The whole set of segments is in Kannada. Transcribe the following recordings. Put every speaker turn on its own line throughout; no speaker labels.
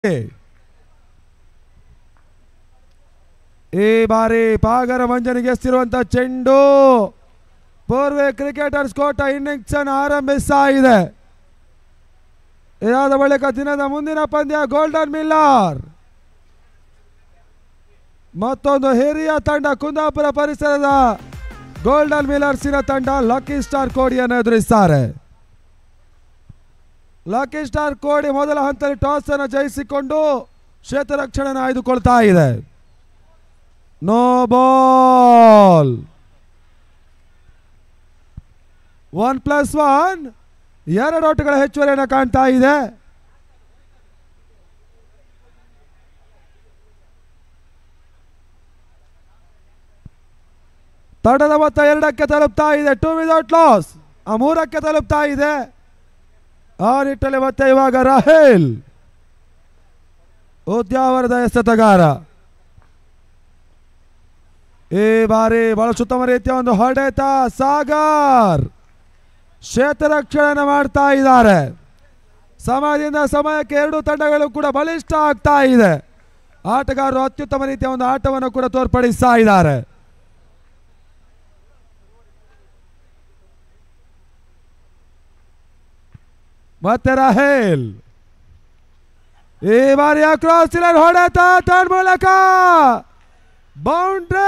ಈ ಬಾರಿ ಪಾಗರ ಮಂಜನಿಗೆ ಎಸ್ತಿರುವಂತ ಚೆಂಡು ಪೂರ್ವೆ ಕ್ರಿಕೆಟರ್ಸ್ ಕೋಟ ಇನ್ನಿಂಗ್ಸ್ ಅನ್ನು ಆರಂಭಿಸ್ತಾ ಇದೆ ಇದಾದ ಬಳಿಕ ದಿನದ ಮುಂದಿನ ಪಂದ್ಯ ಗೋಲ್ಡನ್ ಮಿಲ್ಲರ್ ಮತ್ತೊಂದು ಹಿರಿಯ ತಂಡ ಕುಂದಾಪುರ ಪರಿಸರದ ಗೋಲ್ಡನ್ ಮಿಲ್ಲರ್ಸಿನ ತಂಡ ಲಕ್ಕಿ ಸ್ಟಾರ್ ಕೋಡಿಯನ್ನು ಎದುರಿಸ್ತಾರೆ ಲಕ್ಕಿ ಸ್ಟಾರ್ ಕೋಡಿ ಮೊದಲ ಹಂತದಲ್ಲಿ ಟಾಸ್ ಅನ್ನು ಜಯಿಸಿಕೊಂಡು ಕ್ಷೇತ್ರ ರಕ್ಷಣೆಯನ್ನು ಆಯ್ದುಕೊಳ್ತಾ ಇದೆ no ball one plus one ಎರಡು ಓಟಗಳ ಹೆಚ್ಚುವರಿಯನ್ನು ಕಾಣ್ತಾ ಇದೆ ತಂಡದ ಮೊತ್ತ ಎರಡಕ್ಕೆ ತಲುಪ್ತಾ ಇದೆ ಟೂ ವಿದೌಟ್ ಲಾಸ್ ಆ ಮೂರಕ್ಕೆ ತಲುಪ್ತಾ ಇದೆ ಆ ನಿಟ್ಟಲ್ಲಿ ಮತ್ತೆ ಇವಾಗ ರಾಹೇಲ್ ಉದ್ಯಾವರದ ಎಸೆತಗಾರ ಈ ಬಾರಿ ಬಹಳ ಉತ್ತಮ ರೀತಿಯ ಒಂದು ಹೊಡೆತ ಸಾಗರ್ ಕ್ಷೇತ್ರ ರಕ್ಷಣೆಯನ್ನು ಮಾಡ್ತಾ ಇದ್ದಾರೆ ಸಮಯದಿಂದ ಸಮಯಕ್ಕೆ ಎರಡು ತಂಡಗಳು ಕೂಡ ಬಲಿಷ್ಠ ಆಗ್ತಾ ಇದೆ ಆಟಗಾರರು ಅತ್ಯುತ್ತಮ ರೀತಿಯ ಒಂದು ಆಟವನ್ನು ಕೂಡ ತೋರ್ಪಡಿಸ್ತಾ ಇದ್ದಾರೆ ಮತ್ತೆ ರಾಹೇಲ್ ಈ ಬಾರಿಯ ಕ್ರಾಸ್ ಲೈನ್ ಹೊಡೆತ ತನ್ನ ಮೂಲಕ ಬೌಂಡ್ರಿ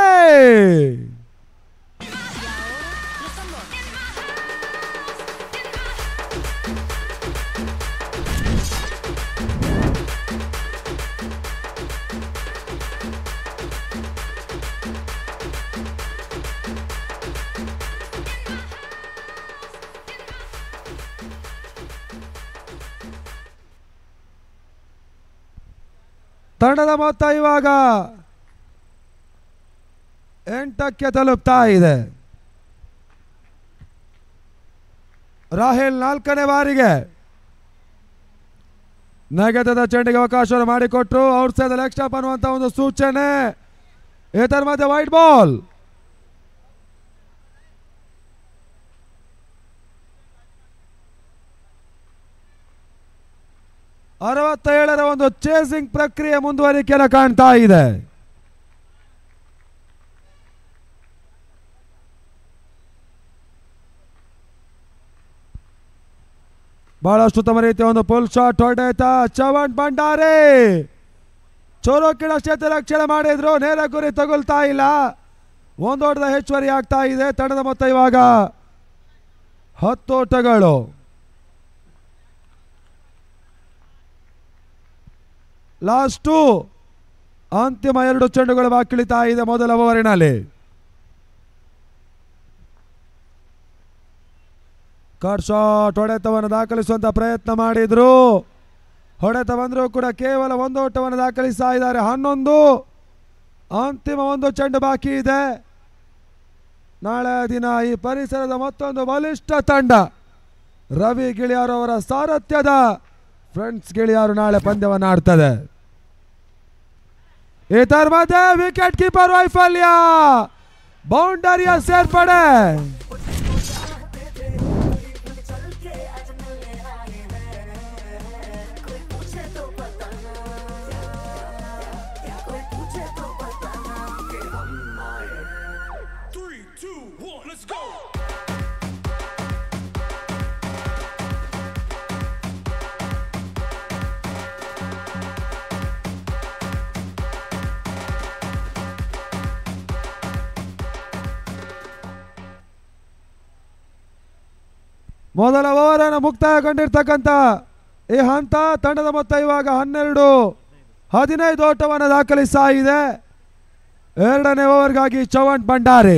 ತಂಡದ ಮೊತ್ತ ಇವಾಗ ಎಂಟಕ್ಕೆ ತಲುಪ್ತಾ ಇದೆ ರಾಹೇಲ್ ನಾಲ್ಕನೇ ಬಾರಿಗೆ ನಗದದ ಚೆಂಡಿಗೆ ಅವಕಾಶವನ್ನು ಮಾಡಿಕೊಟ್ರು ಔಟ್ ಸೈಡ್ ಲೆಗ್ ಸ್ಟಾಪ್ ಅನ್ನುವಂಥ ಒಂದು ಸೂಚನೆ ಇದರ ಮಧ್ಯೆ ವೈಟ್ ಬಾಲ್ ಅರವತ್ತೇಳರ ಒಂದು ಚೇಸಿಂಗ್ ಪ್ರಕ್ರಿಯೆ ಮುಂದುವರಿಕೆಯನ್ನು ಕಾಣ್ತಾ ಇದೆ ಬಹಳಷ್ಟು ಉತ್ತಮ ರೀತಿಯ ಒಂದು ಪುಲ್ ಶಾಟ್ ಹೊಡೆತ ಚವನ್ ಭಂಡಾರಿ ಚೋರೋಕಿಡ ಕ್ಷೇತ್ರ ರಕ್ಷಣೆ ಮಾಡಿದ್ರು ನೇರ ಗುರಿ ತಗುಲ್ತಾ ಇಲ್ಲ ಒಂದೋಟದ ಹೆಚ್ಚುವರಿ ಆಗ್ತಾ ಇದೆ ತಂಡದ ಮೊತ್ತ ಇವಾಗ ಹತ್ತೋಟಗಳು ಲಾಸ್ಟು ಅಂತಿಮ ಎರಡು ಚೆಂಡುಗಳು ಬಾಕಿಳಿತಾ ಇದೆ ಮೊದಲ ಓವರಿನಲ್ಲಿ ಕಟ್ ಶಾಟ್ ಹೊಡೆತವನ್ನು ದಾಖಲಿಸುವಂತ ಪ್ರಯತ್ನ ಮಾಡಿದ್ರು ಹೊಡೆತ ಬಂದರೂ ಕೂಡ ಕೇವಲ ಒಂದು ಓಟವನ್ನು ದಾಖಲಿಸ್ತಾ ಇದ್ದಾರೆ ಹನ್ನೊಂದು ಅಂತಿಮ ಒಂದು ಚೆಂಡು ಬಾಕಿ ಇದೆ ನಾಳೆ ದಿನ ಈ ಪರಿಸರದ ಮತ್ತೊಂದು ಬಲಿಷ್ಠ ತಂಡ ರವಿ ಗಿಳಿಯಾರ್ ಅವರ ಸಾರಥ್ಯದ ಫ್ರೆಂಡ್ಸ್ ಗಿಳಿಯಾರು ನಾಳೆ ಪಂದ್ಯವನ್ನು ಆಡ್ತದೆ ಇದರ ಮಧ್ಯೆ ವಿಕೆಟ್ ಕೀಪರ್ ವೈಫಲ್ಯ ಬೌಂಡರಿಯ ಸೇರ್ಪಡೆ
Three, two, one, let's go!
ಮೊದಲ ಓವರ್ ಅನ್ನು ಮುಕ್ತಾಯಗೊಂಡಿರ್ತಕ್ಕಂಥ ಈ ಹಂತ ತಂಡದ ಮೊತ್ತ ಇವಾಗ ಹನ್ನೆರಡು ಹದಿನೈದು ಓಟವನ್ನು ದಾಖಲಿಸ್ತಾ ಇದೆ ಎರಡನೇ ಓವರ್ಗಾಗಿ ಚವನ್ ಭಂಡಾರಿ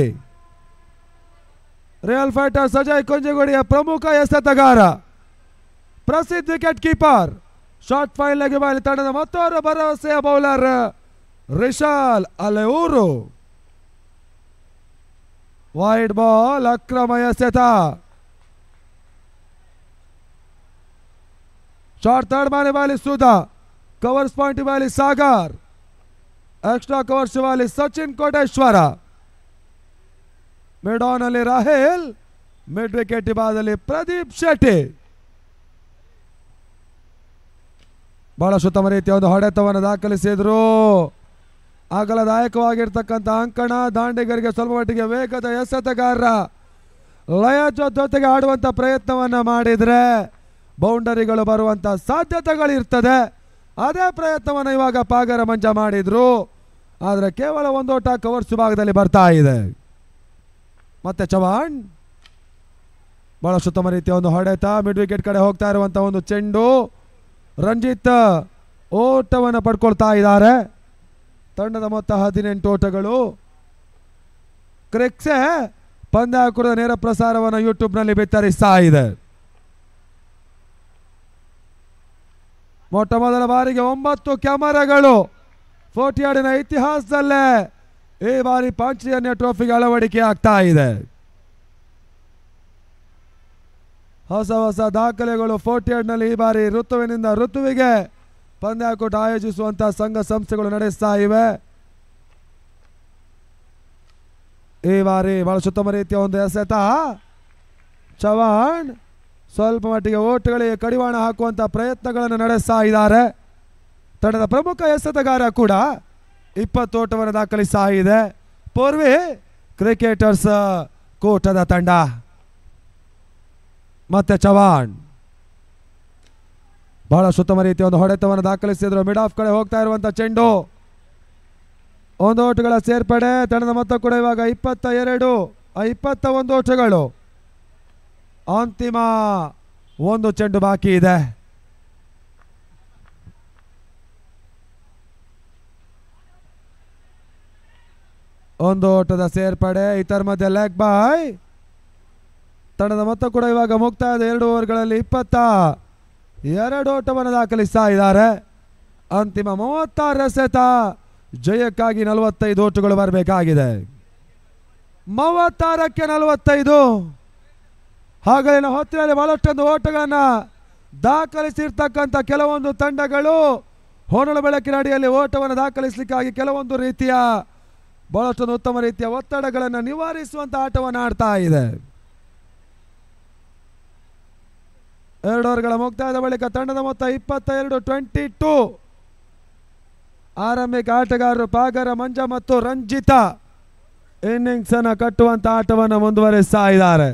ರಿಯಲ್ ಫೈಟರ್ ಸಜಯ್ ಕೊಂಜಗೋಡಿಯ ಪ್ರಮುಖ ಎಸೆತಗಾರ ಪ್ರಸಿದ್ಧ wicket keeper short fine Bali ತಂಡದ ಮತ್ತೋರ್ವ ಭರವಸೆಯ bowler Rishal Aleyuru wide ball ಅಕ್ರಮ ಎಸೆತ ಶಾರ್ಟ್ ಥರ್ಡ್ ಮಾನೆ ವಾಲಿ ಸುಧಾ ಕವರ್ಸ್ ಪಾಯಿಂಟ್ ವಾಲಿ ಸಾಗರ್ ಎಕ್ಸ್ಟ್ರಾ ಕವರ್ಸ್ ವಾಲಿ ಸಚಿನ್ ಕೋಟೇಶ್ವರ ಮಿಡ್ ಆನ್ ಅಲ್ಲಿ ರಾಹೇಲ್ ಮಿಡ್ ವಿಕೆಟ್ ವಿಭಾಗದಲ್ಲಿ ಪ್ರದೀಪ್ ಶೆಟ್ಟಿ ಬಹಳಷ್ಟು ಉತ್ತಮ ರೀತಿಯ ಒಂದು ಹೊಡೆತವನ್ನು ದಾಖಲಿಸಿದ್ರು ಅಗಲದಾಯಕವಾಗಿರ್ತಕ್ಕಂಥ ಅಂಕಣ ದಾಂಡಿಗರಿಗೆ ಸ್ವಲ್ಪ ಮಟ್ಟಿಗೆ ವೇಗದ ಎಸೆತಗಾರ ಲಯ ಜೊತೆಗೆ ಆಡುವಂಥ ಪ್ರಯತ್ನವನ್ನು ಮಾಡಿದರೆ ಬೌಂಡರಿಗಳು ಬರುವಂಥ ಸಾಧ್ಯತೆಗಳಿರ್ತದೆ ಅದೇ ಪ್ರಯತ್ನವನ್ನು ಇವಾಗ ಪಾಗರ ಮಂಜ ಮಾಡಿದ್ರು ಆದರೆ ಕೇವಲ ಒಂದು ಓಟ ಕವರ್ಸ್ ಭಾಗದಲ್ಲಿ ಬರ್ತಾ ಇದೆ ಮತ್ತೆ ಚವಾಣ್ ಬಹಳಷ್ಟು ಉತ್ತಮ ರೀತಿಯ ಒಂದು ಹೊಡೆತ ಮಿಡ್ ವಿಕೆಟ್ ಕಡೆ ಹೋಗ್ತಾ ಇರುವಂಥ ಒಂದು ಚೆಂಡು ರಂಜಿತ್ ಓಟವನ್ನು ಪಡ್ಕೊಳ್ತಾ ಇದ್ದಾರೆ ತಂಡದ ಮೊತ್ತ ಹದಿನೆಂಟು ಓಟಗಳು ಕ್ರಿಕ್ಸೆ ಪಂದ್ಯಾಕುರದ ನೇರ ಪ್ರಸಾರವನ್ನು ಯೂಟ್ಯೂಬ್ನಲ್ಲಿ ಬಿತ್ತರಿಸ್ತಾ ಇದೆ ಮೊಟ್ಟ ಮೊದಲ ಬಾರಿಗೆ ಒಂಬತ್ತು ಕ್ಯಾಮರಾಗಳು ಫೋರ್ಟಿಯಾಡಿನ ಇತಿಹಾಸದಲ್ಲೇ ಈ ಬಾರಿ ಪಾಂಚಜನ್ಯ ಟ್ರೋಫಿಗೆ ಅಳವಡಿಕೆ ಆಗ್ತಾ ಇದೆ ಹೊಸ ಹೊಸ ದಾಖಲೆಗಳು ಫೋರ್ಟಿಯಾಡ್ನಲ್ಲಿ ಈ ಬಾರಿ ಋತುವಿನಿಂದ ಋತುವಿಗೆ ಪಂದ್ಯಾಕೂಟ ಆಯೋಜಿಸುವಂತ ಸಂಘ ಸಂಸ್ಥೆಗಳು ನಡೆಸ್ತಾ ಇವೆ ಈ ಬಾರಿ ಬಹಳ ಉತ್ತಮ ರೀತಿಯ ಒಂದು ಎಸೆತ ಚವಾಣ್ ಸ್ವಲ್ಪ ಮಟ್ಟಿಗೆ ಓಟುಗಳಿಗೆ ಕಡಿವಾಣ ಹಾಕುವಂತ ಪ್ರಯತ್ನಗಳನ್ನು ನಡೆಸ್ತಾ ಇದ್ದಾರೆ ತಂಡದ ಪ್ರಮುಖ ಎಸೆತಗಾರ ಕೂಡ ಇಪ್ಪತ್ತು ಓಟವನ್ನು ದಾಖಲಿಸ್ತಾ ಇದೆ ಪೂರ್ವಿ ಕ್ರಿಕೆಟರ್ಸ್ ಕೂಟದ ತಂಡ ಮತ್ತೆ ಚವಾಣ್ ಬಹಳ ಉತ್ತಮ ರೀತಿಯ ಒಂದು ಹೊಡೆತವನ್ನು ದಾಖಲಿಸಿದ್ರು ಮಿಡ್ ಆಫ್ ಕಡೆ ಹೋಗ್ತಾ ಇರುವಂತ ಚೆಂಡು ಒಂದು ಓಟುಗಳ ಸೇರ್ಪಡೆ ತಂಡದ ಮೊತ್ತ ಕೂಡ ಇವಾಗ ಇಪ್ಪತ್ತ ಎರಡು ಆ ಇಪ್ಪತ್ತ ಒಂದು ಓಟಗಳು ಅಂತಿಮ ಒಂದು ಚೆಂಡು ಬಾಕಿ ಇದೆ ಒಂದು ಓಟದ ಸೇರ್ಪಡೆ ಇತರ ಮಧ್ಯೆ ಲೆಗ್ ಬಾಯ್ ತಂಡದ ಮೊತ್ತ ಕೂಡ ಇವಾಗ ಮುಕ್ತಾಯದ ಎರಡು ಓವರ್ಗಳಲ್ಲಿ ಇಪ್ಪತ್ತ ಎರಡು ಓಟವನ್ನು ದಾಖಲಿಸ್ತಾ ಇದ್ದಾರೆ ಅಂತಿಮ ಮೂವತ್ತಾರು ಎಸೆತ ಜಯಕ್ಕಾಗಿ ನಲವತ್ತೈದು ಓಟುಗಳು ಬರಬೇಕಾಗಿದೆ ಮೂವತ್ತಾರಕ್ಕೆ ನಲವತ್ತೈದು ಹಾಗಲಿನ ಹೊತ್ತಿನಲ್ಲಿ ಬಹಳಷ್ಟೊಂದು ಓಟಗಳನ್ನು ದಾಖಲಿಸಿರ್ತಕ್ಕಂಥ ಕೆಲವೊಂದು ತಂಡಗಳು ಹೊನಲು ಬೆಳಕಿನ ಅಡಿಯಲ್ಲಿ ಓಟವನ್ನು ದಾಖಲಿಸಲಿಕ್ಕಾಗಿ ಕೆಲವೊಂದು ರೀತಿಯ ಬಹಳಷ್ಟೊಂದು ಉತ್ತಮ ರೀತಿಯ ಒತ್ತಡಗಳನ್ನು ನಿವಾರಿಸುವಂತ ಆಟವನ್ನು ಆಡ್ತಾ ಇದೆ ಎರಡು ಓವರ್ಗಳ ಮುಕ್ತಾಯದ ಬಳಿಕ ತಂಡದ ಮೊತ್ತ ಇಪ್ಪತ್ತ ಎರಡು ಟ್ವೆಂಟಿ ಟೂ ಆರಂಭಿಕ ಆಟಗಾರರು ಪಾಗರ ಮಂಜ ಮತ್ತು ರಂಜಿತ ಇನ್ನಿಂಗ್ಸ್ ಅನ್ನು ಕಟ್ಟುವಂತ ಆಟವನ್ನು ಮುಂದುವರಿಸ್ತಾ ಇದ್ದಾರೆ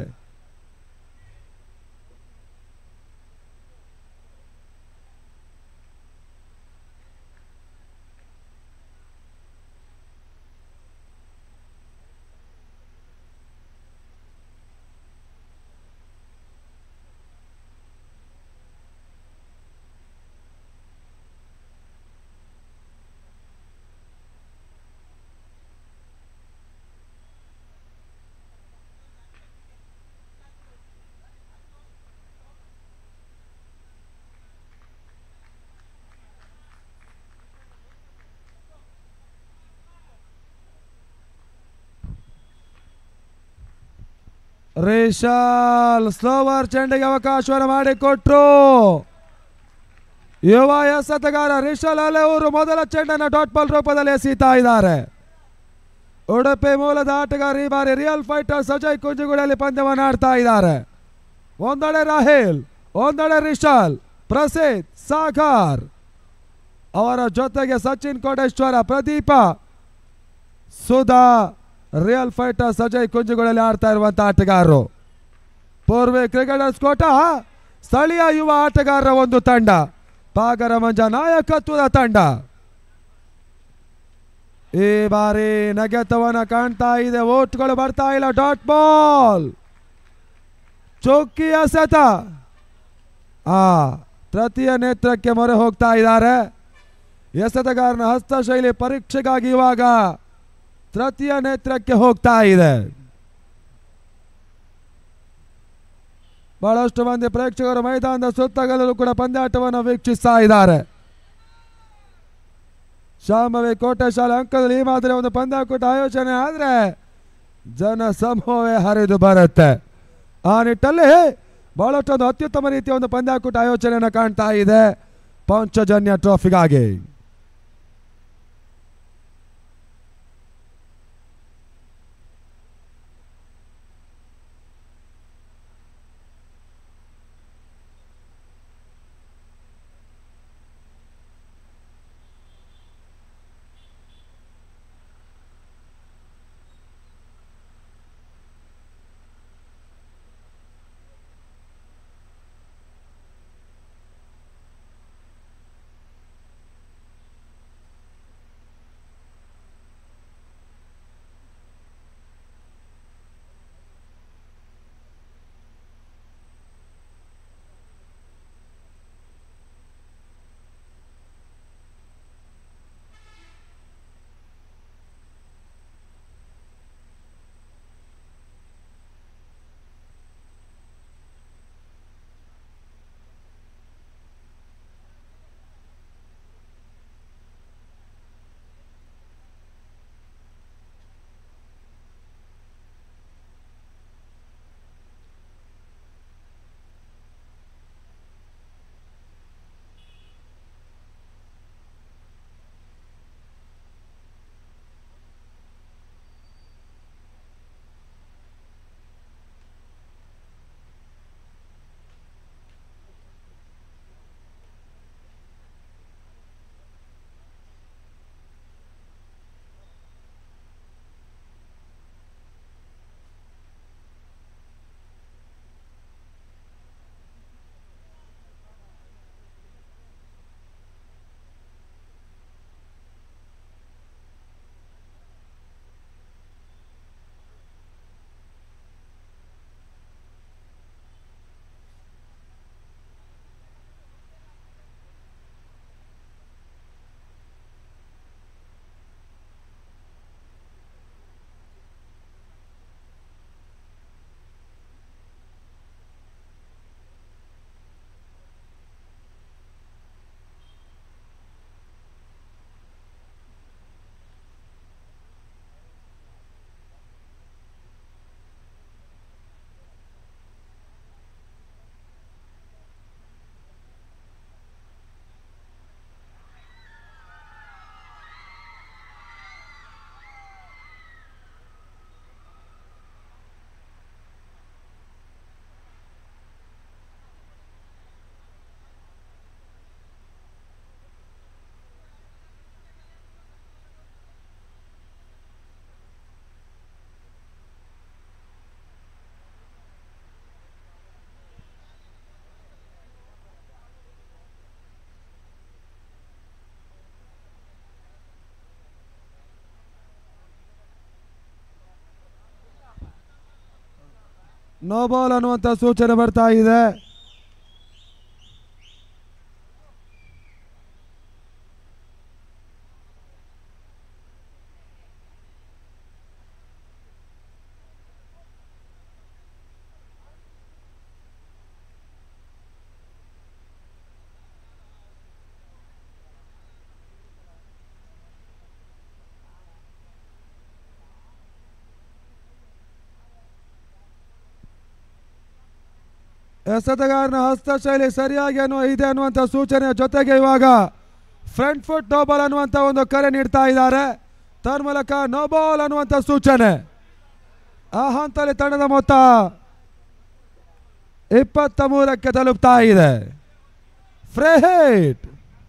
ರೇಷಾಲ್ ಸ್ಲೋವರ್ ಚೆಂಡಿಗೆ ಅವಕಾಶವನ್ನು ಮಾಡಿಕೊಟ್ರು ಯುವ ಎಸೆತಗಾರ ರಿಷಲ್ ಅಲೆವರು ಮೊದಲ ಚೆಂಡನ್ನು ಡಾಟ್ ಬಾಲ್ ರೂಪದಲ್ಲಿ ಎಸೀತಾ ಇದ್ದಾರೆ ಉಡುಪಿ ಮೂಲದ ಆಟಗಾರ ಈ ಬಾರಿ ರಿಯಲ್ ಫೈಟರ್ ಸಜಯ್ ಕುಂಜುಗುಡಲ್ಲಿ ಪಂದ್ಯವನ್ನು ಆಡ್ತಾ ಇದ್ದಾರೆ ಒಂದೆಡೆ ರಾಹೇಲ್ ಒಂದೆಡೆ ರಿಷಾಲ್ ಪ್ರಸಿದ್ ಸಾಗರ್ ಅವರ ಜೊತೆಗೆ ಸಚಿನ್ ಕೋಟೇಶ್ವರ ಪ್ರದೀಪ ಸುಧಾ ರಿಯಲ್ ಫೈಟರ್ ಸಜಯ್ ಕುಂಜುಗಳಲ್ಲಿ ಆಡ್ತಾ ಇರುವಂತ ಆಟಗಾರರು ಪೂರ್ವೆ ಕ್ರಿಕೆಟರ್ಸ್ ಕೋಟ ಸ್ಥಳೀಯ ಯುವ ಆಟಗಾರರ ಒಂದು ತಂಡ ಪಾಗರ ಮಂಜ ನಾಯಕತ್ವದ ತಂಡ ಈ ಬಾರಿ ನಗೆತವನ್ನ ಕಾಣ್ತಾ ಇದೆ ಓಟ್ಗಳು ಬರ್ತಾ ಇಲ್ಲ ಡಾಟ್ ಬಾಲ್ ಚೌಕಿ ಎಸೆತ ಆ ತೃತೀಯ ನೇತ್ರಕ್ಕೆ ಮೊರೆ ಹೋಗ್ತಾ ಇದ್ದಾರೆ ಎಸೆತಗಾರನ ಹಸ್ತಶೈಲಿ ಪರೀಕ್ಷೆಗಾಗಿ ಇವಾಗ ತೃತೀಯ ನೇತ್ರಕ್ಕೆ ಹೋಗ್ತಾ ಇದೆ ಬಹಳಷ್ಟು ಮಂದಿ ಪ್ರೇಕ್ಷಕರು ಮೈದಾನದ ಸುತ್ತಗಲೂ ಕೂಡ ಪಂದ್ಯಾಟವನ್ನು ವೀಕ್ಷಿಸ್ತಾ ಇದ್ದಾರೆ ಶಾಮವಿ ಕೋಟೆ ಶಾಲೆ ಅಂಕದಲ್ಲಿ ಈ ಮಾದರಿ ಒಂದು ಪಂದ್ಯಾಕೂಟ ಆಯೋಜನೆ ಆದರೆ ಜನ ಸಮೂಹವೇ ಹರಿದು ಬರುತ್ತೆ ಆ ನಿಟ್ಟಲ್ಲಿ ಬಹಳಷ್ಟೊಂದು ಅತ್ಯುತ್ತಮ ರೀತಿಯ ಒಂದು ಪಂದ್ಯಾಕೂಟ ಆಯೋಜನೆಯನ್ನು ಕಾಣ್ತಾ ಇದೆ ಪಂಚಜನ್ಯ ಟ್ರೋಫಿಗಾಗಿ ನೋ ಬಾಲ್ ಅನ್ನುವಂಥ ಸೂಚನೆ ಬರ್ತಾ ಇದೆ ಎಸೆತಗಾರನ ಹಸ್ತಶೈಲಿ ಸರಿಯಾಗಿ ಅನ್ನುವ ಇದೆ ಅನ್ನುವಂಥ ಸೂಚನೆಯ ಜೊತೆಗೆ ಇವಾಗ ಫ್ರಂಟ್ ಫುಟ್ ನೋಬಾಲ್ ಅನ್ನುವಂಥ ಒಂದು ಕರೆ ನೀಡ್ತಾ ಇದ್ದಾರೆ ತನ್ಮೂಲಕ ನೋಬಾಲ್ ಅನ್ನುವಂಥ ಸೂಚನೆ ಆ ಹಂತದಲ್ಲಿ ತಂಡದ ಮೊತ್ತ ಇಪ್ಪತ್ತ ಮೂರಕ್ಕೆ ತಲುಪ್ತಾ ಇದೆ ಫ್ರೇಹೇಟ್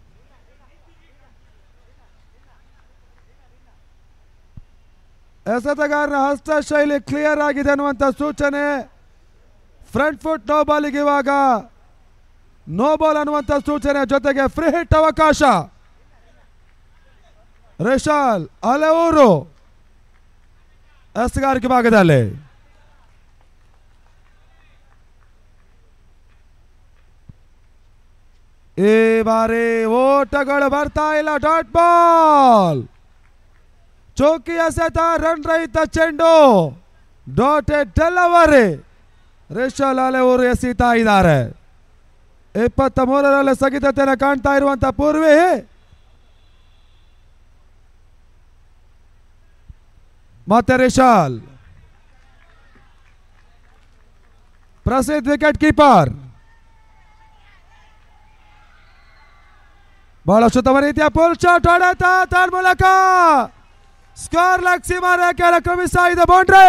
ಎಸೆತಗಾರನ ಹಸ್ತಶೈಲಿ ಕ್ಲಿಯರ್ ಆಗಿದೆ ಅನ್ನುವಂಥ ಸೂಚನೆ ಫ್ರಂಟ್ ಫುಟ್ ನೋ ಬಾಲಿಗೆ ಇವಾಗ ನೋ ಬಾಲ್ ಅನ್ನುವಂಥ ಸೂಚನೆ ಜೊತೆಗೆ ಫ್ರೀ ಹಿಟ್ ಅವಕಾಶ ರಿಶಾಲ್ ಅಲೆಯೂರು ಎಸ್ಗಾರಿಕೆ ಭಾಗದಲ್ಲಿ ಈ ಬಾರಿ ಓಟಗಳು ಬರ್ತಾ ಇಲ್ಲ ಡಾಟ್ ಬಾಲ್ ಚೌಕಿ ಎಸೆತ ರನ್ ರಹಿತ ಚೆಂಡು ಡಾಟೆಡ್ ಡೆಲವರಿ ರಿಷಲ್ ಅಲೆವರು ಎಸೀತಾ ಇದ್ದಾರೆ ಇಪ್ಪತ್ತ ಮೂರರಲ್ಲಿ ಸ್ಥಗಿತತೆಯನ್ನು ಕಾಣ್ತಾ ಇರುವಂತ ಪೂರ್ವಿ ಮತ್ತೆ ರಿಶಾಲ್ ಪ್ರಸಿದ್ಧ ವಿಕೆಟ್ ಕೀಪರ್ ಬಹಳಷ್ಟು ಉತ್ತಮ ರೀತಿಯ ಪುಲ್ ಶಾಟ್ ಹೊಡೆತ ತನ್ ಮೂಲಕ ಸ್ಕೋರ್ ಲಕ್ ಸೀಮಾ ರೇಖೆಯನ್ನು ಕ್ರಮಿಸ್ತಾ ಇದೆ ಬೌಂಡ್ರಿ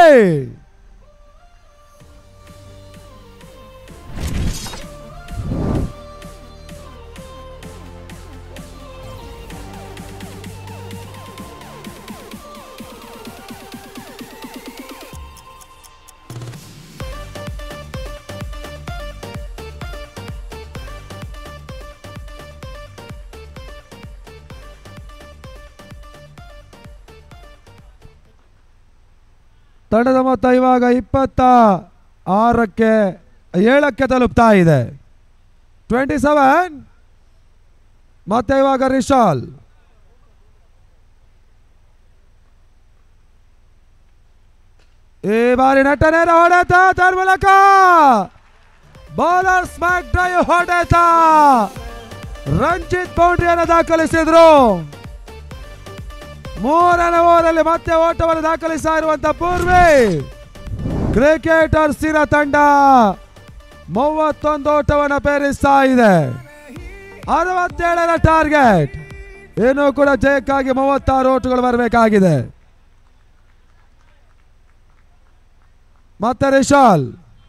ತಂಡದ ಮೊತ್ತ ಇವಾಗ ಇಪ್ಪತ್ತ ಆರಕ್ಕೆ ಏಳಕ್ಕೆ ತಲುಪ್ತಾ ಇದೆ ಟ್ವೆಂಟಿ ಸೆವೆನ್ ಮತ್ತೆ ಇವಾಗ ರಿಶಾಲ್ ಈ ಬಾರಿ ನಟನೇರ ಹೊಡೆತ ತನ್ನ ಮೂಲಕ ಬೌಲರ್ ಸ್ಮ್ಯಾಕ್ ಡ್ರೈವ್ ಹೊಡೆತ ರಂಜಿತ್ ಬೌಂಡ್ರಿಯನ್ನು ದಾಖಲಿಸಿದ್ರು ಮೂರನೇ ಓವರಲ್ಲಿ ಮತ್ತೆ ಓಟವನ್ನು ದಾಖಲಿಸ್ತಾ ಇರುವಂತ ಪೂರ್ವಿ ಕ್ರಿಕೆಟರ್ಸಿನ ತಂಡ ಮೂವತ್ತೊಂದು ಓಟವನ್ನು ಪೇರಿಸ್ತಾ ಇದೆ ಅರವತ್ತೇಳರ ಟಾರ್ಗೆಟ್ ಇನ್ನೂ ಕೂಡ ಜಯಕ್ಕಾಗಿ ಮೂವತ್ತಾರು ಓಟಗಳು ಬರಬೇಕಾಗಿದೆ ಮತ್ತೆ ರಿಶಾಲ್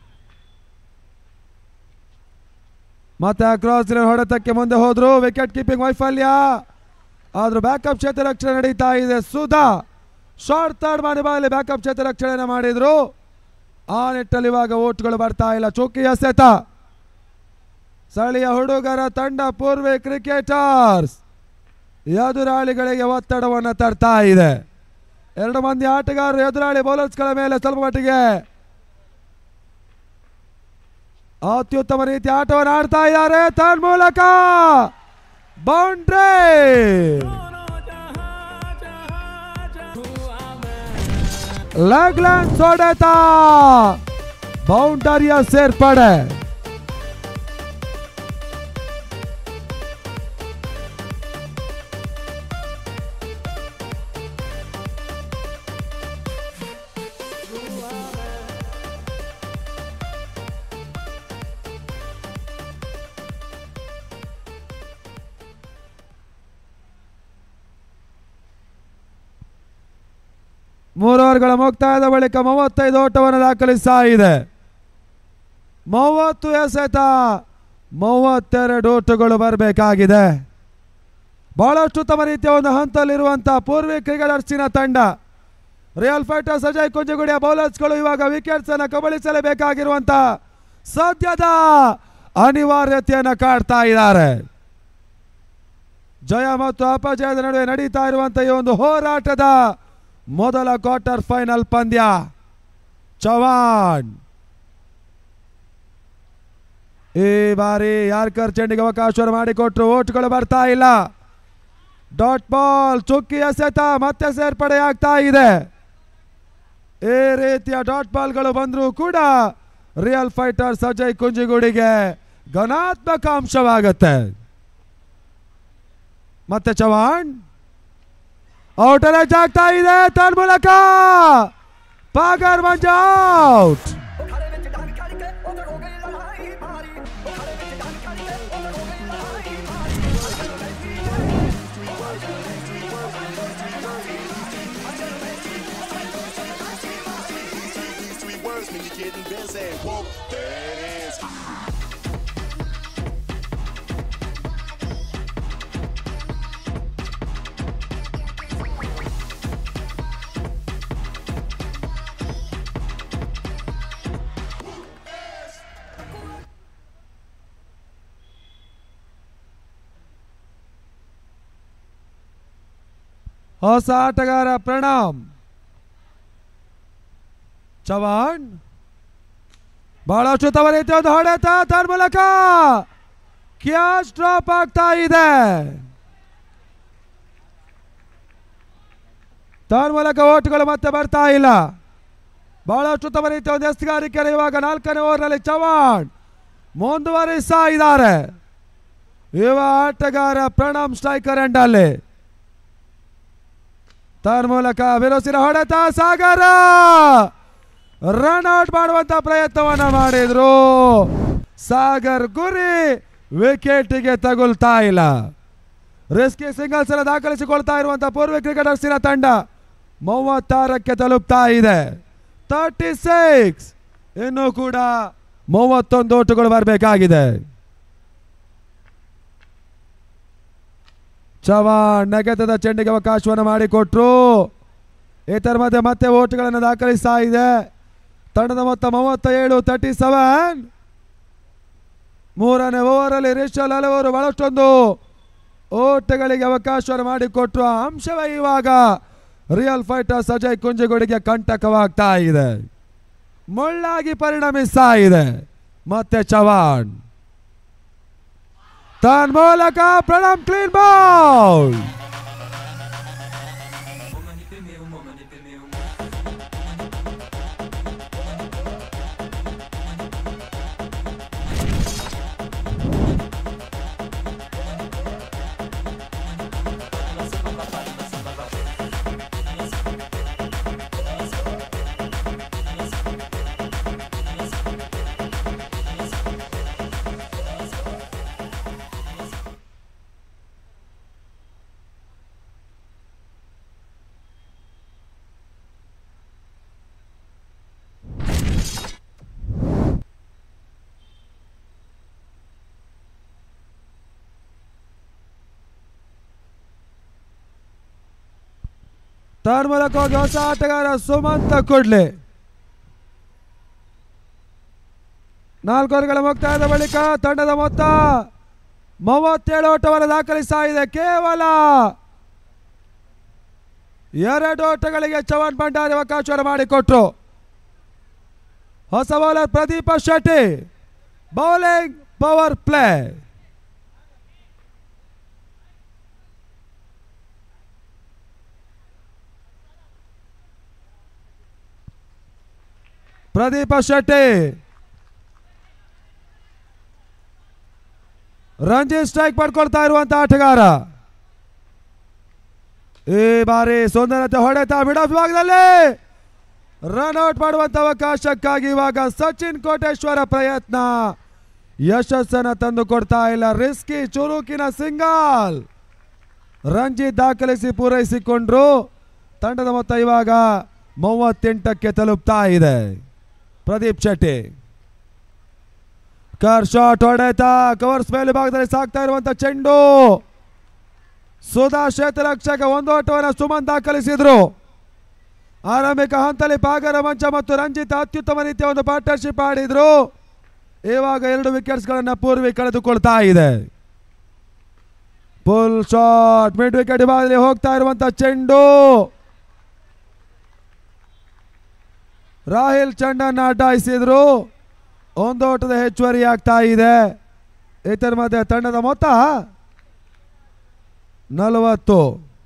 ಮತ್ತೆ ಕ್ರಾಸ್ ಹೊಡೆತಕ್ಕೆ ಮುಂದೆ ಹೋದ್ರು ವಿಕೆಟ್ ಕೀಪಿಂಗ್ ವೈಫಲ್ಯ ಆದ್ರೂ ಬ್ಯಾಕಪ್ ಕ್ಷೇತ್ರ ರಕ್ಷಣೆ ನಡೀತಾ ಇದೆ ಸುಧಾ ಶಾರ್ಟ್ ಥರ್ಡ್ ಮಾಡಿ ಬಾಯಲ್ಲಿ ಬ್ಯಾಕಪ್ ಕ್ಷೇತ್ರ ರಕ್ಷಣೆಯನ್ನು ಮಾಡಿದ್ರು ಆ ನಿಟ್ಟಲ್ಲಿ ಇವಾಗ ಓಟ್ಗಳು ಬರ್ತಾ ಇಲ್ಲ ಚೌಕಿ ಎಸೆತ ಸ್ಥಳೀಯ ಹುಡುಗರ ತಂಡ ಪೂರ್ವೆ ಕ್ರಿಕೆಟರ್ಸ್ ಎದುರಾಳಿಗಳಿಗೆ ಒತ್ತಡವನ್ನು ತರ್ತಾ ಇದೆ ಎರಡು ಮಂದಿ ಆಟಗಾರರು ಎದುರಾಳಿ ಬೌಲರ್ಸ್ಗಳ ಮೇಲೆ ಸ್ವಲ್ಪ ಮಟ್ಟಿಗೆ ಅತ್ಯುತ್ತಮ ರೀತಿ ಆಟವನ್ನು ಆಡ್ತಾ ಇದ್ದಾರೆ ತನ್ ಮೂಲಕ ಬೌಂಡ್ರಿ ಲೆಗ್ಲೆನ್ಸ್ ಹೊಡೆತ ಬೌಂಡರಿಯ ಸೇರ್ಪಡೆ ಮೂರು ಓವರ್ಗಳ ಮುಕ್ತಾಯದ ಬಳಿಕ ಮೂವತ್ತೈದು ಓಟವನ್ನು ದಾಖಲಿಸ್ತಾ ಇದೆ ಮೂವತ್ತು ಎಸೆತ ಮೂವತ್ತೆರಡು ಓಟಗಳು ಬರಬೇಕಾಗಿದೆ ಬಹಳಷ್ಟು ಉತ್ತಮ ರೀತಿಯ ಒಂದು ಹಂತದಲ್ಲಿರುವಂತಹ ಪೂರ್ವಿ ಕ್ರಿಕೆಟರ್ಸಿನ ತಂಡ ರಿಯಲ್ ಫೈಟರ್ಸ್ ಅಜಯ್ ಕುಂಜಗುಡಿಯ ಬೌಲರ್ಸ್ಗಳು ಇವಾಗ ವಿಕೆಟ್ಸ್ ಅನ್ನು ಕಬಳಿಸಲೇಬೇಕಾಗಿರುವಂತ ಸದ್ಯದ ಅನಿವಾರ್ಯತೆಯನ್ನು ಕಾಡ್ತಾ ಇದ್ದಾರೆ ಜಯ ಮತ್ತು ಅಪಜಯದ ನಡುವೆ ನಡೀತಾ ಇರುವಂತಹ ಈ ಒಂದು ಹೋರಾಟದ ಮೊದಲ ಕ್ವಾರ್ಟರ್ ಫೈನಲ್ ಪಂದ್ಯ ಚವಾನ್ ಈ ಬಾರಿ ಯಾರ್ಕರ್ ಚೆಂಡಿಗೆ ಅವಕಾಶವನ್ನು ಮಾಡಿಕೊಟ್ರು ಓಟ್ಗಳು ಬರ್ತಾ ಇಲ್ಲ ಡಾಟ್ ಬಾಲ್ ಚುಕ್ಕಿ ಎಸೆತ ಮತ್ತೆ ಸೇರ್ಪಡೆ ಆಗ್ತಾ ಇದೆ ಈ ರೀತಿಯ ಡಾಟ್ ಬಾಲ್ಗಳು ಬಂದರೂ ಕೂಡ ರಿಯಲ್ ಫೈಟರ್ಸ್ ಅಜಯ್ ಕುಂಜಿಗುಡಿಗೆ ಘನಾತ್ಮಕ ಅಂಶವಾಗತ್ತೆ ಮತ್ತೆ ಚವಾಣ್ ಔಟರ್ ಎಡ್ಜ್ ಆಗ್ತಾ ಇದೆ ತನ್ ಮೂಲಕ ಪಾಗರ್ ಮಂಜ್ ಔಟ್
ਉਖਾੜੇ ਵਿੱਚ ਡੰਗ ਖੜ ਕੇ ਉਧਰ ਹੋ ਗਈ ਲੜਾਈ ਭਾਰੀ ਉਖਾੜੇ ਵਿੱਚ ਡੰਗ ਖੜ ਕੇ ਉਧਰ ਹੋ ਗਈ ਲੜਾਈ ਭਾਰੀ
Sweet words when you're getting busy. Whoa, there it is.
ಹೊಸ ಆಟಗಾರ ಪ್ರಣಾಮ್ ಚವಾಣ್ ಬಹಳಷ್ಟು ತವ ರೀತಿಯ ಒಂದು ಹೊಡೆತ ತನ್ನ ಮೂಲಕ ಕ್ಯಾಚ್ ಡ್ರಾಪ್ ಆಗ್ತಾ ಇದೆ ತನ್ನ ಮೂಲಕ ಓಟ್ಗಳು ಮತ್ತೆ ಬರ್ತಾ ಇಲ್ಲ ಬಹಳಷ್ಟು ತವ ರೀತಿಯ ಒಂದು ಎಸ್ಗಾರಿಕೆ ಇವಾಗ ನಾಲ್ಕನೇ ಓವರ್ನಲ್ಲಿ ಚವಾಣ್ ಮುಂದುವರಿಸ್ತಾ ಇದ್ದಾರೆ ಯುವ ಆಟಗಾರ ಪ್ರಣಾಮ್ ಸ್ಟ್ರೈಕರ್ ಎಂಡಲ್ಲಿ ತನ್ನ ಮೂಲಕ ಬಿರುಸಿನ ಹೊಡೆತ ಸಾಗರ ರನ್ ಔಟ್ ಮಾಡುವಂತ ಪ್ರಯತ್ನವನ್ನ ಮಾಡಿದ್ರು ಸಾಗರ್ ಗುರಿ ವಿಕೆಟ್ಗೆ ತಗುಲ್ತಾ ಇಲ್ಲ ರಿಸ್ಕಿ ಸಿಂಗಲ್ಸ್ ಅನ್ನು ದಾಖಲಿಸಿಕೊಳ್ತಾ ಇರುವಂತ ಪೂರ್ವ ಕ್ರಿಕೆಟರ್ಸಿನ ತಂಡ ಮೂವತ್ತಾರಕ್ಕೆ ತಲುಪ್ತಾ ಇದೆ ತರ್ಟಿ ಸಿಕ್ಸ್ ಇನ್ನು ಕೂಡ ಮೂವತ್ತೊಂದು ಓಟುಗಳು ಬರಬೇಕಾಗಿದೆ ಚವಾಣ್ ನೆಗೆತದ ಚೆಂಡಿಗೆ ಅವಕಾಶವನ್ನು ಮಾಡಿಕೊಟ್ರು ಇತರ ಮಧ್ಯೆ ಮತ್ತೆ ಓಟ್ಗಳನ್ನು ದಾಖಲಿಸ್ತಾ ಇದೆ ತಂಡದ ಮೊತ್ತ ಮೂವತ್ತ ಏಳು ತರ್ಟಿ ಸೆವೆನ್ ಮೂರನೇ ಓವರಲ್ಲಿ ರಿಷಲ್ ಹಲವರು ಬಹಳಷ್ಟೊಂದು ಓಟಗಳಿಗೆ ಅವಕಾಶವನ್ನು ಮಾಡಿಕೊಟ್ರು ಆ ಅಂಶವೇ ಇವಾಗ ರಿಯಲ್ ಫೈಟರ್ಸ್ ಅಜಯ್ ಕುಂಜಗೋಡಿಗೆ ಕಂಟಕವಾಗ್ತಾ ಇದೆ ಮುಳ್ಳಾಗಿ ಪರಿಣಮಿಸ್ತಾ ಇದೆ ಮತ್ತೆ ಚವಾಣ್ ತನ್ ಮೂಲಕ ಪ್ರಣಾಮ್ ಕ್ಲೀನ್ ಬೌಲ್ ತನ್ ಮೂಲಕ ಹೋಗಿ ಹೊಸ ಆಟಗಾರ ಸುಮಂತ ಕೊಡ್ಲಿ ನಾಲ್ಕು ಓವರ್ಗಳ ಮುಕ್ತಾಯದ ಬಳಿಕ ತಂಡದ ಮೊತ್ತ ಮೂವತ್ತೇಳು ಓಟವನ್ನು ದಾಖಲಿಸ್ತಾ ಇದೆ ಕೇವಲ ಎರಡು ಓಟಗಳಿಗೆ ಚವನ್ ಭಂಡಾರಿ ಅವಕಾಶವನ್ನು ಮಾಡಿಕೊಟ್ರು ಹೊಸ bowler Pradeep Shetty bowling power play Pradeep Shetty Ranji strike ಪಡ್ಕೊಳ್ತಾ ಇರುವಂತ ಆಟಗಾರ ಈ ಬಾರಿ ಸುಂದರತೆ ಹೊಡೆತ ಮಿಡ್ ಆಫ್ ವಿಭಾಗದಲ್ಲಿ ರನ್ ಔಟ್ ಮಾಡುವಂತ ಅವಕಾಶಕ್ಕಾಗಿ ಇವಾಗ ಸಚಿನ್ ಕೋಟೇಶ್ವರ ಪ್ರಯತ್ನ ಯಶಸ್ಸನ್ನ ತಂದು ಕೊಡ್ತಾ ಇಲ್ಲ ರಿಸ್ಕಿ ಚುರುಕಿನ ಸಿಂಗಲ್ ರಂಜಿ ದಾಖಲಿಸಿ ಪೂರೈಸಿಕೊಂಡ್ರು ತಂಡದ ಮೊತ್ತ ಇವಾಗ ಮೂವತ್ತೆಂಟಕ್ಕೆ ತಲುಪ್ತಾ ಇದೆ ಪ್ರದೀಪ್ ಶೆಟ್ಟಿ ಕರ್ ಶಾಟ್ ಹೊಡೆತ ಕವರ್ಸ್ ಮೇಲೆ ಭಾಗದಲ್ಲಿ ಸಾಕ್ತಾ ಇರುವಂತ ಚೆಂಡು ಸುಧಾ ಕ್ಷೇತ್ರರಕ್ಷಕ ಒಂದು ಓಟವನ್ನು ಸುಮನ್ ದಾಖಲಿಸಿದ್ರು ಆರಂಭಿಕ ಹಂತದಲ್ಲಿ ಪಾಗರ ಮಂಚ ಮತ್ತು ರಂಜಿತ್ ಅತ್ಯುತ್ತಮ ರೀತಿಯ ಒಂದು ಪಾರ್ಟ್ನರ್ಶಿಪ್ ಆಡಿದ್ರು ಇವಾಗ ಎರಡು ವಿಕೆಟ್ಸ್ಗಳನ್ನ ಪೂರ್ವಿ ಕಳೆದುಕೊಳ್ತಾ ಇದೆ ಫುಲ್ ಶಾಟ್ ಮಿಡ್ ವಿಕೆಟ್ ವಿಭಾಗದಲ್ಲಿ ಹೋಗ್ತಾ ಇರುವಂತ ಚೆಂಡು ರಾಹಿಲ್ ಚಂಡನ್ನ ಅಡ್ಡಾಯಿಸಿದ್ರು ಒಂದು ಓಟದ ಹೆಚ್ಚುವರಿ ಆಗ್ತಾ ಇದೆ ಇದರ ಮಧ್ಯೆ ತಂಡದ ಮೊತ್ತ ನಲವತ್ತು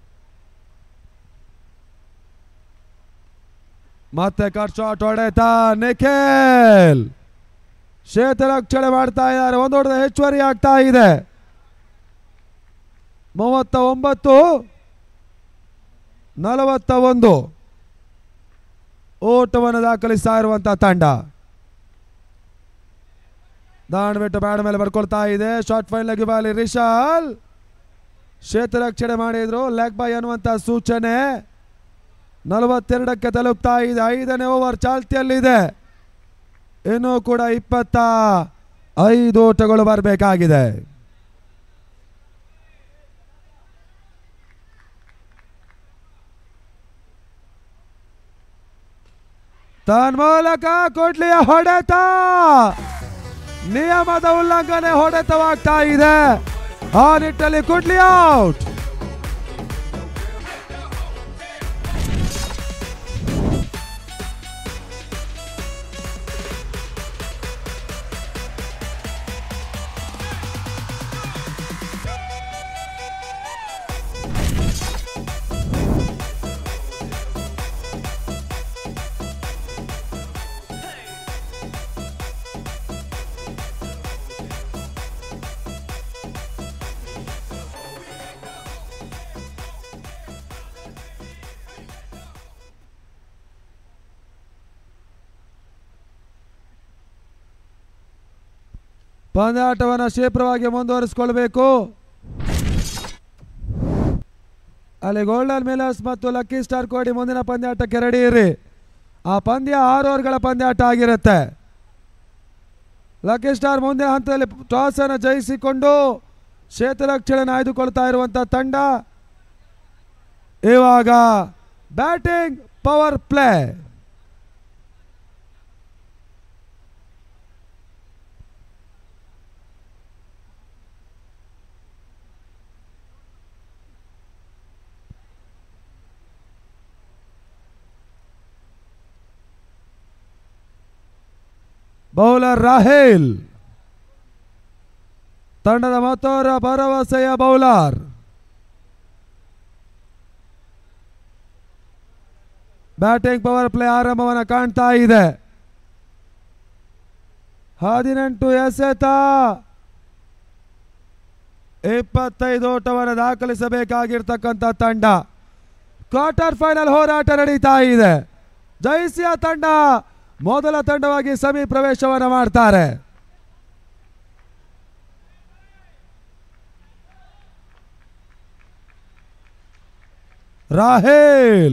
ಮತ್ತೆ ಕಟ್ ಶಾಟ್ ಹೊಡೆತ ನಿಖಿಲ್ ಶೇತರಕ್ಷಣೆ ಮಾಡ್ತಾ ಇದ್ದಾರೆ ಒಂದು ಓಟದ ಹೆಚ್ಚುವರಿ ಆಗ್ತಾ ಇದೆ ಮೂವತ್ತ ಒಂಬತ್ತು ನಲವತ್ತ ಒಂದು ಓಟವನ್ನು ದಾಖಲಿಸ್ತಾ ಇರುವಂತ ತಂಡ ದಾಂಡ್ ಬಿಟ್ಟು ಬ್ಯಾಡ್ ಮೇಲೆ ಬರ್ಕೊಳ್ತಾ ಇದೆ ಶಾರ್ಟ್ ಫೈಲ್ ಬಾಲಿ ರಿಶಾಲ್ ಕ್ಷೇತ್ರರಕ್ಷಣೆ ಮಾಡಿದ್ರು ಲೆಗ್ ಬೈ ಅನ್ನುವಂತ ಸೂಚನೆ ನಲವತ್ತೆರಡಕ್ಕೆ ತಲುಪ್ತಾ ಇದೆ ಐದನೇ ಓವರ್ ಚಾಲ್ತಿಯಲ್ಲಿದೆ ಇನ್ನೂ ಕೂಡ ಇಪ್ಪತ್ತ ಐದು ಓಟಗಳು ಬರಬೇಕಾಗಿದೆ ತನ್ಮೂಲಕ ಕೊಡ್ಲಿಯ ಹೊಡೆತ ನಿಯಮದ ಉಲ್ಲಂಘನೆ ಹೊಡೆತವಾಗ್ತಾ ಇದೆ ಆ ನಿಟ್ಟಲ್ಲಿ ಕುಡ್ಲಿ ಔಟ್ ಪಂದ್ಯಾಟವನ್ನು ಶೀಘ್ರವಾಗಿ ಮುಂದುವರಿಸಿಕೊಳ್ಬೇಕು ಅಲ್ಲಿ ಗೋಲ್ಡನ್ ಮಿಲರ್ಸ್ ಮತ್ತು ಲಕ್ಕಿ ಸ್ಟಾರ್ ಕೋಡಿ ಮುಂದಿನ ಪಂದ್ಯಾಟಕ್ಕೆ ರೆಡಿ ಇರಿ ಆ ಪಂದ್ಯ ಆರು ಓವರ್ಗಳ ಪಂದ್ಯಾಟ ಆಗಿರುತ್ತೆ ಲಕ್ಕಿ ಸ್ಟಾರ್ ಮುಂದಿನ ಹಂತದಲ್ಲಿ ಟಾಸ್ ಅನ್ನು ಜಯಿಸಿಕೊಂಡು ಕ್ಷೇತ್ರರಕ್ಷಣೆ ಆಯ್ದುಕೊಳ್ತಾ ಇರುವಂತ ತಂಡ ಇವಾಗ batting power play bowler Rahel ತಂಡದ ಮತ್ತೋರ ಭರವಸೆಯ ಬೌಲರ್ ಬ್ಯಾಟಿಂಗ್ ಪವರ್ ಪ್ಲೇ ಆರಂಭವನ್ನು ಕಾಣ್ತಾ ಇದೆ ಹದಿನೆಂಟು ಎಸೆತ ಇಪ್ಪತ್ತೈದು ಓಟವನ್ನು ದಾಖಲಿಸಬೇಕಾಗಿರ್ತಕ್ಕಂಥ ತಂಡ ಕ್ವಾರ್ಟರ್ ಫೈನಲ್ ಹೋರಾಟ ನಡೀತಾ ಇದೆ ಜೈಸಿಯ ತಂಡ ಮೊದಲ ತಂಡವಾಗಿ ಸೆಮಿ ಪ್ರವೇಶವನ್ನು ಮಾಡ್ತಾರೆ ರಾಹೇಲ್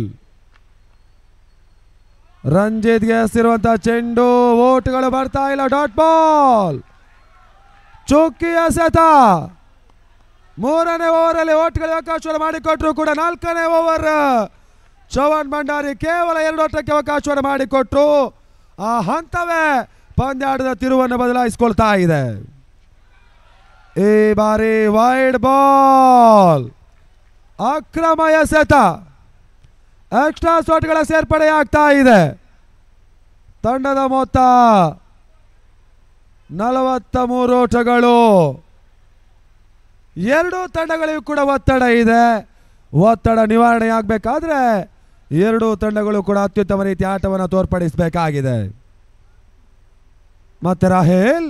ರಂಜಿತ್ಗೆ ಹಸಿರುವಂತಹ ಚೆಂಡು ಓಟ್ಗಳು ಬರ್ತಾ ಇಲ್ಲ ಡಾಟ್ ಬಾಲ್ ಚುಕ್ಕಿ ಎಸೆತ ಮೂರನೇ ಓವರಲ್ಲಿ ಓಟ್ಗಳಿಗೆ ಅವಕಾಶವನ್ನು ಮಾಡಿಕೊಟ್ರು ಕೂಡ ನಾಲ್ಕನೇ ಓವರ್ ಚವನ್ ಭಂಡಾರಿ ಕೇವಲ ಎರಡು ಓಟಕ್ಕೆ ಅವಕಾಶವನ್ನು ಮಾಡಿಕೊಟ್ರು ಆ ಹಂತವೇ ಪಂದ್ಯಾಟದ ತಿರುವನ್ನು ಬದಲಾಯಿಸಿಕೊಳ್ತಾ ಇದೆ ಈ ಬಾರಿ ವೈಡ್ ಬಾಲ್ ಅಕ್ರಮ ಎಸೆತ ಎಕ್ಸ್ಟ್ರಾ ಶಾಟ್ಗಳ ಸೇರ್ಪಡೆ ಆಗ್ತಾ ಇದೆ ತಂಡದ ಮೊತ್ತ ನಲವತ್ತ ಮೂರು ಓಟಗಳು ಎರಡೂ ತಂಡಗಳಿಗೂ ಕೂಡ ಒತ್ತಡ ಇದೆ ಒತ್ತಡ ನಿವಾರಣೆ ಆಗಬೇಕಾದ್ರೆ ಎರಡೂ ತಂಡಗಳು ಕೂಡ ಅತ್ಯುತ್ತಮ ರೀತಿ ಆಟವನ್ನು ತೋರ್ಪಡಿಸಬೇಕಾಗಿದೆ ಮತ್ತೆ ರಾಹೇಲ್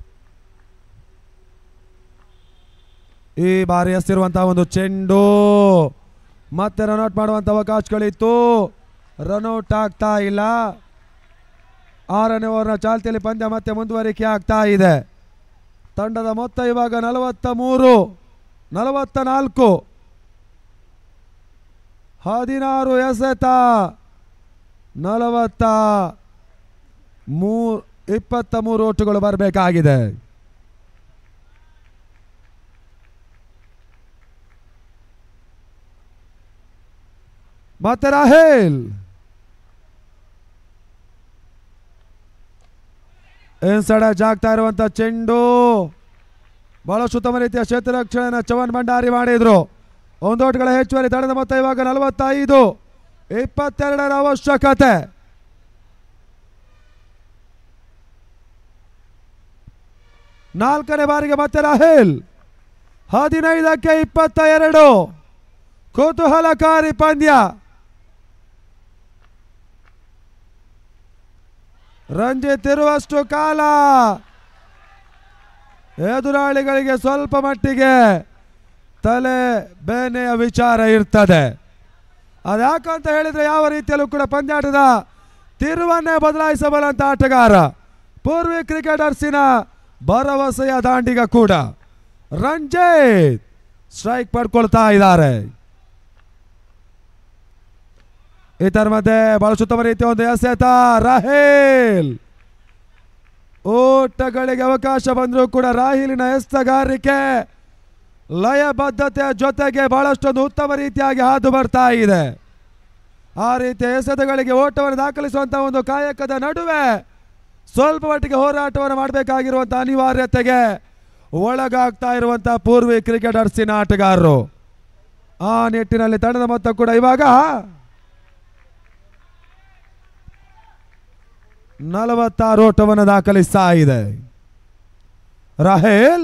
ಈ ಬಾರಿ ಎಸ್ತಿರುವಂತಹ ಒಂದು ಚೆಂಡು ಮತ್ತೆ ರನ್ಔಟ್ ಮಾಡುವಂತ ಅವಕಾಶಗಳಿತ್ತು ರನ್ಔಟ್ ಆಗ್ತಾ ಇಲ್ಲ ಆರನೇ ಓವರ್ನ ಚಾಲ್ತಿಯಲ್ಲಿ ಪಂದ್ಯ ಮತ್ತೆ ಮುಂದುವರಿಕೆ ಆಗ್ತಾ ಇದೆ ತಂಡದ ಮೊತ್ತ ಇವಾಗ ನಲವತ್ತ ಮೂರು ನಲವತ್ತ ನಾಲ್ಕು ಹದಿನಾರು ಎಸೆತ ನಲವತ್ತ ಮೂರು ಇಪ್ಪತ್ತ ಮೂರು ಓಟುಗಳು ಬರಬೇಕಾಗಿದೆ ಮತ್ತೆ ರಾಹೇಲ್ ಇನ್ಸೈಡ್ ಜಾಗ್ತಾ ಇರುವಂತ ಚೆಂಡು ಬಹಳಷ್ಟು ಉತ್ತಮ ರೀತಿಯ ಕ್ಷೇತ್ರ ರಕ್ಷಣೆಯನ್ನು ಚವನ್ ಭಂಡಾರಿ ಮಾಡಿದ್ರು ಒಂದು ಓಟ್ಗಳ ಹೆಚ್ಚುವರಿ ತಂಡದ ಮೊತ್ತ ಇವಾಗ ನಲವತ್ತೈದು ಇಪ್ಪತ್ತೆರಡರ ಅವಶ್ಯಕತೆ ನಾಲ್ಕನೇ ಬಾರಿಗೆ ಮತ್ತೆ ರಾಹಿಲ್ ಹದಿನೈದಕ್ಕೆ ಇಪ್ಪತ್ತ ಎರಡು ಕುತೂಹಲಕಾರಿ ಪಂದ್ಯ ರಂಜಿತ್ ಇರುವಷ್ಟು ಕಾಲ ಎದುರಾಳಿಗಳಿಗೆ ಸ್ವಲ್ಪ ಮಟ್ಟಿಗೆ ತಲೆ ಬೇನೆಯ ವಿಚಾರ ಇರ್ತದೆ ಅದ್ಯಾಕಂತ ಹೇಳಿದ್ರೆ ಯಾವ ರೀತಿಯಲ್ಲೂ ಕೂಡ ಪಂದ್ಯಾಟದ ತಿರುವನ್ನೇ ಬದಲಾಯಿಸಬಲ್ಲಂತ ಆಟಗಾರ ಪೂರ್ವಿ ಕ್ರಿಕೆಟರ್ಸಿನ ಭರವಸೆಯ ದಾಂಡಿಗ ಕೂಡ ರಂಜಿತ್ ಸ್ಟ್ರೈಕ್ ಪಡ್ಕೊಳ್ತಾ ಇದ್ದಾರೆ ಇದರ ಮಧ್ಯೆ ಬಹಳ ಉತ್ತಮ ರೀತಿಯ ಒಂದು ಎಸೆತ ರಾಹಿಲ್ ಓಟಗಳಿಗೆ ಅವಕಾಶ ಬಂದರೂ ಕೂಡ ರಾಹಿಲಿನ ಎಸ್ತಗಾರಿಕೆ ಲಯಬದ್ಧತೆಯ ಜೊತೆಗೆ ಬಹಳಷ್ಟೊಂದು ಉತ್ತಮ ರೀತಿಯಾಗಿ ಹಾದು ಬರ್ತಾ ಇದೆ ಆ ರೀತಿಯ ಎಸೆತಗಳಿಗೆ ಓಟವನ್ನು ದಾಖಲಿಸುವಂತ ಒಂದು ಕಾಯಕದ ನಡುವೆ ಸ್ವಲ್ಪ ಮಟ್ಟಿಗೆ ಹೋರಾಟವನ್ನು ಮಾಡಬೇಕಾಗಿರುವಂತ ಅನಿವಾರ್ಯತೆಗೆ ಒಳಗಾಗ್ತಾ ಇರುವಂತ ಪೂರ್ವಿ ಕ್ರಿಕೆಟರ್ಸಿನ ಆಟಗಾರರು ಆ ನಿಟ್ಟಿನಲ್ಲಿ ತಂಡದ ಮೊತ್ತ ಕೂಡ ಇವಾಗ ನಲವತ್ತಾರು ಓಟವನ್ನು ದಾಖಲಿಸ್ತಾ ಇದೆ ರಾಹೇಲ್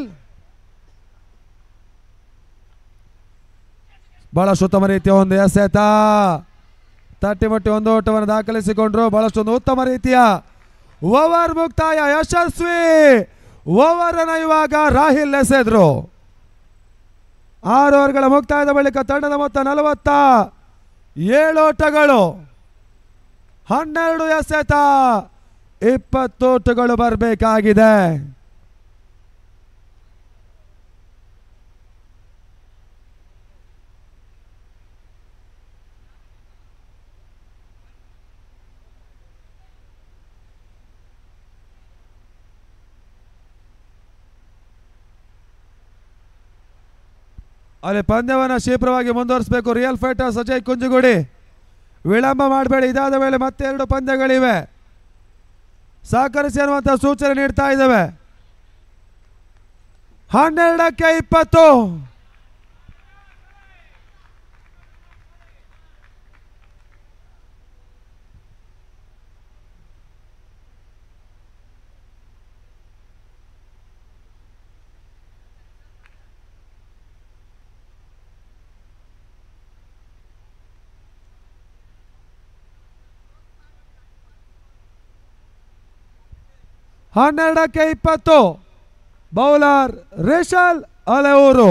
ಬಹಳಷ್ಟು ಉತ್ತಮ ರೀತಿಯ ಒಂದು ಎಸೆತ ತಟ್ಟಿ ಮಟ್ಟಿ ಒಂದು ಓಟವನ್ನು ದಾಖಲಿಸಿಕೊಂಡ್ರು ಬಹಳಷ್ಟೊಂದು ಉತ್ತಮ ರೀತಿಯ ಓವರ್ ಮುಕ್ತಾಯ ಯಶಸ್ವಿ ಓವರ್ ಅನ್ನ ಇವಾಗ ರಾಹಿಲ್ ಎಸೆದ್ರು ಆರು ಓವರ್ಗಳ ಮುಕ್ತಾಯದ ಬಳಿಕ ತಂಡದ ಮೊತ್ತ ನಲವತ್ತ ಏಳು ಓಟಗಳು ಹನ್ನೆರಡು ಎಸೆತ ಇಪ್ಪತ್ತು ಓಟಗಳು ಬರಬೇಕಾಗಿದೆ ಅಲ್ಲಿ ಪಂದ್ಯವನ್ನು ಶೀಘ್ರವಾಗಿ ಮುಂದುವರಿಸಬೇಕು ರಿಯಲ್ ಫೈಟರ್ಸ್ ಅಜಯ್ ಕುಂಜುಗುಡಿ ವಿಳಂಬ ಮಾಡಬೇಡಿ ಇದಾದ ವೇಳೆ ಮತ್ತೆ ಎರಡು ಪಂದ್ಯಗಳಿವೆ ಸಹಕರಿಸಿ ಅನ್ನುವಂಥ ಸೂಚನೆ ನೀಡ್ತಾ ಇದ್ದೇವೆ ಹನ್ನೆರಡಕ್ಕೆ ಇಪ್ಪತ್ತು ಹನ್ನೆರಡಕ್ಕೆ ಇಪ್ಪತ್ತು ಬೌಲರ್ ರೇಷಲ್ ಅಲೆಯೂರು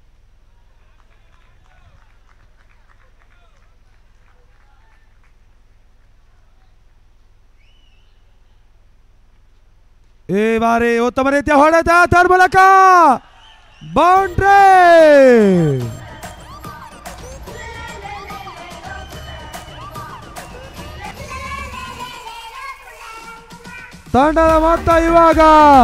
ಈ ಬಾರಿ ಉತ್ತಮ ರೀತಿಯ ಹೊಡೆತ ಅದರ ಮೂಲಕ ಬೌಂಡ್ರಿ ತಂಡದ ಮೊತ್ತ ಇವಾಗ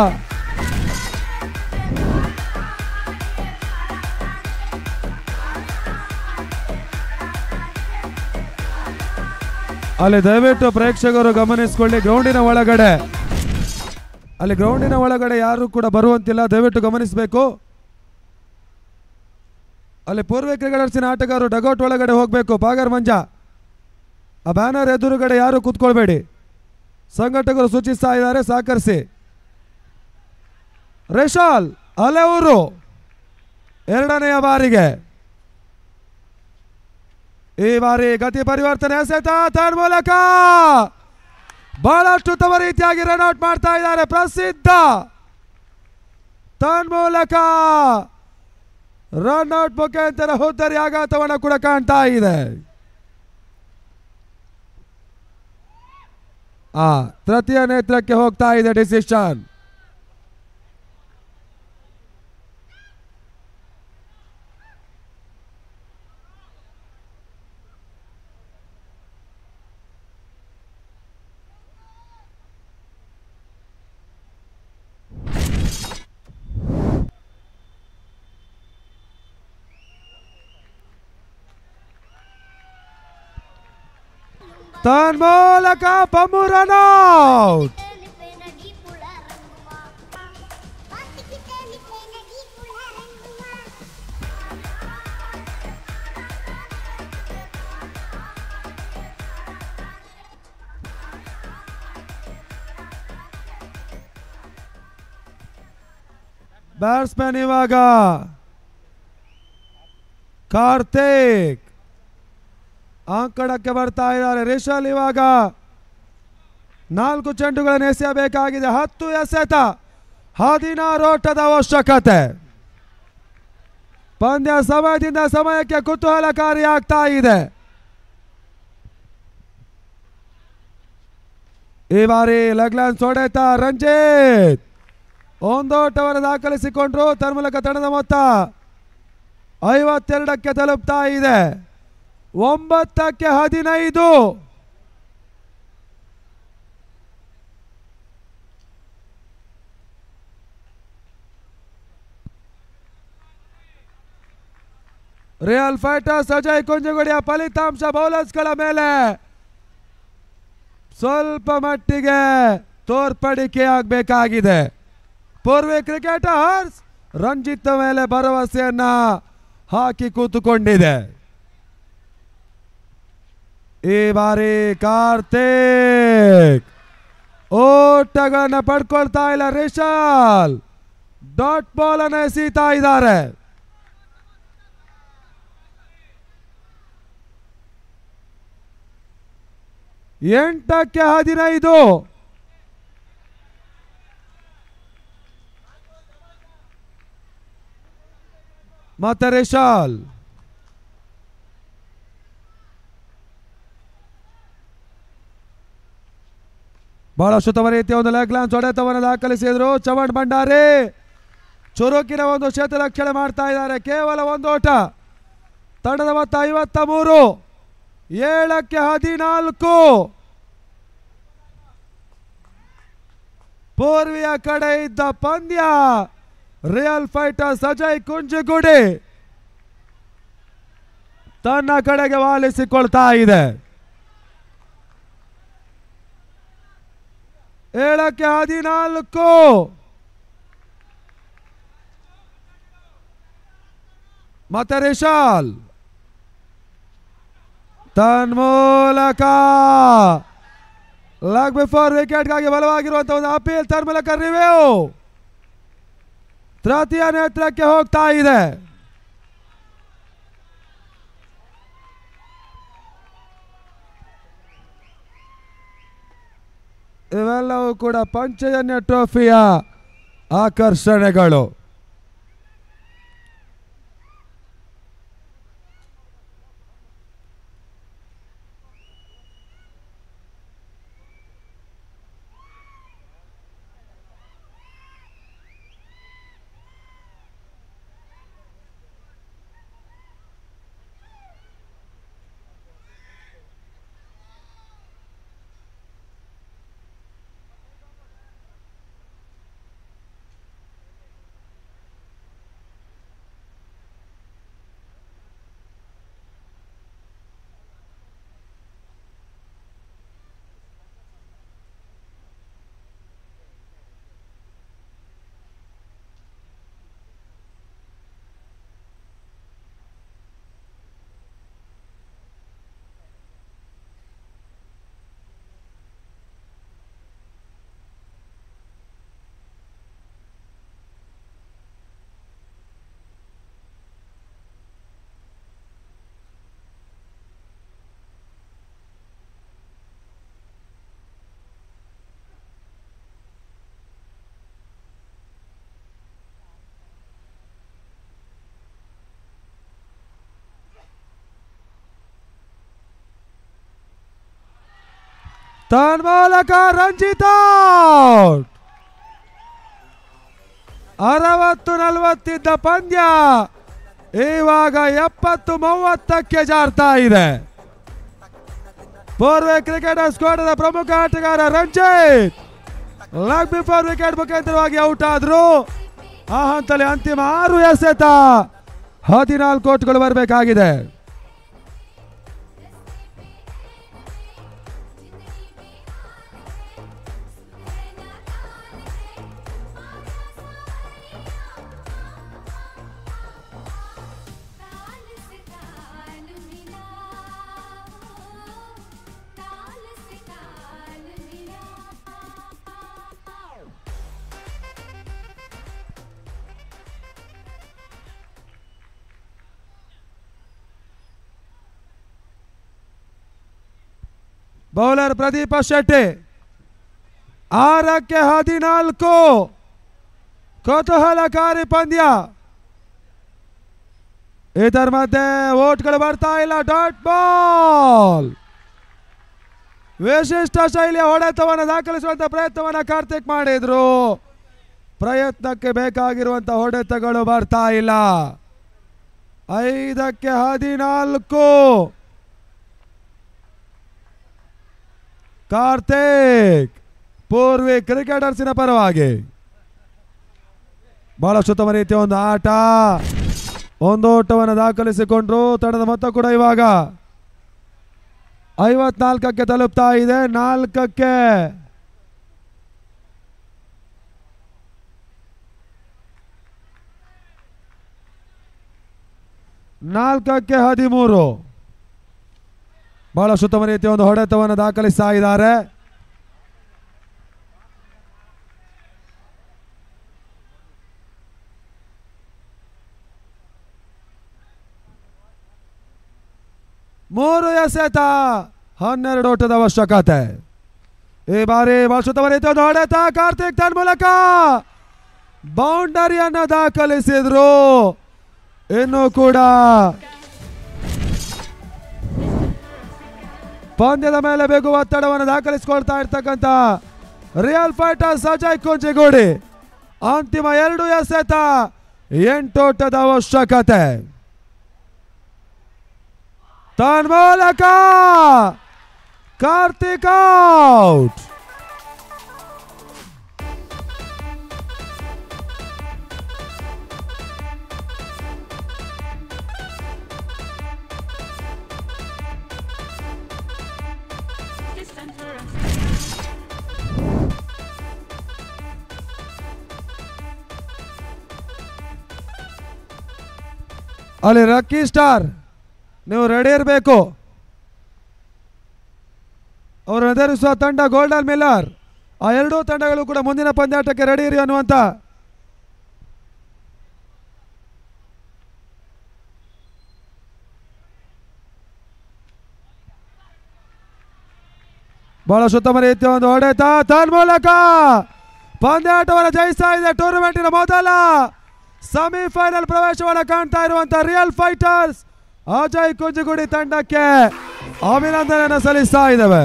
ಅಲ್ಲಿ ದಯವಿಟ್ಟು ಪ್ರೇಕ್ಷಕರು ಗಮನಿಸಿಕೊಳ್ಳಿ ಗ್ರೌಂಡಿನ ಒಳಗಡೆ ಅಲ್ಲಿ ಗ್ರೌಂಡಿನ ಒಳಗಡೆ ಯಾರು ಕೂಡ ಬರುವಂತಿಲ್ಲ ದಯವಿಟ್ಟು ಗಮನಿಸಬೇಕು ಅಲ್ಲಿ ಪೂರ್ವ ಕ್ರಿಕೆಟರ್ಸಿನ ಆಟಗಾರರು ಡಗೌಟ್ ಒಳಗಡೆ ಹೋಗಬೇಕು ಪಾಗರ್ ಮಂಜ ಆ ಬ್ಯಾನರ್ ಎದುರುಗಡೆ ಯಾರು ಕೂತ್ಕೊಳ್ಬೇಡಿ ಸಂಘಟಕರು ಸೂಚಿಸ್ತಾ ಇದ್ದಾರೆ ಸಹಕರಿಸಿ ರೇಷಾಲ್ ಅಲೆವರು ಎರಡನೆಯ ಬಾರಿಗೆ ಈ ಬಾರಿ ಗತಿ ಪರಿವರ್ತನೆ ಎಸೆತ ತನ್ನ ಮೂಲಕ ಬಹಳಷ್ಟು ಉತ್ತಮ ರೀತಿಯಾಗಿ ರನ್ ಔಟ್ ಮಾಡ್ತಾ ಇದ್ದಾರೆ ಪ್ರಸಿದ್ಧ ತನ್ಮೂಲಕ ರನ್ ಔಟ್ ಮುಖಾಂತರ ಹುದ್ದರಿ ಆಘಾತವನ್ನು ಕೂಡ ಕಾಣ್ತಾ ಇದೆ ಆ ತೃತೀಯ ನೇತ್ರಕ್ಕೆ ಹೋಗ್ತಾ ಇದೆ ಡಿಸಿಷನ್ ತನ್ಮೂಲಕ ಪಮ್ಮು ರನ್ ಔಟ್ ಬ್ಯಾಟ್ಸ್ಮನ್ ಇವಾಗ ಕಾರ್ತಿಕ್ ಅಂಕಣಕ್ಕೆ ಬರ್ತಾ ಇದ್ದಾರೆ ರಿಷಲ್ ಇವಾಗ ನಾಲ್ಕು ಚೆಂಡುಗಳನ್ನು ಎಸೆಯಬೇಕಾಗಿದೆ ಹತ್ತು ಎಸೆತ ಹದಿನಾರು ಓಟದ ಅವಶ್ಯಕತೆ ಪಂದ್ಯ ಸಮಯದಿಂದ ಸಮಯಕ್ಕೆ ಕುತೂಹಲಕಾರಿಯಾಗ್ತಾ ಇದೆ ಈ ಬಾರಿ ಲಗ್ಲಾನ್ಸ್ ಹೊಡೆತ ರಂಜಿತ್ ಒಂದೋಟವನ್ನು ದಾಖಲಿಸಿಕೊಂಡ್ರು ತನ್ಮೂಲಕ ತಂಡದ ಮೊತ್ತ ಐವತ್ತೆರಡಕ್ಕೆ ತಲುಪ್ತಾ ಇದೆ ಒಂಬತ್ತಕ್ಕೆ ಹದಿನೈದು ರಿಯಲ್ ಫೈಟರ್ಸ್ ಅಜಯ್ ಕುಂಜಗುಡಿಯ ಫಲಿತಾಂಶ ಬೌಲರ್ಸ್ಗಳ ಮೇಲೆ ಸ್ವಲ್ಪ ಮಟ್ಟಿಗೆ ತೋರ್ಪಡಿಕೆ ಆಗಬೇಕಾಗಿದೆ ಪೂರ್ವಿ ಕ್ರಿಕೆಟರ್ಸ್ ರಂಜಿತ್ ಮೇಲೆ ಭರವಸೆಯನ್ನ ಹಾಕಿ ಕೂತುಕೊಂಡಿದೆ ಈ ಬಾರಿ ಕಾರ್ತಿಕ್ ಓಟಗಳನ್ನ ಪಡ್ಕೊಳ್ತಾ ಇಲ್ಲ ರಿಶಾಲ್ ಡಾಟ್ ಬಾಲ್ ಅನ್ನ ಎಸೀತಾ ಇದ್ದಾರೆ ಎಂಟಕ್ಕೆ ಹದಿನೈದು ಮತ್ತೆ ರಿಶಾಲ್ ಬಹಳಷ್ಟು ತಮ್ಮ ರೀತಿಯ ಒಂದು ಲೆಗ್ ಲಾನ್ಸ್ ಹೊಡೆತವನ್ನು ದಾಖಲಿಸಿದ್ರು ಚವಣ್ ಭಂಡಾರಿ ಚುರುಕಿನ ಒಂದು ಕ್ಷೇತ್ರರಕ್ಷಣೆ ಮಾಡ್ತಾ ಇದ್ದಾರೆ ಕೇವಲ ಒಂದು ಓಟ ತಂಡದ ಮೊತ್ತ ಐವತ್ತ ಮೂರು ಏಳಕ್ಕೆ ಹದಿನಾಲ್ಕು ಪೂರ್ವಿಯ ಕಡೆ ಇದ್ದ ಪಂದ್ಯ ರಿಯಲ್ ಫೈಟರ್ಸ್ ಅಜಯ್ ಕುಂಜಗುಡಿ ತನ್ನ ಕಡೆಗೆ ವಾಲಿಸಿಕೊಳ್ತಾ ಇದೆ ಏಳಕ್ಕೆ ಹದಿನಾಲ್ಕು ಮತ್ತೆ ರಿಶಾಲ್ ತನ್ಮೂಲಕ ಲಾಗ್ ಬಿಫೋರ್ ವಿಕೆಟ್ಗಾಗಿ ಬಲವಾಗಿರುವಂತಹ ಒಂದು ಅಪೀಲ್ ತನ್ಮೂಲಕ ರಿವ್ಯೂ ತೃತೀಯ ನೇತ್ರಕ್ಕೆ ಹೋಗ್ತಾ ಇದೆ ಇವೆಲ್ಲವೂ ಕೂಡ ಪಂಚಜನ್ಯ ಟ್ರೋಫಿಯ ಆಕರ್ಷಣೆಗಳು ತನ್ಮೂಲಕ ರಂಜಿತ ಔಟ್. ಅರವತ್ತು ನಲವತ್ತಿದ್ದ ಪಂದ್ಯ ಇವಾಗ ಎಪ್ಪತ್ತು ಮೂವತ್ತಕ್ಕೆ ಜಾರ್ತಾ ಇದೆ ಪೂರ್ವ ಕ್ರಿಕೆಟರ್ ಸ್ಕ್ವಾಡದ ಪ್ರಮುಖ ಆಟಗಾರ ರಂಜಿತ್ ಲೆಗ್ ಬಿಫೋರ್ ವಿಕೆಟ್ ಮುಖಾಂತರವಾಗಿ ಔಟ್ ಆದ್ರು ಆ ಹಂತದಲ್ಲಿ ಅಂತಿಮ ಆರು ಎಸೆತ ಹದಿನಾಲ್ಕು ಓಟ್ಗಳು ಬರಬೇಕಾಗಿದೆ
ताल से ताल मिला ताल से ताल मिला
ಬೌಲರ್ ಪ್ರದೀಪ ಶೆಟ್ಟಿ ಆರಕ್ಕೆ ಹದಿನಾಲ್ಕು ಕುತೂಹಲಕಾರಿ ಪಂದ್ಯ ಇದರ ಮಧ್ಯೆ ಓಟ್ಗಳು ಬರ್ತಾ ಇಲ್ಲ ಡಾಟ್ ಬಾಲ್ ವಿಶಿಷ್ಟ ಶೈಲಿಯ ಹೊಡೆತವನ್ನು ದಾಖಲಿಸುವಂತ ಪ್ರಯತ್ನವನ್ನ ಕಾರ್ತಿಕ್ ಮಾಡಿದ್ರು ಪ್ರಯತ್ನಕ್ಕೆ ಬೇಕಾಗಿರುವಂತ ಹೊಡೆತಗಳು ಬರ್ತಾ ಇಲ್ಲ ಐದಕ್ಕೆ ಹದಿನಾಲ್ಕು ಕಾರ್ತಿಕ್ ಪೂರ್ವಿ ಕ್ರಿಕೆಟರ್ಸಿನ ಪರವಾಗಿ ಬಹಳಷ್ಟು ಉತ್ತಮ ರೀತಿಯ ಒಂದು ಆಟ ಒಂದು ಓಟವನ್ನು ದಾಖಲಿಸಿಕೊಂಡ್ರು ತಂಡದ ಮೊತ್ತ ಕೂಡ ಇವಾಗ ಐವತ್ನಾಲ್ಕಕ್ಕೆ ತಲುಪ್ತಾ ಇದೆ ನಾಲ್ಕಕ್ಕೆ ನಾಲ್ಕಕ್ಕೆ ಹದಿಮೂರು ಬಹಳ ಉತ್ತಮ ರೀತಿಯ ಒಂದು ಹೊಡೆತವನ್ನು ದಾಖಲಿಸ್ತಾ ಇದ್ದಾರೆ ಮೂರು ಎಸೆತ ಹನ್ನೆರಡು ಓಟದ ಅವಶ್ಯಕತೆ ಈ ಬಾರಿ ಬಹಳ ಉತ್ತಮ ರೀತಿಯ ಒಂದು ಹೊಡೆತ ಕಾರ್ತಿಕ್ ತನ್ನ ಮೂಲಕ ಬೌಂಡರಿಯನ್ನು ದಾಖಲಿಸಿದ್ರು ಇನ್ನು ಕೂಡ ಪಂದ್ಯದ ಮೇಲೆ ಬೇಗು ಒತ್ತಡವನ್ನು ದಾಖಲಿಸಿಕೊಳ್ತಾ ಇರ್ತಕ್ಕಂಥ ರಿಯಲ್ ಫೈಟರ್ಸ್ ಅಜಯ್ ಕುಂಜಿಗೋಡಿ ಅಂತಿಮ ಎರಡು ಎಸೆತ ಎಂಟೋಟದ ಅವಶ್ಯಕತೆ ತನ್ಮೂಲಕ ಕಾರ್ತಿಕ್ ಔಟ್ ಅಲ್ಲಿ ರಕ್ಕಿ ಸ್ಟಾರ್ ನೀವು ರೆಡಿ ಇರಬೇಕು ಅವರು ಎದುರಿಸುವ ತಂಡ ಗೋಲ್ಡನ್ ಮಿಲ್ಲರ್ ಆ ಎರಡೂ ತಂಡಗಳು ಕೂಡ ಮುಂದಿನ ಪಂದ್ಯಾಟಕ್ಕೆ ರೆಡಿ ಇರಿ ಅನ್ನುವಂತ ಬಹಳ ಉತ್ತಮ ರೀತಿಯ ಒಂದು ಹೊಡೆತ ತನ್ಮೂಲಕ ಪಂದ್ಯಾಟವನ್ನು ಜಯಿಸ್ತಾ ಇದೆ ಟೂರ್ನಮೆಂಟಿನ ಮೊದಲ ಸೆಮಿಫೈನಲ್ ಪ್ರವೇಶವನ್ನು ಕಾಣ್ತಾ ಇರುವಂತ ರಿಯಲ್ ಫೈಟರ್ಸ್ ಅಜಯ್ ಕುಂಜುಗುಡಿ ತಂಡಕ್ಕೆ ಅಭಿನಂದನೆಯನ್ನು ಸಲ್ಲಿಸ್ತಾ ಇದ್ದೇವೆ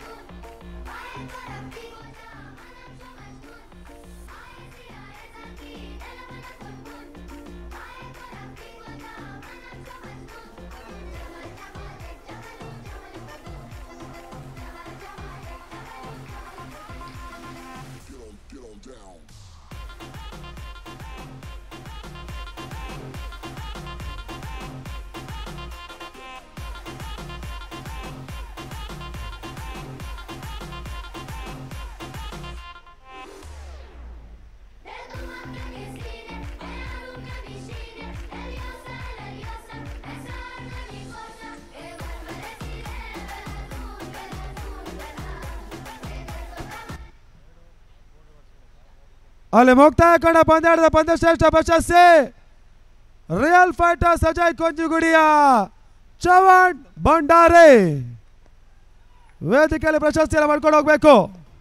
ಅಲ್ಲಿ ಮುಕ್ತಾಯ ಕಂಡ ಪಂದ್ಯಾಟದ ಪಂದ್ಯಶ್ರೇಷ್ಠ ಪ್ರಶಸ್ತಿ ರಿಯಲ್ ಫೈಟರ್ಸ್ ಅಜಯ್ ಕೊಂಜುಗುಡಿಯ ಚವಣ್ ಭಂಡಾರಿ ವೇದಿಕೆಯಲ್ಲಿ ಪ್ರಶಸ್ತಿಯನ್ನು ಮಾಡ್ಕೊಂಡು ಹೋಗ್ಬೇಕು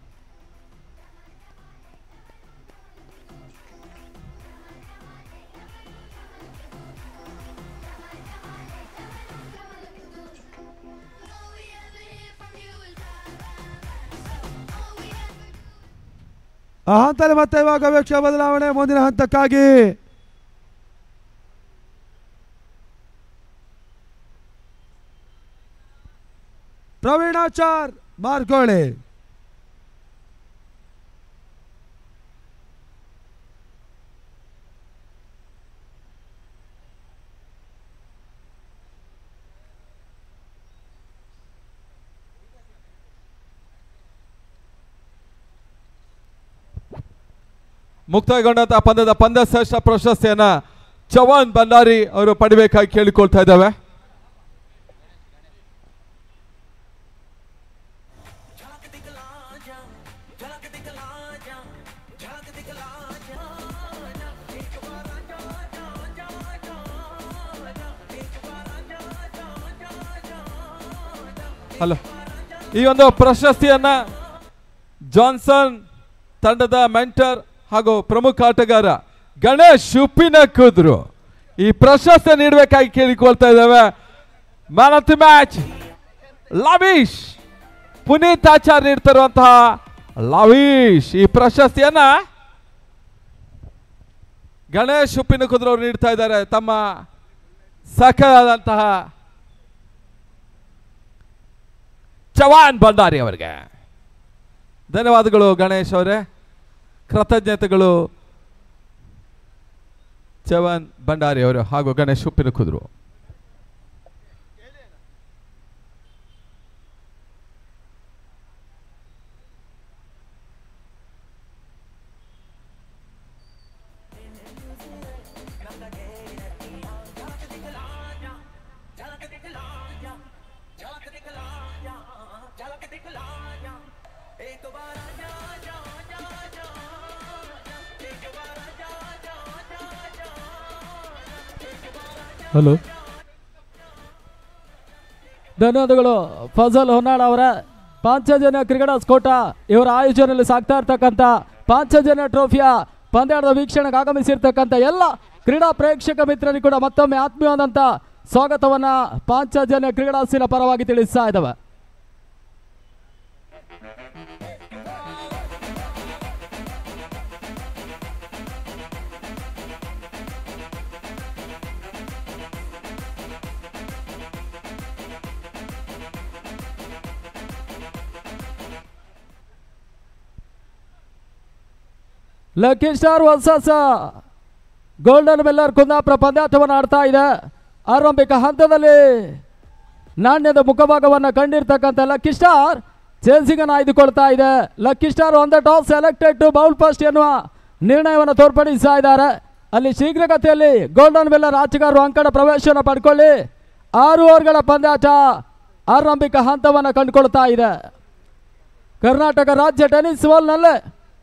ಆ ಹಂತದಲ್ಲಿ ಮತ್ತೆ ಇವಾಗ ವೇಕ್ಷ ಬದಲಾವಣೆ ಮುಂದಿನ ಹಂತಕ್ಕಾಗಿ ಪ್ರವೀಣಾಚಾರ್ ಮಾರ್ಗೋಳಿ
ಮುಕ್ತಾಯಗೊಂಡಂತಹ ಪಂದ್ಯದ ಪಂದ್ಯ ಶ್ರೇಷ್ಠ ಪ್ರಶಸ್ತಿಯನ್ನ ಚವಾನ್ ಭಂಡಾರಿ ಅವರು ಪಡಿಬೇಕಾಗಿ ಕೇಳಿಕೊಳ್ತಾ ಇದ್ದಾವೆ ಹಲೋ ಈ ಒಂದು ಪ್ರಶಸ್ತಿಯನ್ನ ಜಾನ್ಸನ್ ತಂಡದ ಮೆಂಟರ್ ಹಾಗೂ ಪ್ರಮುಖ ಆಟಗಾರ ಗಣೇಶ್ ಉಪ್ಪಿನ ಕುದ್ರು ಈ ಪ್ರಶಸ್ತಿ ನೀಡಬೇಕಾಗಿ ಕೇಳಿಕೊಳ್ತಾ ಇದ್ದೇವೆ man of the match Lavish Puneeth Achar ನೀಡ್ತಿರುವಂತಹ ಲವೀಶ್ ಈ ಪ್ರಶಸ್ತಿಯನ್ನ ಗಣೇಶ್ ಉಪ್ಪಿನ ಕುದ್ರು ಅವರು ನೀಡ್ತಾ ಇದ್ದಾರೆ ತಮ್ಮ ಸಖರಾದಂತಹ ಚವಾನ್ ಭಂಡಾರಿ ಅವರಿಗೆ ಧನ್ಯವಾದಗಳು ಗಣೇಶ್ ಅವರೇ ಕೃತಜ್ಞತೆಗಳು ಚವನ್ ಭಂಡಾರಿ ಅವರು ಹಾಗೂ ಗಣೇಶ್ ಉಪ್ಪಿನ ಕುದ್ರು
ಹಲೋ ಧನ್ಯವಾದಗಳು ಫಜಲ್ ಹೊನ್ನಾಳ್ ಅವರ ಪಾಂಚಜನ್ಯ ಕ್ರಿಕೆಟ್ ಸ್ಕೋಟ ಇವರ ಆಯೋಜನೆಯಲ್ಲಿ ಸಾಗ್ತಾ ಇರ್ತಕ್ಕಂಥ ಪಾಂಚಜನ್ಯ ಟ್ರೋಫಿಯ ಪಂದ್ಯಾಟದ ವೀಕ್ಷಣೆಗೆ ಆಗಮಿಸಿರ್ತಕ್ಕಂಥ ಎಲ್ಲ ಕ್ರೀಡಾ ಪ್ರೇಕ್ಷಕ ಮಿತ್ರರಿಗೂ ಕೂಡ ಮತ್ತೊಮ್ಮೆ ಆತ್ಮೀಯವಾದಂಥ ಸ್ವಾಗತವನ್ನ ಪಾಂಚಜನ್ಯ ಕ್ರೀಡಾಸಿನ ಪರವಾಗಿ ತಿಳಿಸ್ತಾ ಇದ್ದಾವೆ Lucky Star versus Golden Miller Kundapura ಪಂದ್ಯಾಟವನ್ನು ಆಡ್ತಾ ಇದೆ ಆರಂಭಿಕ ಹಂತದಲ್ಲಿ ನಾಣ್ಯದ ಮುಖಭಾಗವನ್ನು ಕಂಡಿರ್ತಕ್ಕಂಥ ಲಕ್ಕಿ ಸ್ಟಾರ್ ಚೇಲ್ಸಿಂಗನ್ನು ಆಯ್ದುಕೊಳ್ತಾ ಇದೆ Lucky Star on the top selected to bowl first ಎನ್ನುವ ನಿರ್ಣಯವನ್ನು ತೋರ್ಪಡಿಸ್ತಾ ಇದ್ದಾರೆ ಅಲ್ಲಿ ಶೀಘ್ರಗತಿಯಲ್ಲಿ ಗೋಲ್ಡನ್ ಮೆಲ್ಲರ್ ಆಟಗಾರರು ಅಂಕಣ ಪ್ರವೇಶವನ್ನು ಪಡ್ಕೊಳ್ಳಿ ಆರು ಓವರ್ಗಳ ಪಂದ್ಯಾಟ ಆರಂಭಿಕ ಹಂತವನ್ನು ಕಂಡುಕೊಳ್ತಾ ಇದೆ ಕರ್ನಾಟಕ ರಾಜ್ಯ ಟೆನ್ನಿಸ್ ಬಾಲ್ನಲ್ಲೇ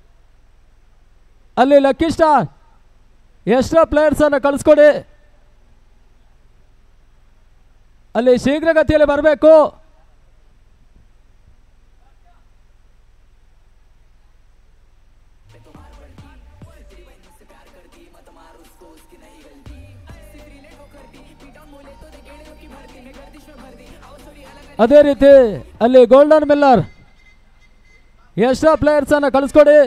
ಅಲ್ಲಿ ಲಕ್ಕಿ ಸ್ಟಾರ್ ಎಷ್ಟೋ ಪ್ಲೇಯರ್ಸ್ ಅನ್ನು ಕಳಿಸ್ಕೊಡಿ ಅಲ್ಲಿ ಶೀಘ್ರಗತಿಯಲ್ಲಿ ಬರಬೇಕು ಅದೇ ರೀತಿ ಅಲ್ಲಿ ಗೋಲ್ಡನ್ ಮಿಲ್ಲರ್ ಎಷ್ಟೋ ಪ್ಲೇಯರ್ಸ್ ಅನ್ನು ಕಳಿಸ್ಕೊಡಿ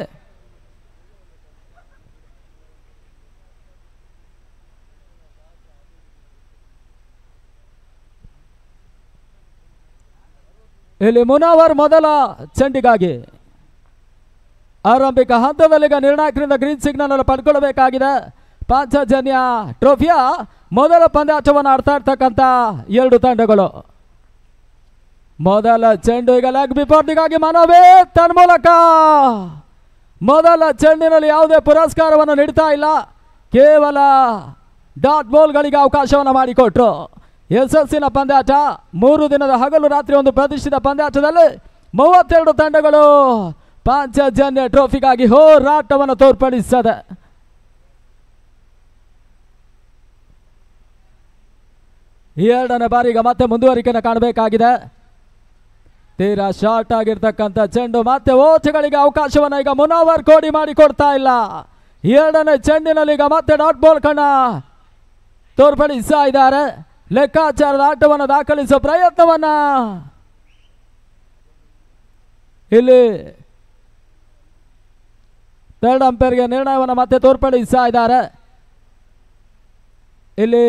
ಇಲ್ಲಿ ಮುನಾವರ್ ಮೊದಲ ಚೆಂಡಿಗಾಗಿ ಆರಂಭಿಕ ಹಂತದಲ್ಲಿ ಈಗ ನಿರ್ಣಾಯಕರಿಂದ ಗ್ರೀನ್ ಸಿಗ್ನಲ್ ಅನ್ನು ಪಡ್ಕೊಳ್ಬೇಕಾಗಿದೆ ಪಾಂಚಜನ್ಯ ಟ್ರೋಫಿಯ ಮೊದಲ ಪಂದ್ಯಾಟವನ್ನು ಆಡ್ತಾ ಇರ್ತಕ್ಕಂಥ ಎರಡು ತಂಡಗಳು ಮೊದಲ ಚೆಂಡು ಈಗ ಲೆಗ್ ಬಿಫೋರ್ದಿಗಾಗಿ ಮನವೇ ತನ್ಮೂಲಕ ಮೊದಲ ಚೆಂಡಿನಲ್ಲಿ ಯಾವುದೇ ಪುರಸ್ಕಾರವನ್ನು ನೀಡ್ತಾ ಇಲ್ಲ ಕೇವಲ ಡಾಟ್ ಬಾಲ್ಗಳಿಗೆ ಅವಕಾಶವನ್ನು ಮಾಡಿಕೊಟ್ರು ಯಶಸ್ಸಿನ ಪಂದ್ಯಾಟ ಮೂರು ದಿನದ ಹಗಲು ರಾತ್ರಿ ಒಂದು ಪ್ರತಿಷ್ಠಿತ ಪಂದ್ಯಾಟದಲ್ಲಿ ಮೂವತ್ತೆರಡು ತಂಡಗಳು ಪಾಂಚಜನ್ಯ ಟ್ರೋಫಿಗಾಗಿ ಹೋರಾಟವನ್ನು ತೋರ್ಪಡಿಸದೆ ಎರಡನೇ ಬಾರಿಗೆ ಮತ್ತೆ ಮುಂದುವರಿಕೆಯನ್ನು ಕಾಣಬೇಕಾಗಿದೆ ತೀರಾ ಶಾರ್ಟ್ ಆಗಿರ್ತಕ್ಕಂಥ ಚೆಂಡು ಮತ್ತೆ ಓಚಗಳಿಗೆ ಅವಕಾಶವನ್ನು ಈಗ ಮುನಾವರ್ ಕೋಡಿ ಮಾಡಿ ಕೊಡ್ತಾ ಇಲ್ಲ ಎರಡನೇ ಚೆಂಡಿನಲ್ಲಿ ಈಗ ಮತ್ತೆ ಡಾಟ್ ಬಾಲ್ ಕಣ್ಣ ತೋರ್ಪಡಿಸ್ತಾ ಇದ್ದಾರೆ ಲೆಕ್ಕಾಚಾರದ ಆಟವನ್ನು ದಾಖಲಿಸುವ ಪ್ರಯತ್ನವನ್ನ ಇಲ್ಲಿ ಥರ್ಡ್ ಅಂಪೈರ್ಗೆ ನಿರ್ಣಯವನ್ನು ಮತ್ತೆ ತೋರ್ಪಡಿಸ್ತಾ ಇದ್ದಾರೆ ಇಲ್ಲಿ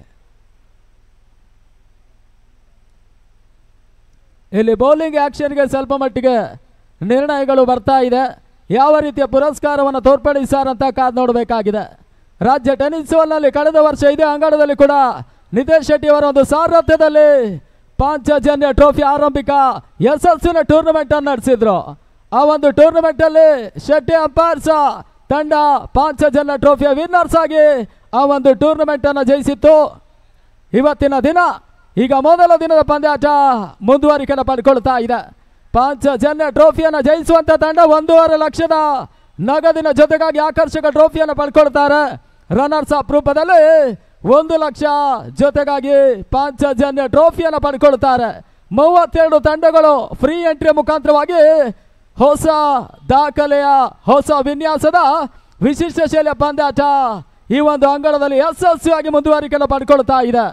ಇಲ್ಲಿ ಬೌಲಿಂಗ್ ಆಕ್ಷನ್ಗೆ ಸ್ವಲ್ಪ ಮಟ್ಟಿಗೆ ನಿರ್ಣಯಗಳು ಬರ್ತಾ ಇದೆ ಯಾವ ರೀತಿಯ ಪುರಸ್ಕಾರವನ್ನು ತೋರ್ಪಡಿಸಾರಂತ ಕಾದ್ ನೋಡಬೇಕಾಗಿದೆ ರಾಜ್ಯ ಟೆನ್ನಿಸ್ ನಲ್ಲಿ ಕಳೆದ ವರ್ಷ ಇದೇ ಅಂಗಡದಲ್ಲಿ ಕೂಡ ನಿತೇಶ್ ಶೆಟ್ಟಿ ಅವರ ಒಂದು ಸಾರಥ್ಯದಲ್ಲಿ ಪಾಂಚಜನ್ಯ ಟ್ರೋಫಿ ಆರಂಭಿಕ ಯಶಸ್ಸಿನ ಟೂರ್ನಮೆಂಟ್ ಅನ್ನು ನಡೆಸಿದ್ರು ಆ ಒಂದು ಟೂರ್ನಮೆಂಟ್ ಅಲ್ಲಿ ಶೆಟ್ಟಿ ಅಂಪೈರ್ಸ್ ತಂಡ ಪಾಂಚಜನ್ಯ ಟ್ರೋಫಿಯ ವಿನ್ನರ್ಸ್ ಆಗಿ ಆ ಒಂದು ಟೂರ್ನಮೆಂಟ್ ಅನ್ನು ಜಯಿಸಿತ್ತು ಇವತ್ತಿನ ದಿನ ಈಗ ಮೊದಲ ದಿನದ ಪಂದ್ಯಾಟ ಮುಂದುವರಿಕೆಯನ್ನು ಪಡ್ಕೊಳ್ತಾ ಇದೆ ಪಾಂಚಜನ್ಯ ಟ್ರೋಫಿಯನ್ನು ಜಯಿಸುವಂತ ತಂಡ ಒಂದೂವರೆ ಲಕ್ಷದ ನಗದಿನ ಜೊತೆಗಾಗಿ ಆಕರ್ಷಕ ಟ್ರೋಫಿಯನ್ನು ಪಡ್ಕೊಳ್ತಾರೆ ರನ್ನರ್ಸ್ ಅಪ್ ರೂಪದಲ್ಲಿ ಒಂದು ಲಕ್ಷ ಜೊತೆಗಾಗಿ ಪಾಂಚಜನ್ಯ ಟ್ರೋಫಿಯನ್ನು ಪಡ್ಕೊಳ್ತಾರೆ ಮೂವತ್ತೆರಡು ತಂಡಗಳು ಫ್ರೀ ಎಂಟ್ರಿ ಮುಖಾಂತರವಾಗಿ ಹೊಸ ದಾಖಲೆಯ ಹೊಸ ವಿನ್ಯಾಸದ ವಿಶಿಷ್ಟ ಶೈಲಿಯ ಪಂದ್ಯಾಟ ಈ ಒಂದು ಅಂಗಳದಲ್ಲಿ ಯಶಸ್ವಿಯಾಗಿ ಮುಂದುವರಿಕೆಯನ್ನು ಪಡ್ಕೊಳ್ತಾ ಇದೆ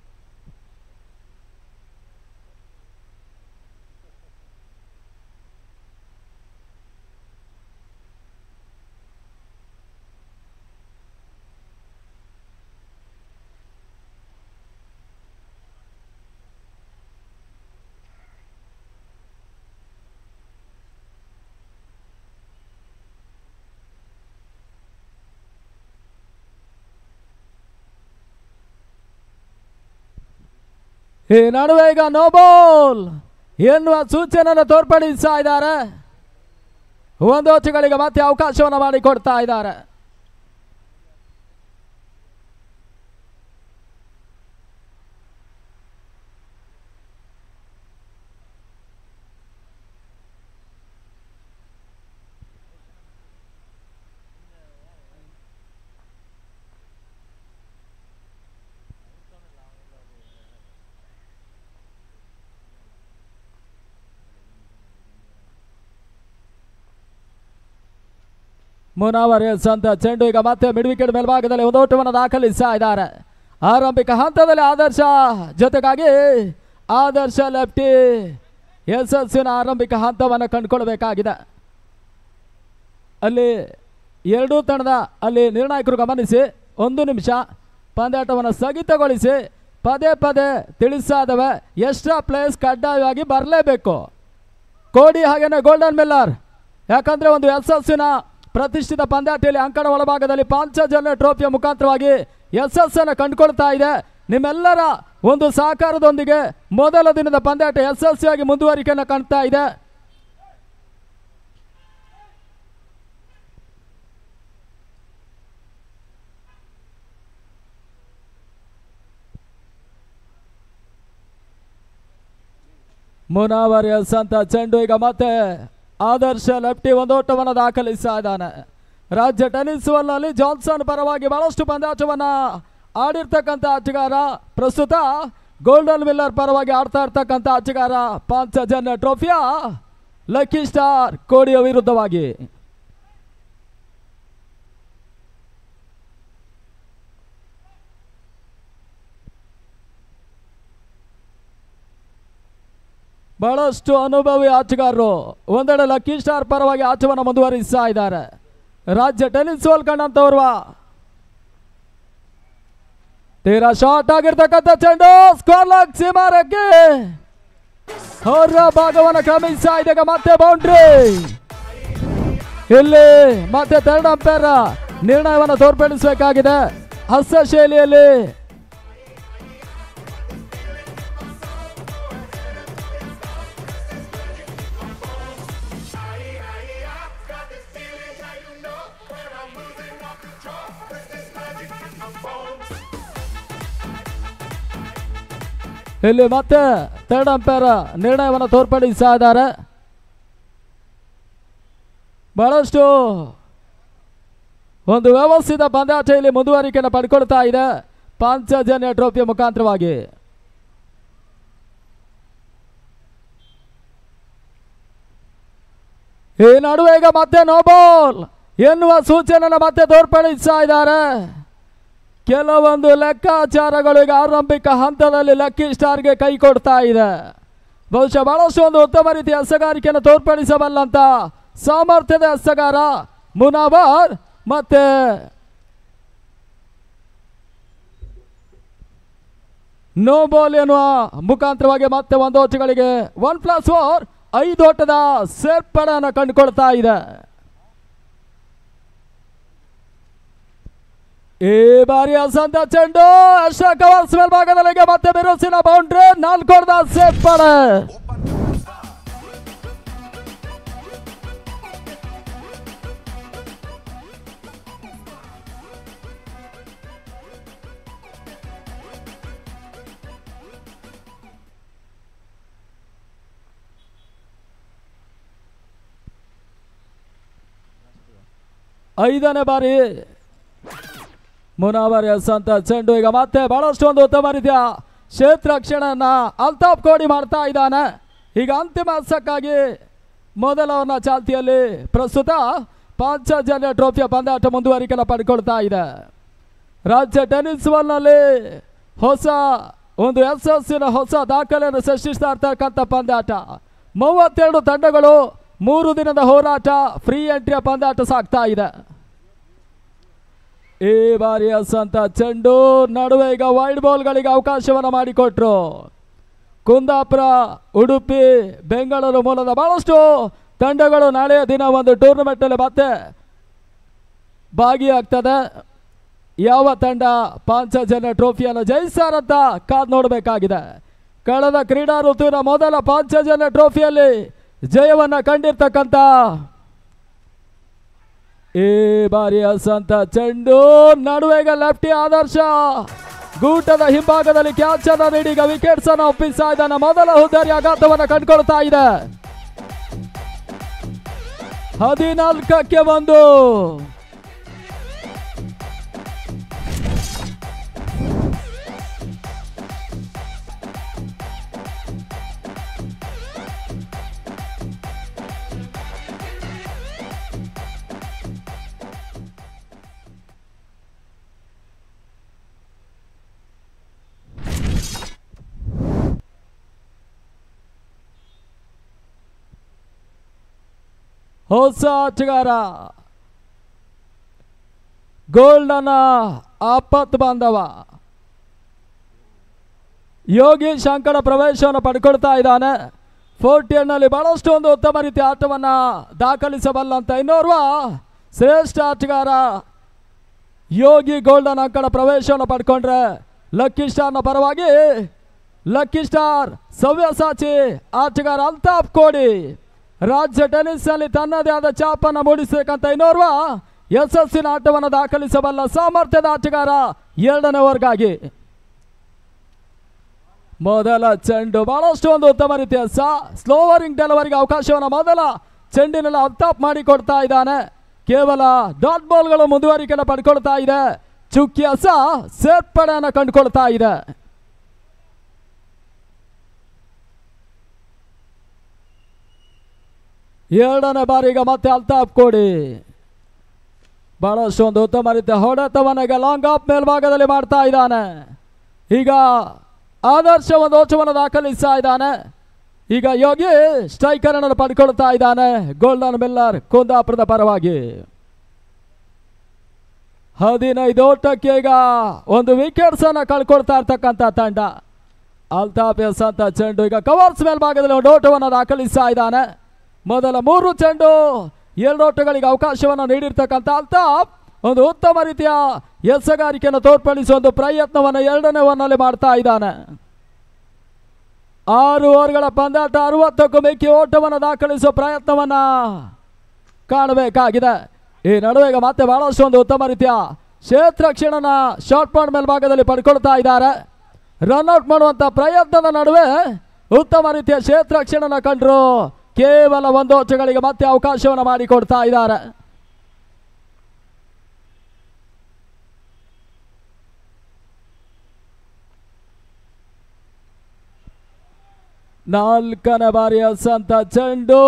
ಈ ನಡುವೆ ಈಗ ನೋಬಾಲ್ ಎನ್ನುವ ಸೂಚನೆಯನ್ನು ತೋರ್ಪಡಿಸ್ತಾ ಇದ್ದಾರೆ ಒಂದು ಹೊಚ್ಚುಗಳಿಗೆ ಮತ್ತೆ ಅವಕಾಶವನ್ನು ಮಾಡಿಕೊಡ್ತಾ ಇದ್ದಾರೆ ಮುನಾವರ್ ಸಂತ ಚೆಂಡು ಈಗ ಮತ್ತೆ ಮಿಡ್ ವಿಕೆಟ್ ಮೇಲ್ಭಾಗದಲ್ಲಿ ಒಂದು ಓಟವನ್ನು ದಾಖಲಿಸ್ತಾ ಇದ್ದಾರೆ ಆರಂಭಿಕ ಹಂತದಲ್ಲಿ ಆದರ್ಶ ಜೊತೆಗಾಗಿ ಆದರ್ಶ ಲೆಫ್ಟಿ ಯಶಸ್ಸಿನ ಆರಂಭಿಕ ಹಂತವನ್ನು ಕಂಡುಕೊಳ್ಬೇಕಾಗಿದೆ ಅಲ್ಲಿ ಎರಡೂ ತಂಡದ ಅಲ್ಲಿ ನಿರ್ಣಾಯಕರು ಗಮನಿಸಿ ಒಂದು ನಿಮಿಷ ಪಂದ್ಯಾಟವನ್ನು ಸ್ಥಗಿತಗೊಳಿಸಿ ಪದೇ ಪದೇ ತಿಳಿಸಾದವೆ ಎಕ್ಸ್ಟ್ರಾ ಪ್ಲೇಸ್ ಕಡ್ಡಾಯವಾಗಿ ಬರಲೇಬೇಕು ಕೋಡಿ ಹಾಗೇನೆ ಗೋಲ್ಡನ್ ಮಿಲ್ಲರ್ ಯಾಕಂದ್ರೆ ಒಂದು ಯಶಸ್ಸಿನ ಪ್ರತಿಷ್ಠಿತ ಪಂದ್ಯಾಟಿಯಲ್ಲಿ ಅಂಕಣ ಒಳಭಾಗದಲ್ಲಿ ಪಾಂಚಜನ್ಯ ಟ್ರೋಫಿಯ ಮುಖಾಂತರವಾಗಿ ಯಶಸ್ಸನ್ನು ಕಂಡುಕೊಳ್ತಾ ಇದೆ ನಿಮ್ಮೆಲ್ಲರ ಒಂದು ಸಹಕಾರದೊಂದಿಗೆ ಮೊದಲ ದಿನದ ಪಂದ್ಯಾಟ ಯಶಸ್ವಿಯಾಗಿ ಮುಂದುವರಿಕೆಯನ್ನು ಕಾಣ್ತಾ ಇದೆ ಮುನಾವರ್ ಎಸ್ ಅಂತ ಚೆಂಡು ಈಗ ಮತ್ತೆ ಆದರ್ಶ ಲೆಫ್ಟಿ ಒಂದು ಓಟವನ್ನು ದಾಖಲಿಸ್ತಾ ಇದ್ದಾನೆ ರಾಜ್ಯ ಟೆನಿಸ್ ನಲ್ಲಿ ಜಾನ್ಸನ್ ಪರವಾಗಿ ಬಹಳಷ್ಟು ಪಂದ್ಯಾಟವನ್ನ ಆಡಿರ್ತಕ್ಕಂಥ ಆಟಗಾರ ಪ್ರಸ್ತುತ ಗೋಲ್ಡನ್ ವಿಲ್ಲರ್ ಪರವಾಗಿ ಆಡ್ತಾ ಇರ್ತಕ್ಕಂಥ ಆಟಗಾರ ಪಾಂಚಜನ್ಯ ಟ್ರೋಫಿಯ ಲಕ್ಕಿ ಸ್ಟಾರ್ ಕೋಡಿಯ ವಿರುದ್ಧವಾಗಿ ಬಹಳಷ್ಟು ಅನುಭವಿ ಆಟಗಾರರು ಒಂದೆಡೆ ಲಕ್ಕಿ ಸ್ಟಾರ್ ಪರವಾಗಿ ಆಟವನ್ನು ಮುಂದುವರಿಸ್ತಾ ಇದ್ದಾರೆ ರಾಜ್ಯ ಟೆನಿಸ್ ವರ್ಲ್ಡ್ ಕಂಡಂತವ್ರವ ತೀರಾ ಶಾರ್ಟ್ ಆಗಿರ್ತಕ್ಕಂಥ ಚೆಂಡು ಸ್ಕೋರ್ ಲಾಕ್ ಸೀಮಾರಕ್ಕೆ ಹೊರ ಭಾಗವನ್ನು ಕ್ರಮಿಸ್ತಾ ಇದೆ ಈಗ ಮತ್ತೆ ಬೌಂಡ್ರಿ ಇಲ್ಲಿ ಮತ್ತೆ ಥರ್ಡ್ ಅಂಪೈರ್ ನಿರ್ಣಯವನ್ನು ತೋರ್ಪಡಿಸಬೇಕಾಗಿದೆ ಹಸ್ತ ಶೈಲಿಯಲ್ಲಿ ಇಲ್ಲಿ ಮತ್ತೆ ಥರ್ಡ್ ಅಂಪೈರ್ ನಿರ್ಣಯವನ್ನು ತೋರ್ಪಡಿಸ್ತಾ ಇದ್ದಾರೆ ಬಹಳಷ್ಟು ಒಂದು ವ್ಯವಸ್ಥಿತ ಪಂದ್ಯಾಟ ಇಲ್ಲಿ ಮುಂದುವರಿಕೆಯನ್ನು ಪಡ್ಕೊಳ್ತಾ ಇದೆ ಪಾಂಚಜನ್ಯ ಟ್ರೋಫಿಯ ಮುಖಾಂತರವಾಗಿ ಈ ನಡುವೆ ಈಗ ಮತ್ತೆ ನೋಬಾಲ್ ಎನ್ನುವ ಸೂಚನೆಯನ್ನು ಮತ್ತೆ ತೋರ್ಪಡಿಸ್ತಾ ಇದ್ದಾರೆ ಕೆಲವೊಂದು ಲೆಕ್ಕಾಚಾರಗಳು ಈಗ ಆರಂಭಿಕ ಹಂತದಲ್ಲಿ ಲಕ್ಕಿ ಸ್ಟಾರ್ಗೆ ಕೈ ಕೊಡ್ತಾ ಇದೆ ಬಹುಶಃ ಬಹಳಷ್ಟು ಒಂದು ಉತ್ತಮ ರೀತಿಯ ಹಸ್ತಗಾರಿಕೆಯನ್ನು ತೋರ್ಪಡಿಸಬಲ್ಲಂತ ಸಾಮರ್ಥ್ಯದ ಹಸ್ತಗಾರ ಮುನಾವರ್ ಮತ್ತೆ ನೋ ಬಾಲ್ ಎನ್ನುವ ಮುಖಾಂತರವಾಗಿ ಮತ್ತೆ ಒಂದು ಓಟಗಳಿಗೆ ಒನ್ ಪ್ಲಸ್ ಫೋರ್ ಐದು ಓಟದ ಸೇರ್ಪಡೆಯನ್ನು ಕಂಡುಕೊಳ್ತಾ ಇದೆ ಈ ಬಾರಿ ಅಸಂತ ಚೆಂಡು ಅಶೋಕ್ ಕವರ್ಸ್ ಮೇಲ್ಭಾಗದಲ್ಲಿ ಮತ್ತೆ ಬಿರುಸಿನ ಬೌಂಡ್ರಿ ನಾಲ್ಕು ಹೊಡೆದ ಸೇರ್ಪಡೆ ಐದನೇ ಬಾರಿ ಮುನಾವರ್ ಎಸ್ ಅಂತ ಚೆಂಡು ಈಗ ಮತ್ತೆ ಬಹಳಷ್ಟು ಒಂದು ಉತ್ತಮ ರೀತಿಯ ಕ್ಷೇತ್ರಕ್ಷಣನ ಅಲ್ತಾಫ್ ಕೋಡಿ ಮಾಡ್ತಾ ಇದ್ದಾನೆ ಈಗ ಅಂತಿಮ ಹಸಕ್ಕಾಗಿ ಮೊದಲವನ್ನ ಚಾಲ್ತಿಯಲ್ಲಿ ಪ್ರಸ್ತುತ ಪಾಂಚಜನ್ಯ ಟ್ರೋಫಿಯ ಪಂದ್ಯಾಟ ಮುಂದುವರಿಕೆನ ಪಡ್ಕೊಳ್ತಾ ಇದೆ ರಾಜ್ಯ ಟೆನ್ನಿಸ್ ನಲ್ಲಿ ಹೊಸ ಒಂದು ಯಶಸ್ಸಿನ ಹೊಸ ದಾಖಲೆಯನ್ನು ಸೃಷ್ಟಿಸ್ತಾ ಇರ್ತಕ್ಕಂಥ ಪಂದ್ಯಾಟ ಮೂವತ್ತೆರಡು ತಂಡಗಳು ಮೂರು ದಿನದ ಹೋರಾಟ ಫ್ರೀ ಎಂಟ್ರಿಯ ಪಂದ್ಯಾಟ ಸಾಗ್ತಾ ಇದೆ ಈ ಬಾರಿಯ ಸಂತ ಚೆಂಡು ನಡುವೆ ಈಗ ವೈಡ್ ಬಾಲ್ಗಳಿಗೆ ಅವಕಾಶವನ್ನು ಮಾಡಿಕೊಟ್ರು ಕುಂದಾಪುರ ಉಡುಪಿ ಬೆಂಗಳೂರು ಮೂಲದ ಬಹಳಷ್ಟು ತಂಡಗಳು ನಾಳೆಯ ದಿನ ಒಂದು ಟೂರ್ನಮೆಂಟಲ್ಲಿ ಮತ್ತೆ ಭಾಗಿಯಾಗ್ತದೆ ಯಾವ ತಂಡ ಪಾಂಚಜನ್ಯ ಟ್ರೋಫಿಯನ್ನು ಜಯಿಸ್ತಾರಂತ ಕಾದ್ ನೋಡಬೇಕಾಗಿದೆ ಕಳೆದ ಕ್ರೀಡಾ ಋತುವಿನ ಮೊದಲ ಪಾಂಚಜನ್ಯ ಟ್ರೋಫಿಯಲ್ಲಿ ಜಯವನ್ನ ಕಂಡಿರ್ತಕ್ಕಂಥ ಈ ಬಾರಿಯ ಸಂತ ಚೆಂಡು ನಡುವೆಗ ಲೆಫ್ಟಿ ಆದರ್ಶ ಗೂಟದ ಹಿಂಭಾಗದಲ್ಲಿ ಕ್ಯಾಚ್ ಅನ್ನ ನೀಡಿ ಈಗ ವಿಕೆಟ್ಸ್ ಅನ್ನ ಒಪ್ಪಿಸ್ತಾ ಇದ್ದಾನೆ ಮೊದಲ ಹುದ್ದಾರಿ ಆಘಾತವನ್ನ ಕಂಡುಕೊಳ್ತಾ ಇದೆ ಹದಿನಾಲ್ಕಕ್ಕೆ ಒಂದು ಹೊಸ ಆಟಗಾರ ಗೋಲ್ಡನ ಆಪತ್ ಬಾಂಧವ ಯೋಗೀಶ್ ಅಂಕಣ ಪ್ರವೇಶವನ್ನು ಪಡ್ಕೊಳ್ತಾ ಇದ್ದಾನೆ ಫೋರ್ಟಿಯನ್ನಲ್ಲಿ ಬಹಳಷ್ಟು ಒಂದು ಉತ್ತಮ ರೀತಿಯ ಆಟವನ್ನು ದಾಖಲಿಸಬಲ್ಲಂತ ಇನ್ನೋರ್ವ ಶ್ರೇಷ್ಠ ಆಟಗಾರ ಯೋಗಿ ಗೋಲ್ಡನ್ ಅಂಕಣ ಪ್ರವೇಶವನ್ನು ಪಡ್ಕೊಂಡ್ರೆ ಲಕ್ಕಿ ಸ್ಟಾರ್ನ ಪರವಾಗಿ ಲಕ್ಕಿ ಸ್ಟಾರ್ ಸವ್ಯಸಾಚಿ ಆಟಗಾರ ಅಲ್ತಾಫ್ ಕೋಡಿ ರಾಜ್ಯ ಟೆನ್ನಿಸ್ನಲ್ಲಿ ತನ್ನದೇ ಆದ ಚಾಪನ್ನು ಮೂಡಿಸಬೇಕಂತ ಇನ್ನೋರ್ವ ಯಶಸ್ಸಿನ ಆಟವನ್ನು ದಾಖಲಿಸಬಲ್ಲ ಸಾಮರ್ಥ್ಯದ ಆಟಗಾರ ಎರಡನೇ ವರ್ಗಾಗಿ ಮೊದಲ ಚೆಂಡು ಬಹಳಷ್ಟು ಒಂದು ಉತ್ತಮ ರೀತಿಯ ಸಾ ಸ್ಲೋವರಿಂಗ್ ಡೆಲಿವರಿಗೆ ಅವಕಾಶವನ್ನು ಮೊದಲ ಚೆಂಡಿನಲ್ಲಿ ಅಲ್ತಾಪ್ ಮಾಡಿಕೊಡ್ತಾ ಇದ್ದಾನೆ ಕೇವಲ ಡಾಟ್ ಬಾಲ್ಗಳು ಮುಂದುವರಿಕೆಯನ್ನು ಪಡ್ಕೊಳ್ತಾ ಇದೆ ಚುಕ್ಕಿಯ ಸಹ ಸೇರ್ಪಡೆಯನ್ನು ಕಂಡುಕೊಳ್ತಾ ಇದೆ ಎರಡನೇ ಬಾರಿಗೆ ಮತ್ತೆ ಅಲ್ತಾಫ್ ಕೋಡಿ ಬಹಳಷ್ಟು ಒಂದು ಉತ್ತಮ ರೀತಿಯ ಹೊಡೆತವನ್ನ ಈಗ ಲಾಂಗ್ ಆಫ್ ಮೇಲ್ಭಾಗದಲ್ಲಿ ಮಾಡ್ತಾ ಇದ್ದಾನೆ ಈಗ ಆದರ್ಶ ಒಂದು ಓಚವನ್ನು ದಾಖಲಿಸ್ತಾ ಇದ್ದಾನೆ ಈಗ ಯೋಗಿ ಸ್ಟ್ರೈಕರ್ ಅನ್ನು ಪಡ್ಕೊಳ್ತಾ ಇದ್ದಾನೆ ಗೋಲ್ಡನ್ ಮಿಲ್ಲರ್ ಕುಂದಾಪುರದ ಪರವಾಗಿ ಹದಿನೈದು ಓಟಕ್ಕೆ ಈಗ ಒಂದು ವಿಕೆಟ್ಸ್ ಅನ್ನ ಕಳ್ಕೊಳ್ತಾ ಇರ್ತಕ್ಕಂಥ ತಂಡ ಅಲ್ತಾಫ್ ಎಸ್ ಅಂತ ಚೆಂಡು ಈಗ ಕವರ್ಸ್ ಮೇಲ್ಭಾಗದಲ್ಲಿ ಒಂದು ಓಟವನ್ನು ದಾಖಲಿಸ್ತಾ ಇದ್ದಾನೆ ಮೊದಲ ಮೂರು ಚೆಂಡು ಎರಡು ಓಟಗಳಿಗೆ ಅವಕಾಶವನ್ನು ನೀಡಿರ್ತಕ್ಕಂಥ ಅಲ್ತಾಫ್ ಒಂದು ಉತ್ತಮ ರೀತಿಯ ಎಸಗಾರಿಕೆಯನ್ನು ತೋರ್ಪಡಿಸುವ ಒಂದು ಪ್ರಯತ್ನವನ್ನು ಎರಡನೇ ಓವರ್ನಲ್ಲಿ ಮಾಡ್ತಾ ಇದ್ದಾನೆ ಆರು ಓವರ್ಗಳ ಪಂದ್ಯಾಟ ಅರವತ್ತಕ್ಕೂ ಮಿಕ್ಕಿ ಓಟವನ್ನು ದಾಖಲಿಸುವ ಪ್ರಯತ್ನವನ್ನ ಕಾಣಬೇಕಾಗಿದೆ ಈ ನಡುವೆ ಈಗ ಮತ್ತೆ ಬಹಳಷ್ಟು ಒಂದು ಉತ್ತಮ ರೀತಿಯ ಕ್ಷೇತ್ರ ಕ್ಷಣನ ಶಾರ್ಟ್ ಪಾಯಿಂಟ್ ಮೇಲ್ಭಾಗದಲ್ಲಿ ಪಡ್ಕೊಳ್ತಾ ಇದ್ದಾರೆ ರನ್ಔಟ್ ಮಾಡುವಂತ ಪ್ರಯತ್ನದ ನಡುವೆ ಉತ್ತಮ ರೀತಿಯ ಕ್ಷೇತ್ರ ಕ್ಷಣನ ಕಂಡ್ರು ಕೇವಲ ಒಂದು ಓಟಗಳಿಗೆ ಮತ್ತೆ ಅವಕಾಶವನ್ನು ಮಾಡಿಕೊಡ್ತಾ ಇದ್ದಾರೆ ನಾಲ್ಕನೇ ಬಾರಿಯ ಸಂತ ಚೆಂಡು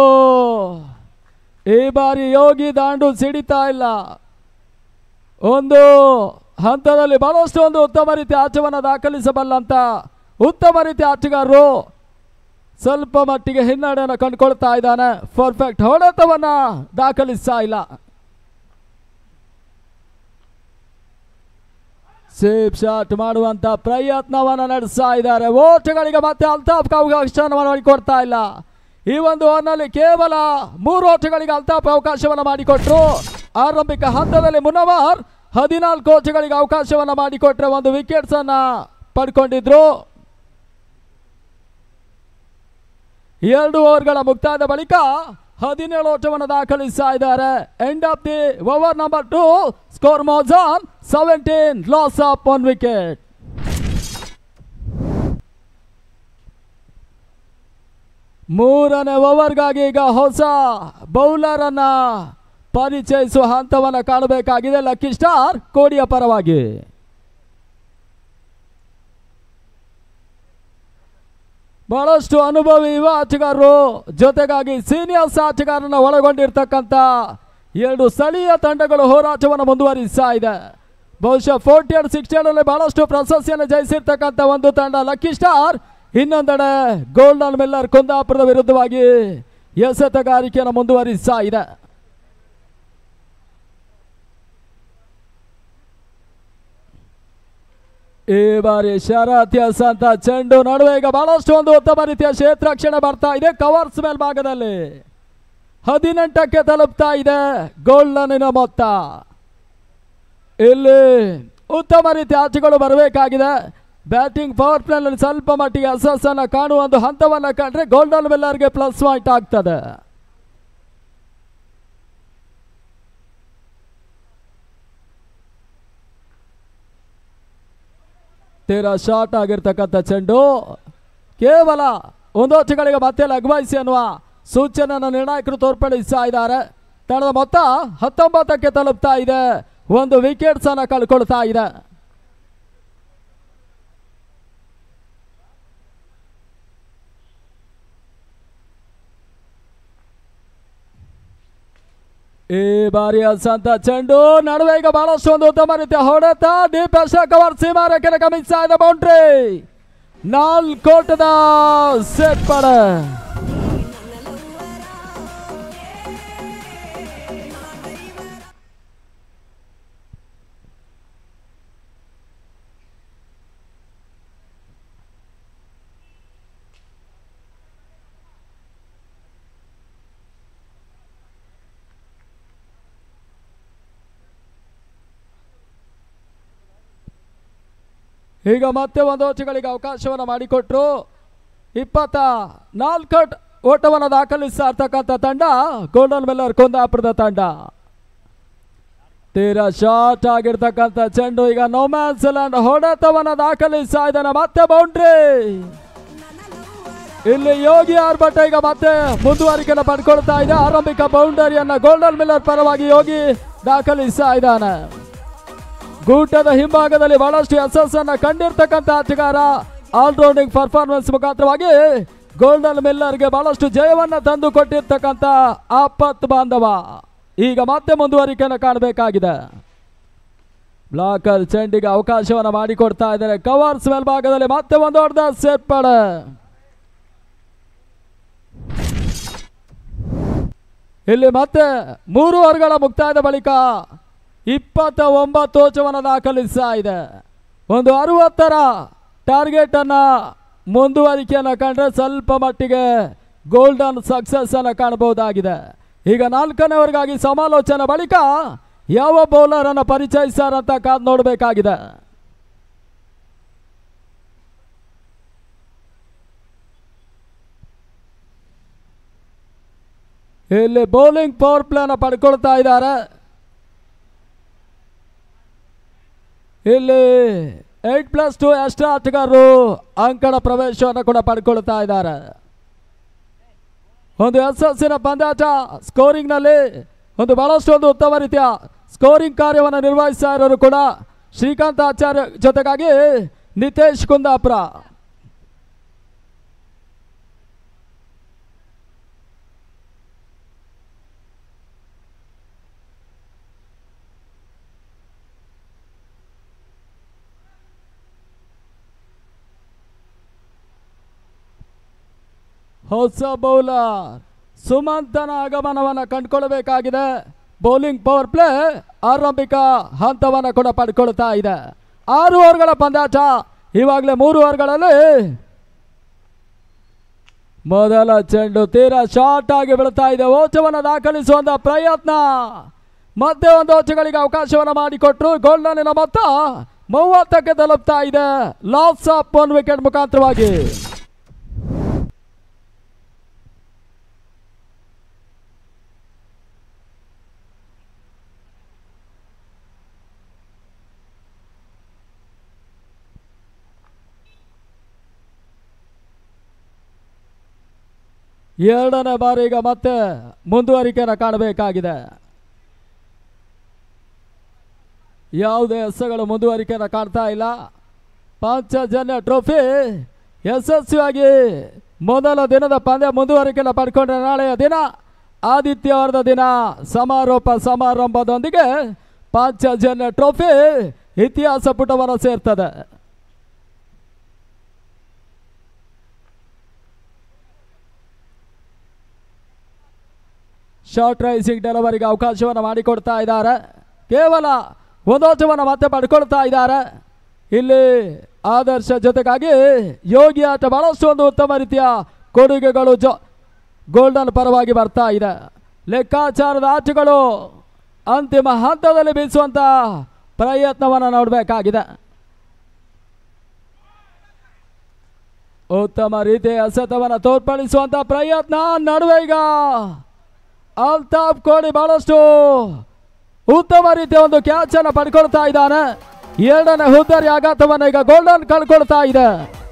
ಈ ಬಾರಿ ಯೋಗಿ ದಾಂಡು ಸಿಡಿತಾ ಇಲ್ಲ ಒಂದು ಹಂತದಲ್ಲಿ ಬಹಳಷ್ಟು ಒಂದು ಉತ್ತಮ ರೀತಿಯ ಆಟವನ್ನು ದಾಖಲಿಸಬಲ್ಲಂತ ಉತ್ತಮ ರೀತಿಯ ಆಟಗಾರರು ಸ್ವಲ್ಪ ಮಟ್ಟಿಗೆ ಹಿನ್ನಡೆಯನ್ನು ಕಂಡುಕೊಳ್ತಾ ಇದ್ದಾನೆ ಪರ್ಫೆಕ್ಟ್ ಹೊಡೆತವನ್ನ ದಾಖಲಿಸ್ತಾ ಇಲ್ಲ ಸೇಫ್ ಶಾಟ್ ಮಾಡುವಂತ ಪ್ರಯತ್ನವನ್ನ ನಡೆಸ್ತಾ ಇದ್ದಾರೆ ಓಟಗಳಿಗೆ ಮತ್ತೆ ಅಲ್ತಾಫ್ ಅವಕಾಶವನ್ನು ಮಾಡಿಕೊಡ್ತಾ ಇಲ್ಲ ಈ ಒಂದು ಓವರ್ನಲ್ಲಿ ಕೇವಲ ಮೂರು ಓಟಗಳಿಗೆ ಅಲ್ತಾಫ್ ಅವಕಾಶವನ್ನು ಮಾಡಿಕೊಟ್ರು ಆರಂಭಿಕ ಹಂತದಲ್ಲಿ ಮುನವರ್ ಹದಿನಾಲ್ಕು ಓಟಗಳಿಗೆ ಅವಕಾಶವನ್ನು ಮಾಡಿಕೊಟ್ರೆ ಒಂದು ವಿಕೆಟ್ಸ್ ಅನ್ನ ಪಡ್ಕೊಂಡಿದ್ರು ಎರಡು ಓವರ್ಗಳ ಮುಕ್ತಾಯದ ಬಳಿಕ ಹದಿನೇಳು ಓಟವನ್ನು ದಾಖಲಿಸ್ತಾ ಇದ್ದಾರೆ end of the over number two score ಮೋಜಾನ್ seventeen loss of one wicket ಮೂರನೇ ಓವರ್ಗಾಗಿ ಈಗ ಹೊಸ ಬೌಲರ್ ಅನ್ನ ಪರಿಚಯಿಸುವ ಹಂತವನ್ನು ಕಾಣಬೇಕಾಗಿದೆ ಲಕ್ಕಿ ಸ್ಟಾರ್ ಕೋಡಿಯ ಪರವಾಗಿ ಬಹಳಷ್ಟು ಅನುಭವಿ ಯುವ ಆಟಗಾರರು ಜೊತೆಗಾಗಿ ಸೀನಿಯರ್ಸ್ ಆಟಗಾರನ ಒಳಗೊಂಡಿರ್ತಕ್ಕಂಥ ಎರಡು ಸ್ಥಳೀಯ ತಂಡಗಳು ಹೋರಾಟವನ್ನು ಮುಂದುವರಿಸ್ತಾ ಇದೆ ಬಹುಶಃ ಫೋರ್ಟಿ ಅಂಡ್ ಸಿಕ್ಸ್ಟಿ ಅಲ್ಲಿ ಬಹಳಷ್ಟು ಪ್ರಶಸ್ತಿಯನ್ನು ಜಯಿಸಿರ್ತಕ್ಕಂಥ ಒಂದು ತಂಡ ಲಕ್ಕಿ ಸ್ಟಾರ್ ಇನ್ನೊಂದೆಡೆ ಗೋಲ್ಡನ್ ಮಿಲ್ಲರ್ ಕುಂದಾಪುರದ ವಿರುದ್ಧವಾಗಿ ಎಸೆತಗಾರಿಕೆಯನ್ನು ಮುಂದುವರಿಸ್ತಾ ಇದೆ ಈ ಬಾರಿ ಶರತ್ಯಸ್ ಅಂತ ಚೆಂಡು ನಡುವೆ ಈಗ ಬಹಳಷ್ಟು ಒಂದು ಉತ್ತಮ ರೀತಿಯ ಕ್ಷೇತ್ರಕ್ಷಣೆ ಬರ್ತಾ ಇದೆ ಕವರ್ಸ್ ಮೇಲ್ಭಾಗದಲ್ಲಿ ಹದಿನೆಂಟಕ್ಕೆ ತಲುಪ್ತಾ ಇದೆ ಗೋಲ್ಡನಿನ ಮೊತ್ತ ಇಲ್ಲಿ ಉತ್ತಮ ರೀತಿಯ ಆಚೆಗಳು ಬರಬೇಕಾಗಿದೆ ಬ್ಯಾಟಿಂಗ್ ಪವರ್ ಪ್ಲೇನಲ್ಲಿ ಸ್ವಲ್ಪ ಮಟ್ಟಿಗೆ ಅಸಸ್ಸನ್ನು ಕಾಣುವ ಒಂದು ಹಂತವನ್ನು ಕಂಡ್ರೆ ಗೋಲ್ಡನ್ ವೆಲ್ಲರ್ಗೆ ಪ್ಲಸ್ ಪಾಯಿಂಟ್ ಆಗ್ತದೆ ತೀರಾ ಶಾರ್ಟ್ ಆಗಿರ್ತಕ್ಕಂಥ ಚೆಂಡು ಕೇವಲ ಒಂದು ವರ್ಷಗಳಿಗೆ ಮತ್ತೆ ಲಗ್ವಾಯಿಸಿ ಅನ್ನುವ ಸೂಚನೆಯನ್ನು ನಿರ್ಣಾಯಕರು ತೋರ್ಪಡಿಸ್ತಾ ಇದ್ದಾರೆ ತಂಡದ ಮೊತ್ತ ಹತ್ತೊಂಬತ್ತಕ್ಕೆ ತಲುಪ್ತಾ ಇದೆ ಒಂದು ವಿಕೆಟ್ಸ್ ಅನ್ನ ಕಳ್ಕೊಳ್ತಾ ಇದೆ ಈ ಬಾರಿಯ ಸಂತ ಚೆಂಡು ನಡುವೆ ಈಗ ಬಹಳಷ್ಟು ಒಂದು ಉತ್ತಮ ರೀತಿಯ ಹೊಡೆತ ಡೀಪ್ ಕವರ್ ಸೀಮಾ ರೇಖೆನ ಗಮನಿಸ್ತಾ ಇದೆ ಬೌಂಡ್ರಿ ನಾಲ್ಕೋಟದ ಸೆಟ್ ಪಡ ಈಗ ಮತ್ತೆ ಒಂದು ಓಟಗಳಿಗೆ ಅವಕಾಶವನ್ನು ಮಾಡಿಕೊಟ್ರು ಇಪ್ಪತ್ತ ನಾಲ್ಕು ಓಟವನ್ನು ದಾಖಲಿಸ್ತಾ ಇರ್ತಕ್ಕಂಥ ತಂಡ ಗೋಲ್ಡನ್ ಮೆಲ್ಲರ್ ಕುಂದಾಪುರದ ತಂಡ ತೀರಾ ಶಾರ್ಟ್ ಆಗಿರ್ತಕ್ಕಂಥ ಚೆಂಡು ಈಗ ನೋಮ್ಯಾನ್ಸ್ ಲ್ಯಾಂಡ್ ಹೊಡೆತವನ್ನು ದಾಖಲಿಸ್ತಾ ಇದ್ದಾನೆ ಮತ್ತೆ ಬೌಂಡ್ರಿ ಇಲ್ಲಿ ಯೋಗಿ ಆರ್ಭಟ ಈಗ ಮತ್ತೆ ಮುಂದುವರಿಕೆಯನ್ನು ಪಡ್ಕೊಳ್ತಾ ಇದೆ ಆರಂಭಿಕ ಬೌಂಡರಿಯನ್ನ ಗೋಲ್ಡನ್ ಮಿಲ್ಲರ್ ಪರವಾಗಿ ಯೋಗಿ ದಾಖಲಿಸ್ತಾ ಇದ್ದಾನೆ ಗೂಟದ ಹಿಂಭಾಗದಲ್ಲಿ ಬಹಳಷ್ಟು ಯಶಸ್ಸನ್ನ ಕಂಡಿರ್ತಕ್ಕಂಥ ಆಟಗಾರ ಆಲ್ರೌಂಡಿಂಗ್ ಪರ್ಫಾರ್ಮೆನ್ಸ್ ಮುಖಾಂತರವಾಗಿ ಗೋಲ್ಡನ್ ಮಿಲ್ಲರ್ಗೆ ಬಹಳಷ್ಟು ಜಯವನ್ನ ತಂದು ಕೊಟ್ಟಿರ್ತಕ್ಕಂಥ ಆಪತ್ ಬಾಂಧವ ಈಗ ಮತ್ತೆ ಮುಂದುವರಿಕೆಯನ್ನು ಕಾಣಬೇಕಾಗಿದೆ ಬ್ಲಾಕರ್ ಚೆಂಡಿಗೆ ಅವಕಾಶವನ್ನು ಮಾಡಿಕೊಡ್ತಾ ಇದ್ದಾರೆ ಕವರ್ಸ್ ಮೇಲ್ಭಾಗದಲ್ಲಿ ಮತ್ತೆ ಒಂದು ಹೊಡೆದ ಸೇರ್ಪಡ ಇಲ್ಲಿ ಮತ್ತೆ ಮೂರು ಓವರ್ಗಳ ಮುಕ್ತಾಯದ ಬಳಿಕ ಇಪ್ಪತ್ತ ಒಂಬತ್ತು ಓಚವನ್ನು ದಾಖಲಿಸ್ತಾ ಇದೆ ಒಂದು ಅರವತ್ತರ ಟಾರ್ಗೆಟ್ ಅನ್ನ ಮುಂದುವರಿಕೆಯನ್ನು ಕಂಡ್ರೆ ಸ್ವಲ್ಪ ಮಟ್ಟಿಗೆ ಗೋಲ್ಡನ್ ಸಕ್ಸಸ್ ಅನ್ನು ಕಾಣಬಹುದಾಗಿದೆ ಈಗ ನಾಲ್ಕನೇ ಓವರ್ಗಾಗಿ ಸಮಾಲೋಚನೆ ಬಳಿಕ ಯಾವ ಬೌಲರ್ ಅನ್ನು ಪರಿಚಯಿಸ್ತಾರಂತ ಕಾದ್ ನೋಡಬೇಕಾಗಿದೆ ಇಲ್ಲಿ ಬೌಲಿಂಗ್ ಪವರ್ ಪ್ಲೇ ಅನ್ನು ಪಡ್ಕೊಳ್ತಾ ಇದ್ದಾರೆ ಇಲ್ಲಿ ಏಟ್ ಪ್ಲಸ್ ಟು ಎಕ್ಸ್ಟ್ರಾ ಆಟಗಾರರು ಅಂಕಣ ಪ್ರವೇಶವನ್ನು ಕೂಡ ಪಡ್ಕೊಳ್ತಾ ಇದ್ದಾರೆ ಒಂದು ಯಶಸ್ಸಿನ ಪಂದ್ಯಾಟ ಸ್ಕೋರಿಂಗ್ನಲ್ಲಿ ಒಂದು ಬಹಳಷ್ಟು ಒಂದು ಉತ್ತಮ ರೀತಿಯ ಸ್ಕೋರಿಂಗ್ ಕಾರ್ಯವನ್ನು ನಿರ್ವಹಿಸ್ತಾ ಇರೋರು ಕೂಡ ಶ್ರೀಕಾಂತ್ ಆಚಾರ್ಯ ಜೊತೆಗಾಗಿ ನಿತೇಶ್ ಕುಂದಾಪುರ ಹೊಸ ಬೌಲರ್ ಸುಮಂತನ ಆಗಮನವನ್ನು ಕಂಡುಕೊಳ್ಳಬೇಕಾಗಿದೆ ಬೌಲಿಂಗ್ ಪವರ್ ಪ್ಲೇ ಆರಂಭಿಕ ಹಂತವನ್ನು ಕೂಡ ಪಡ್ಕೊಳ್ತಾ ಇದೆ ಆರು ಓವರ್ಗಳ ಪಂದ್ಯಾಟ ಇವಾಗಲೇ ಮೂರು ಓವರ್ಗಳಲ್ಲಿ ಮೊದಲ ಚೆಂಡು ತೀರಾ ಶಾರ್ಟ್ ಆಗಿ ಬೀಳ್ತಾ ಇದೆ ಓಚವನ್ನು ದಾಖಲಿಸುವಂತ ಪ್ರಯತ್ನ ಮತ್ತೆ ಒಂದು ಓಚಗಳಿಗೆ ಅವಕಾಶವನ್ನು ಮಾಡಿಕೊಟ್ರು ಗೋಲ್ಡನಿನ ಮೊತ್ತ ಮೂವತ್ತಕ್ಕೆ ತಲುಪ್ತಾ ಇದೆ ಲಾಸ್ ಆಫ್ ಒನ್ ವಿಕೆಟ್ ಮುಖಾಂತರವಾಗಿ ಎರಡನೇ ಬಾರಿ ಈಗ ಮತ್ತೆ ಮುಂದುವರಿಕೆಯನ್ನು ಕಾಣಬೇಕಾಗಿದೆ ಯಾವುದೇ ಹೆಸರುಗಳು ಮುಂದುವರಿಕೆಯನ್ನು ಕಾಣ್ತಾ ಇಲ್ಲ ಪಂಚಜನ್ಯ ಟ್ರೋಫಿ ಯಶಸ್ವಿಯಾಗಿ ಮೊದಲ ದಿನದ ಪಂದ್ಯ ಮುಂದುವರಿಕೆಯನ್ನು ಪಡ್ಕೊಂಡ್ರೆ ನಾಳೆಯ ದಿನ ಆದಿತ್ಯವಾರದ ದಿನ ಸಮಾರೋಪ ಸಮಾರಂಭದೊಂದಿಗೆ ಪಾಂಚಜನ್ಯ ಟ್ರೋಫಿ ಇತಿಹಾಸ ಪುಟವನ್ನು ಸೇರ್ತದೆ ಶಾರ್ಟ್ ರೈಸಿಂಗ್ ಡೆಲಿವರಿಗೆ ಅವಕಾಶವನ್ನು ಮಾಡಿಕೊಡ್ತಾ ಇದ್ದಾರೆ ಕೇವಲ ಒಂದೋಚವನ್ನು ಮತ್ತೆ ಪಡ್ಕೊಳ್ತಾ ಇದ್ದಾರೆ ಇಲ್ಲಿ ಆದರ್ಶ ಜೊತೆಗಾಗಿ ಯೋಗಿ ಆಟ ಬಹಳಷ್ಟು ಒಂದು ಉತ್ತಮ ರೀತಿಯ ಕೊಡುಗೆಗಳು ಜೊ ಗೋಲ್ಡನ್ ಪರವಾಗಿ ಬರ್ತಾ ಇದೆ ಲೆಕ್ಕಾಚಾರದ ಆಟಗಳು ಅಂತಿಮ ಹಂತದಲ್ಲಿ ಬೀಸುವಂತ ಪ್ರಯತ್ನವನ್ನು ನೋಡಬೇಕಾಗಿದೆ ಉತ್ತಮ ರೀತಿಯ ಎಸೆತವನ್ನು ತೋರ್ಪಡಿಸುವಂತ ಪ್ರಯತ್ನ ನಡುವೆ ಈಗ ಅಲ್ತಾಫ್ ಕೋಡಿ ಬಹಳಷ್ಟು ಉತ್ತಮ ರೀತಿಯ ಒಂದು ಕ್ಯಾಚ್ ಅನ್ನು ಪಡ್ಕೊಳ್ತಾ ಇದ್ದಾನೆ ಎರಡನೇ ಹುದ್ದರಿ ಆಘಾತವನ್ನು ಈಗ ಗೋಲ್ಡನ್ ಕಳ್ಕೊಳ್ತಾ ಇದೆ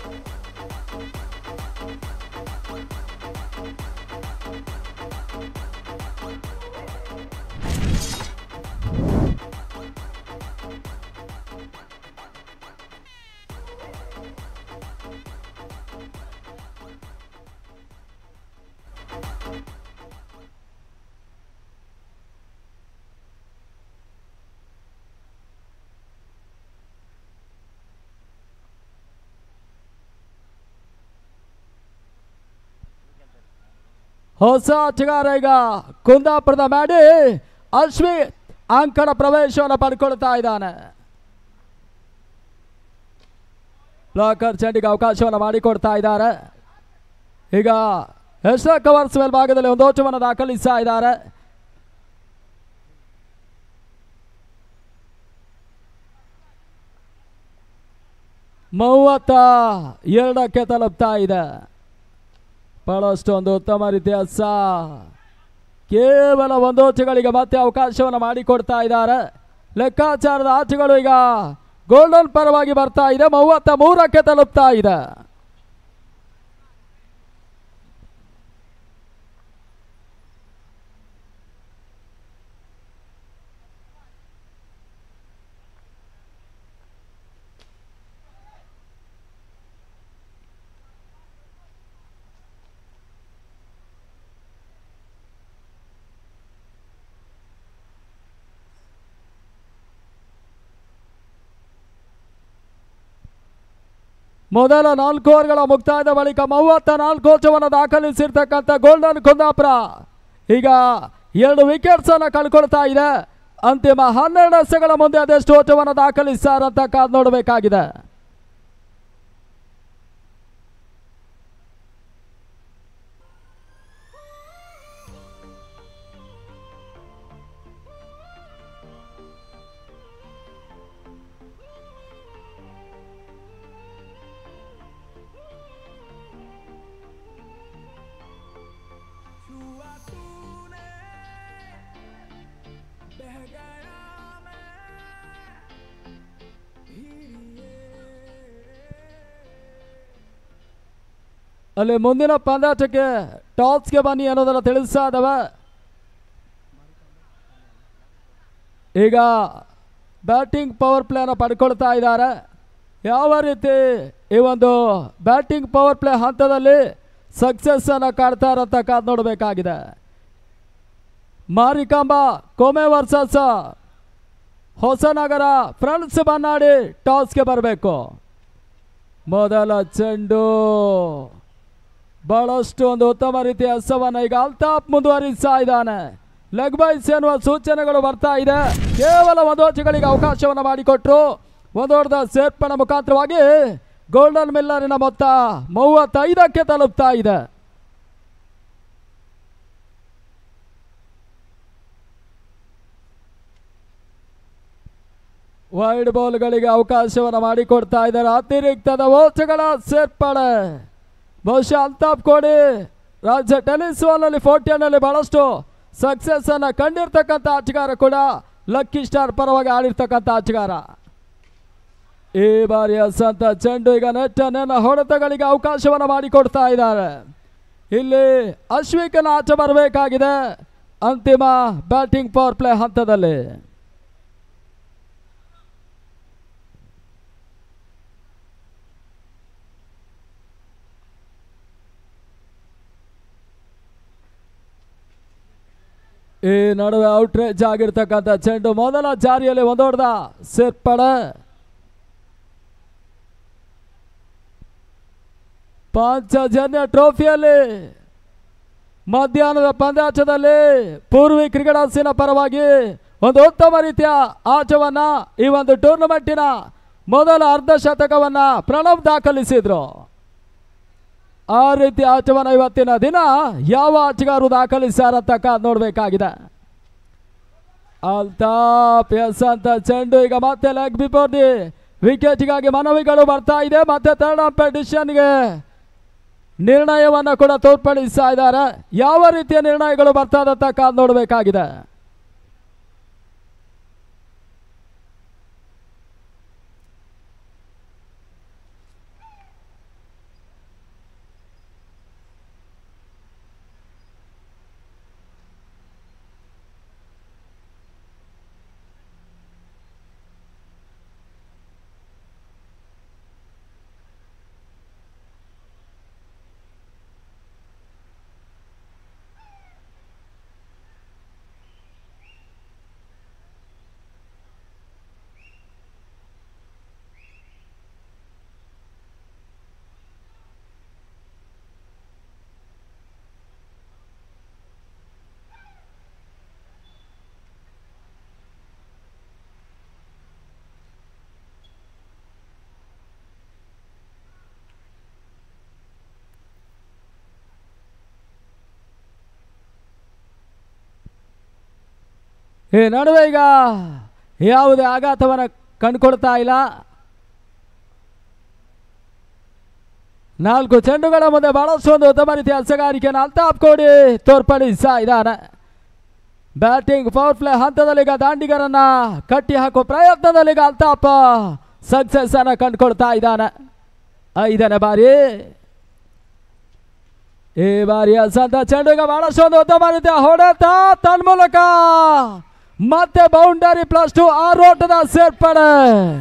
ಹೊಸ ಆಟಗಾರ ಈಗ ಕುಂದಾಪುರದ ಮಾಡಿ ಅಶ್ವಿ ಅಂಕಣ ಪ್ರವೇಶವನ್ನು ಪಡ್ಕೊಳ್ತಾ ಇದ್ದಾನೆ ಬ್ಲಾಕರ್ ಚೆಂಡಿಗೆ ಅವಕಾಶವನ್ನು ಮಾಡಿಕೊಡ್ತಾ ಇದ್ದಾರೆ ಈಗ ಹೆಸರ ಕವರ್ಸ್ ಮೇಲ್ಭಾಗದಲ್ಲಿ ಒಂದು ಓಟವನ್ನು ದಾಖಲಿಸ್ತಾ ಇದ್ದಾರೆ ಮೂವತ್ತ ಎರಡಕ್ಕೆ ತಲುಪ್ತಾ ಇದೆ ಬಹಳಷ್ಟು ಒಂದು ಉತ್ತಮ ರೀತಿಯ ಸಾ ಕೇವಲ ಒಂದು ಓಟಗಳಿಗೆ ಮತ್ತೆ ಅವಕಾಶವನ್ನು ಮಾಡಿಕೊಡ್ತಾ ಇದ್ದಾರೆ ಲೆಕ್ಕಾಚಾರದ ಆಟಗಳು ಈಗ ಗೋಲ್ಡನ್ ಪರವಾಗಿ ಬರ್ತಾ ಇದೆ ಮೂವತ್ತ ಮೂರಕ್ಕೆ ತಲುಪ್ತಾ ಇದೆ ಮೊದಲ ನಾಲ್ಕು ಓವರ್ಗಳ ಮುಕ್ತಾಯದ ಬಳಿಕ ಮೂವತ್ತ ನಾಲ್ಕು ಓಟವನ್ನು ದಾಖಲಿಸಿರ್ತಕ್ಕಂಥ ಗೋಲ್ಡನ್ ಕುಂದಾಪುರ ಈಗ ಎರಡು ವಿಕೆಟ್ಸ್ ಅನ್ನು ಕಳ್ಕೊಳ್ತಾ ಇದೆ ಅಂತಿಮ ಹನ್ನೆರಡು ಎಸೆಗಳ ಮುಂದೆ ಅದೆಷ್ಟು ಓಟವನ್ನು ದಾಖಲಿಸ್ತಾರಂತ ಕಾದ್ ನೋಡಬೇಕಾಗಿದೆ
छुआ तूने बह गया मैं हीरिए
ಅಲ್ಲಿ ಮುಂದಿನ ಪಂದ್ಯಾಟಕ್ಕೆ ಟಾಸ್ಗೆ ಬನ್ನಿ ಅನ್ನೋದನ್ನು ತಿಳಿಸ್ತಾ ಇದ್ದಾವೆ ಈಗ ಬ್ಯಾಟಿಂಗ್ ಪವರ್ ಪ್ಲೇನ ಪಡ್ಕೊಳ್ತಾ ಇದ್ದಾರೆ ಯಾವ ರೀತಿ ಈ ಒಂದು ಬ್ಯಾಟಿಂಗ್ ಪವರ್ ಪ್ಲೇ ಹಂತದಲ್ಲಿ ಸಕ್ಸಸ್ ಅನ್ನು ಕಾಡ್ತಾರಂತ ಕಾದ್ ನೋಡಬೇಕಾಗಿದೆ ಮಾರಿಕಾಂಬ ಕೊಮೆ ವರ್ಸಸ್ ಹೊಸನಗರ ಫ್ರೆಂಡ್ಸ್ ಬನ್ನಾಡಿ ಟಾಸ್ಗೆ ಬರಬೇಕು ಮೊದಲ ಚೆಂಡು ಬಹಳಷ್ಟು ಒಂದು ಉತ್ತಮ ರೀತಿಯ ಹಸವನ್ನು ಈಗ ಅಲ್ತಾಫ್ ಮುಂದುವರಿಸ್ತಾ ಇದ್ದಾನೆ ಲೆಗ್ ಬೈಸ್ ಎನ್ನುವ ಸೂಚನೆಗಳು ಬರ್ತಾ ಇದೆ ಕೇವಲ ಒಂದು ಓಟಗಳಿಗೆ ಅವಕಾಶವನ್ನು ಮಾಡಿಕೊಟ್ರು ಒಂದು ಹೊಡೆದ ಸೇರ್ಪಣೆ ಮುಖಾಂತರವಾಗಿ ಗೋಲ್ಡನ್ ಮಿಲ್ಲರಿನ ಮೊತ್ತ ಮೂವತ್ತೈದಕ್ಕೆ ತಲುಪ್ತಾ ಇದೆ ವೈಡ್ ಬಾಲ್ಗಳಿಗೆ ಅವಕಾಶವನ್ನು ಮಾಡಿಕೊಡ್ತಾ ಇದ್ದಾರೆ ಅತಿರಿಕ್ತದ ಓಟಗಳ ಸೇರ್ಪಡೆ ಬಹುಶಃ ಅಲ್ತಾಫ್ ಕೋಡಿ ರಾಜ್ಯ ಟೆನಿಸ್ ಬಾಲ್ನಲ್ಲಿ ಫೋರ್ಟಿಯಲ್ಲಿ ಬಹಳಷ್ಟು ಸಕ್ಸಸ್ ಅನ್ನ ಕಂಡಿರ್ತಕ್ಕಂಥ ಆಟಗಾರ ಕೂಡ ಲಕ್ಕಿ ಸ್ಟಾರ್ ಪರವಾಗಿ ಆಡಿರ್ತಕ್ಕಂಥ ಆಟಗಾರ ಈ ಬಾರಿಯ ಸಂತ ಚೆಂಡು ಈಗ ನೆಟ್ಟ ನೆನ ಹೊಡೆತಗಳಿಗೆ ಅವಕಾಶವನ್ನು ಮಾಡಿಕೊಡ್ತಾ ಇದ್ದಾರೆ ಇಲ್ಲಿ ಅಶ್ವಿಕನ ಆಟ ಬರಬೇಕಾಗಿದೆ ಅಂತಿಮ ಬ್ಯಾಟಿಂಗ್ ಪವರ್ ಪ್ಲೇ ಹಂತದಲ್ಲಿ ಈ ನಡುವೆ ಔಟ್ರೇಜ್ ಆಗಿರ್ತಕ್ಕಂಥ ಚೆಂಡು ಮೊದಲ ಜಾರಿಯಲ್ಲಿ ಒಂದೊಡ್ದ ಸೇರ್ಪಡೆ ಪಂಚಜನ್ಯ ಟ್ರೋಫಿಯಲ್ಲಿ ಮಧ್ಯಾಹ್ನದ ಪಂದ್ಯಾಟದಲ್ಲಿ ಪೂರ್ವಿ ಕ್ರಿಕೆಟ್ ಹೌಸಿನ ಪರವಾಗಿ ಒಂದು ಉತ್ತಮ ರೀತಿಯ ಆಟವನ್ನ ಈ ಒಂದು ಟೂರ್ನಮೆಂಟಿನ ಮೊದಲ ಅರ್ಧ ಶತಕವನ್ನ ಪ್ರಣವ್ ದಾಖಲಿಸಿದ್ರು ಆ ರೀತಿ ಆಟವನ್ನ ಇವತ್ತಿನ ದಿನ ಯಾವ ಆಟಗಾರರು ದಾಖಲಿಸ್ಯಾರಂತ ಕಾದ್ ನೋಡ್ಬೇಕಾಗಿದೆ ಅಲ್ತಾಪ್ ಎಸ್ ಅಂತ ಚೆಂಡು ಈಗ ಮತ್ತೆ ಲೆಗ್ ಬಿಫೋರ್ ದಿ ವಿಕೆಟ್ಗಾಗಿ ಮನವಿಗಳು ಬರ್ತಾ ಇದೆ ಮತ್ತೆ ಥರ್ಡ್ ಅಂಪೈರ್ ಡಿಸಿಷನ್ಗೆ ನಿರ್ಣಯವನ್ನ ಕೂಡ ತೋರ್ಪಡಿಸ್ತಾ ಇದ್ದಾರೆ ಯಾವ ರೀತಿಯ ನಿರ್ಣಯಗಳು ಬರ್ತಾ ಇದಂತ ಕಾದ್ ನೋಡಬೇಕಾಗಿದೆ ಈ ನಡುವೆ ಈಗ ಯಾವುದೇ ಆಘಾತವನ್ನು ಕಂಡುಕೊಳ್ತಾ ಇಲ್ಲ ನಾಲ್ಕು ಚೆಂಡುಗಳ ಮುಂದೆ ಬಹಳಷ್ಟು ಒಂದು ಉತ್ತಮ ರೀತಿಯ ಹಸಗಾರಿಕೆಯನ್ನು ಅಲ್ತಾಫ್ ಕೋಡಿ ತೋರ್ಪಡಿಸ್ತಾ ಇದ್ದಾನೆ ಬ್ಯಾಟಿಂಗ್ ಪವರ್ ಪ್ಲೇ ಹಂತದಲ್ಲಿ ಈಗ ದಾಂಡಿಗರನ್ನ ಕಟ್ಟಿ ಹಾಕುವ ಪ್ರಯತ್ನದಲ್ಲಿ ಈಗ ಅಲ್ತಾಫ್ ಸಕ್ಸಸ್ ಅನ್ನ ಕಂಡುಕೊಳ್ತಾ ಇದ್ದಾನೆ ಐದನೇ ಬಾರಿ ಈ ಬಾರಿಯ ಸಂತ ಚೆಂಡುಗ ಬಹಳಷ್ಟು ಒಂದು ಉತ್ತಮ ರೀತಿಯ ಹೊಡೆತ ತನ್ಮೂಲಕ ಮತ್ತೆ ಬೌಂಡರಿ ಪ್ಲಸ್ ಟು ಆರೋಟದ ಸೇರ್ಪಡೆ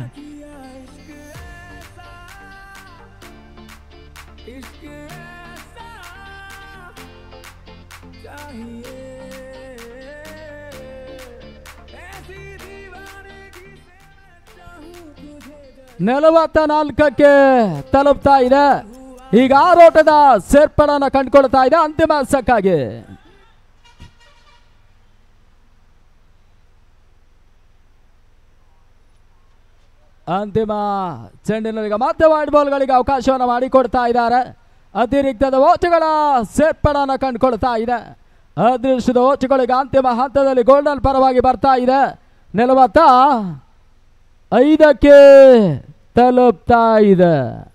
ನಲವತ್ತ ನಾಲ್ಕಕ್ಕೆ ತಲುಪ್ತಾ ಇದೆ ಈಗ ಆರೋಟದ ಸೇರ್ಪಡನ್ನ ಕಂಡುಕೊಳ್ತಾ ಇದೆ ಅಂತಿಮ ಸಕ್ಕಾಗಿ ಅಂತಿಮ ಚೆಂಡಿನಲ್ಲಿಗ ಮತ್ತೆ ವೈಡ್ ಬಾಲ್ಗಳಿಗೆ ಅವಕಾಶವನ್ನು ಮಾಡಿಕೊಡ್ತಾ ಇದ್ದಾರೆ ಅತಿರಿಕ್ತದ ಓಟುಗಳ ಸೇರ್ಪಡನ್ನು ಕಂಡುಕೊಳ್ತಾ ಇದೆ ಅದೃಷ್ಟದ ಓಟುಗಳಿಗೆ ಅಂತಿಮ ಹಂತದಲ್ಲಿ ಗೋಲ್ಡನ್ ಪರವಾಗಿ ಬರ್ತಾ ಇದೆ ನಲವತ್ತ ಐದಕ್ಕೆ ತಲುಪ್ತಾ ಇದೆ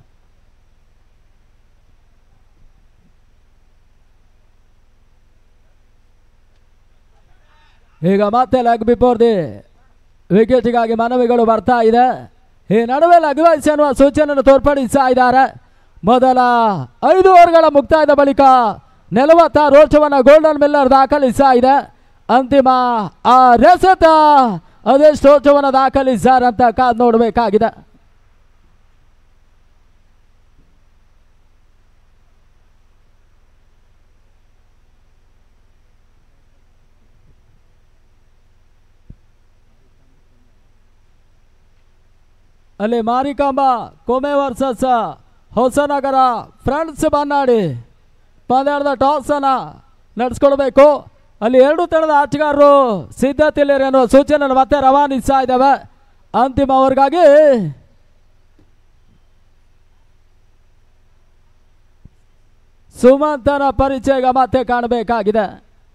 ಈಗ ಮತ್ತೆ ಲೆಗ್ ಬಿಫೋರ್ ದಿ ವಿಕೆಟ್ಗಾಗಿ ಮನವಿಗಳು ಬರ್ತಾ ಇದೆ ಈ ನಡುವೆ ಲಘುವಹಿಸಿ ಅನ್ನುವ ಸೂಚನೆಯನ್ನು ತೋರ್ಪಡಿಸ್ತಾ ಇದ್ದಾರೆ ಮೊದಲ ಐದು ಓವರ್ಗಳ ಮುಕ್ತಾಯದ ಬಳಿಕ ನಲವತ್ತ ರೋಚವನ್ನ ಗೋಲ್ಡನ್ ಮಿಲ್ಲರ್ ದಾಖಲಿಸ್ತಾ ಇದೆ ಅಂತಿಮ ಆ ರೆಸತ ಅದೆಷ್ಟು ರೋಚವನ್ನು ದಾಖಲಿಸಾರಂತ ಕಾದ್ ನೋಡಬೇಕಾಗಿದೆ ಅಲ್ಲಿ ಮಾರಿಕಾಂಬ ಕೊಮೆ ವರ್ಸಸ್ ಹೊಸನಗರ ಫ್ರೆಂಡ್ಸ್ ಬನ್ನಾಡಿ ಪಂದ್ಯಾಟದ ಟಾಸ್ ಅನ್ನ ನಡೆಸ್ಕೊಳ್ಬೇಕು ಅಲ್ಲಿ ಎರಡು ತಂಡದ ಆಟಗಾರರು ಸಿದ್ಧತೆಯಲ್ಲಿ ಅನ್ನೋ ಸೂಚನೆ ಮತ್ತೆ ರವಾನಿಸ್ತಾ ಇದ್ದಾವೆ ಅಂತಿಮ ಅವರಿಗಾಗಿ ಸುಮಂತನ ಪರಿಚಯ ಮತ್ತೆ ಕಾಣಬೇಕಾಗಿದೆ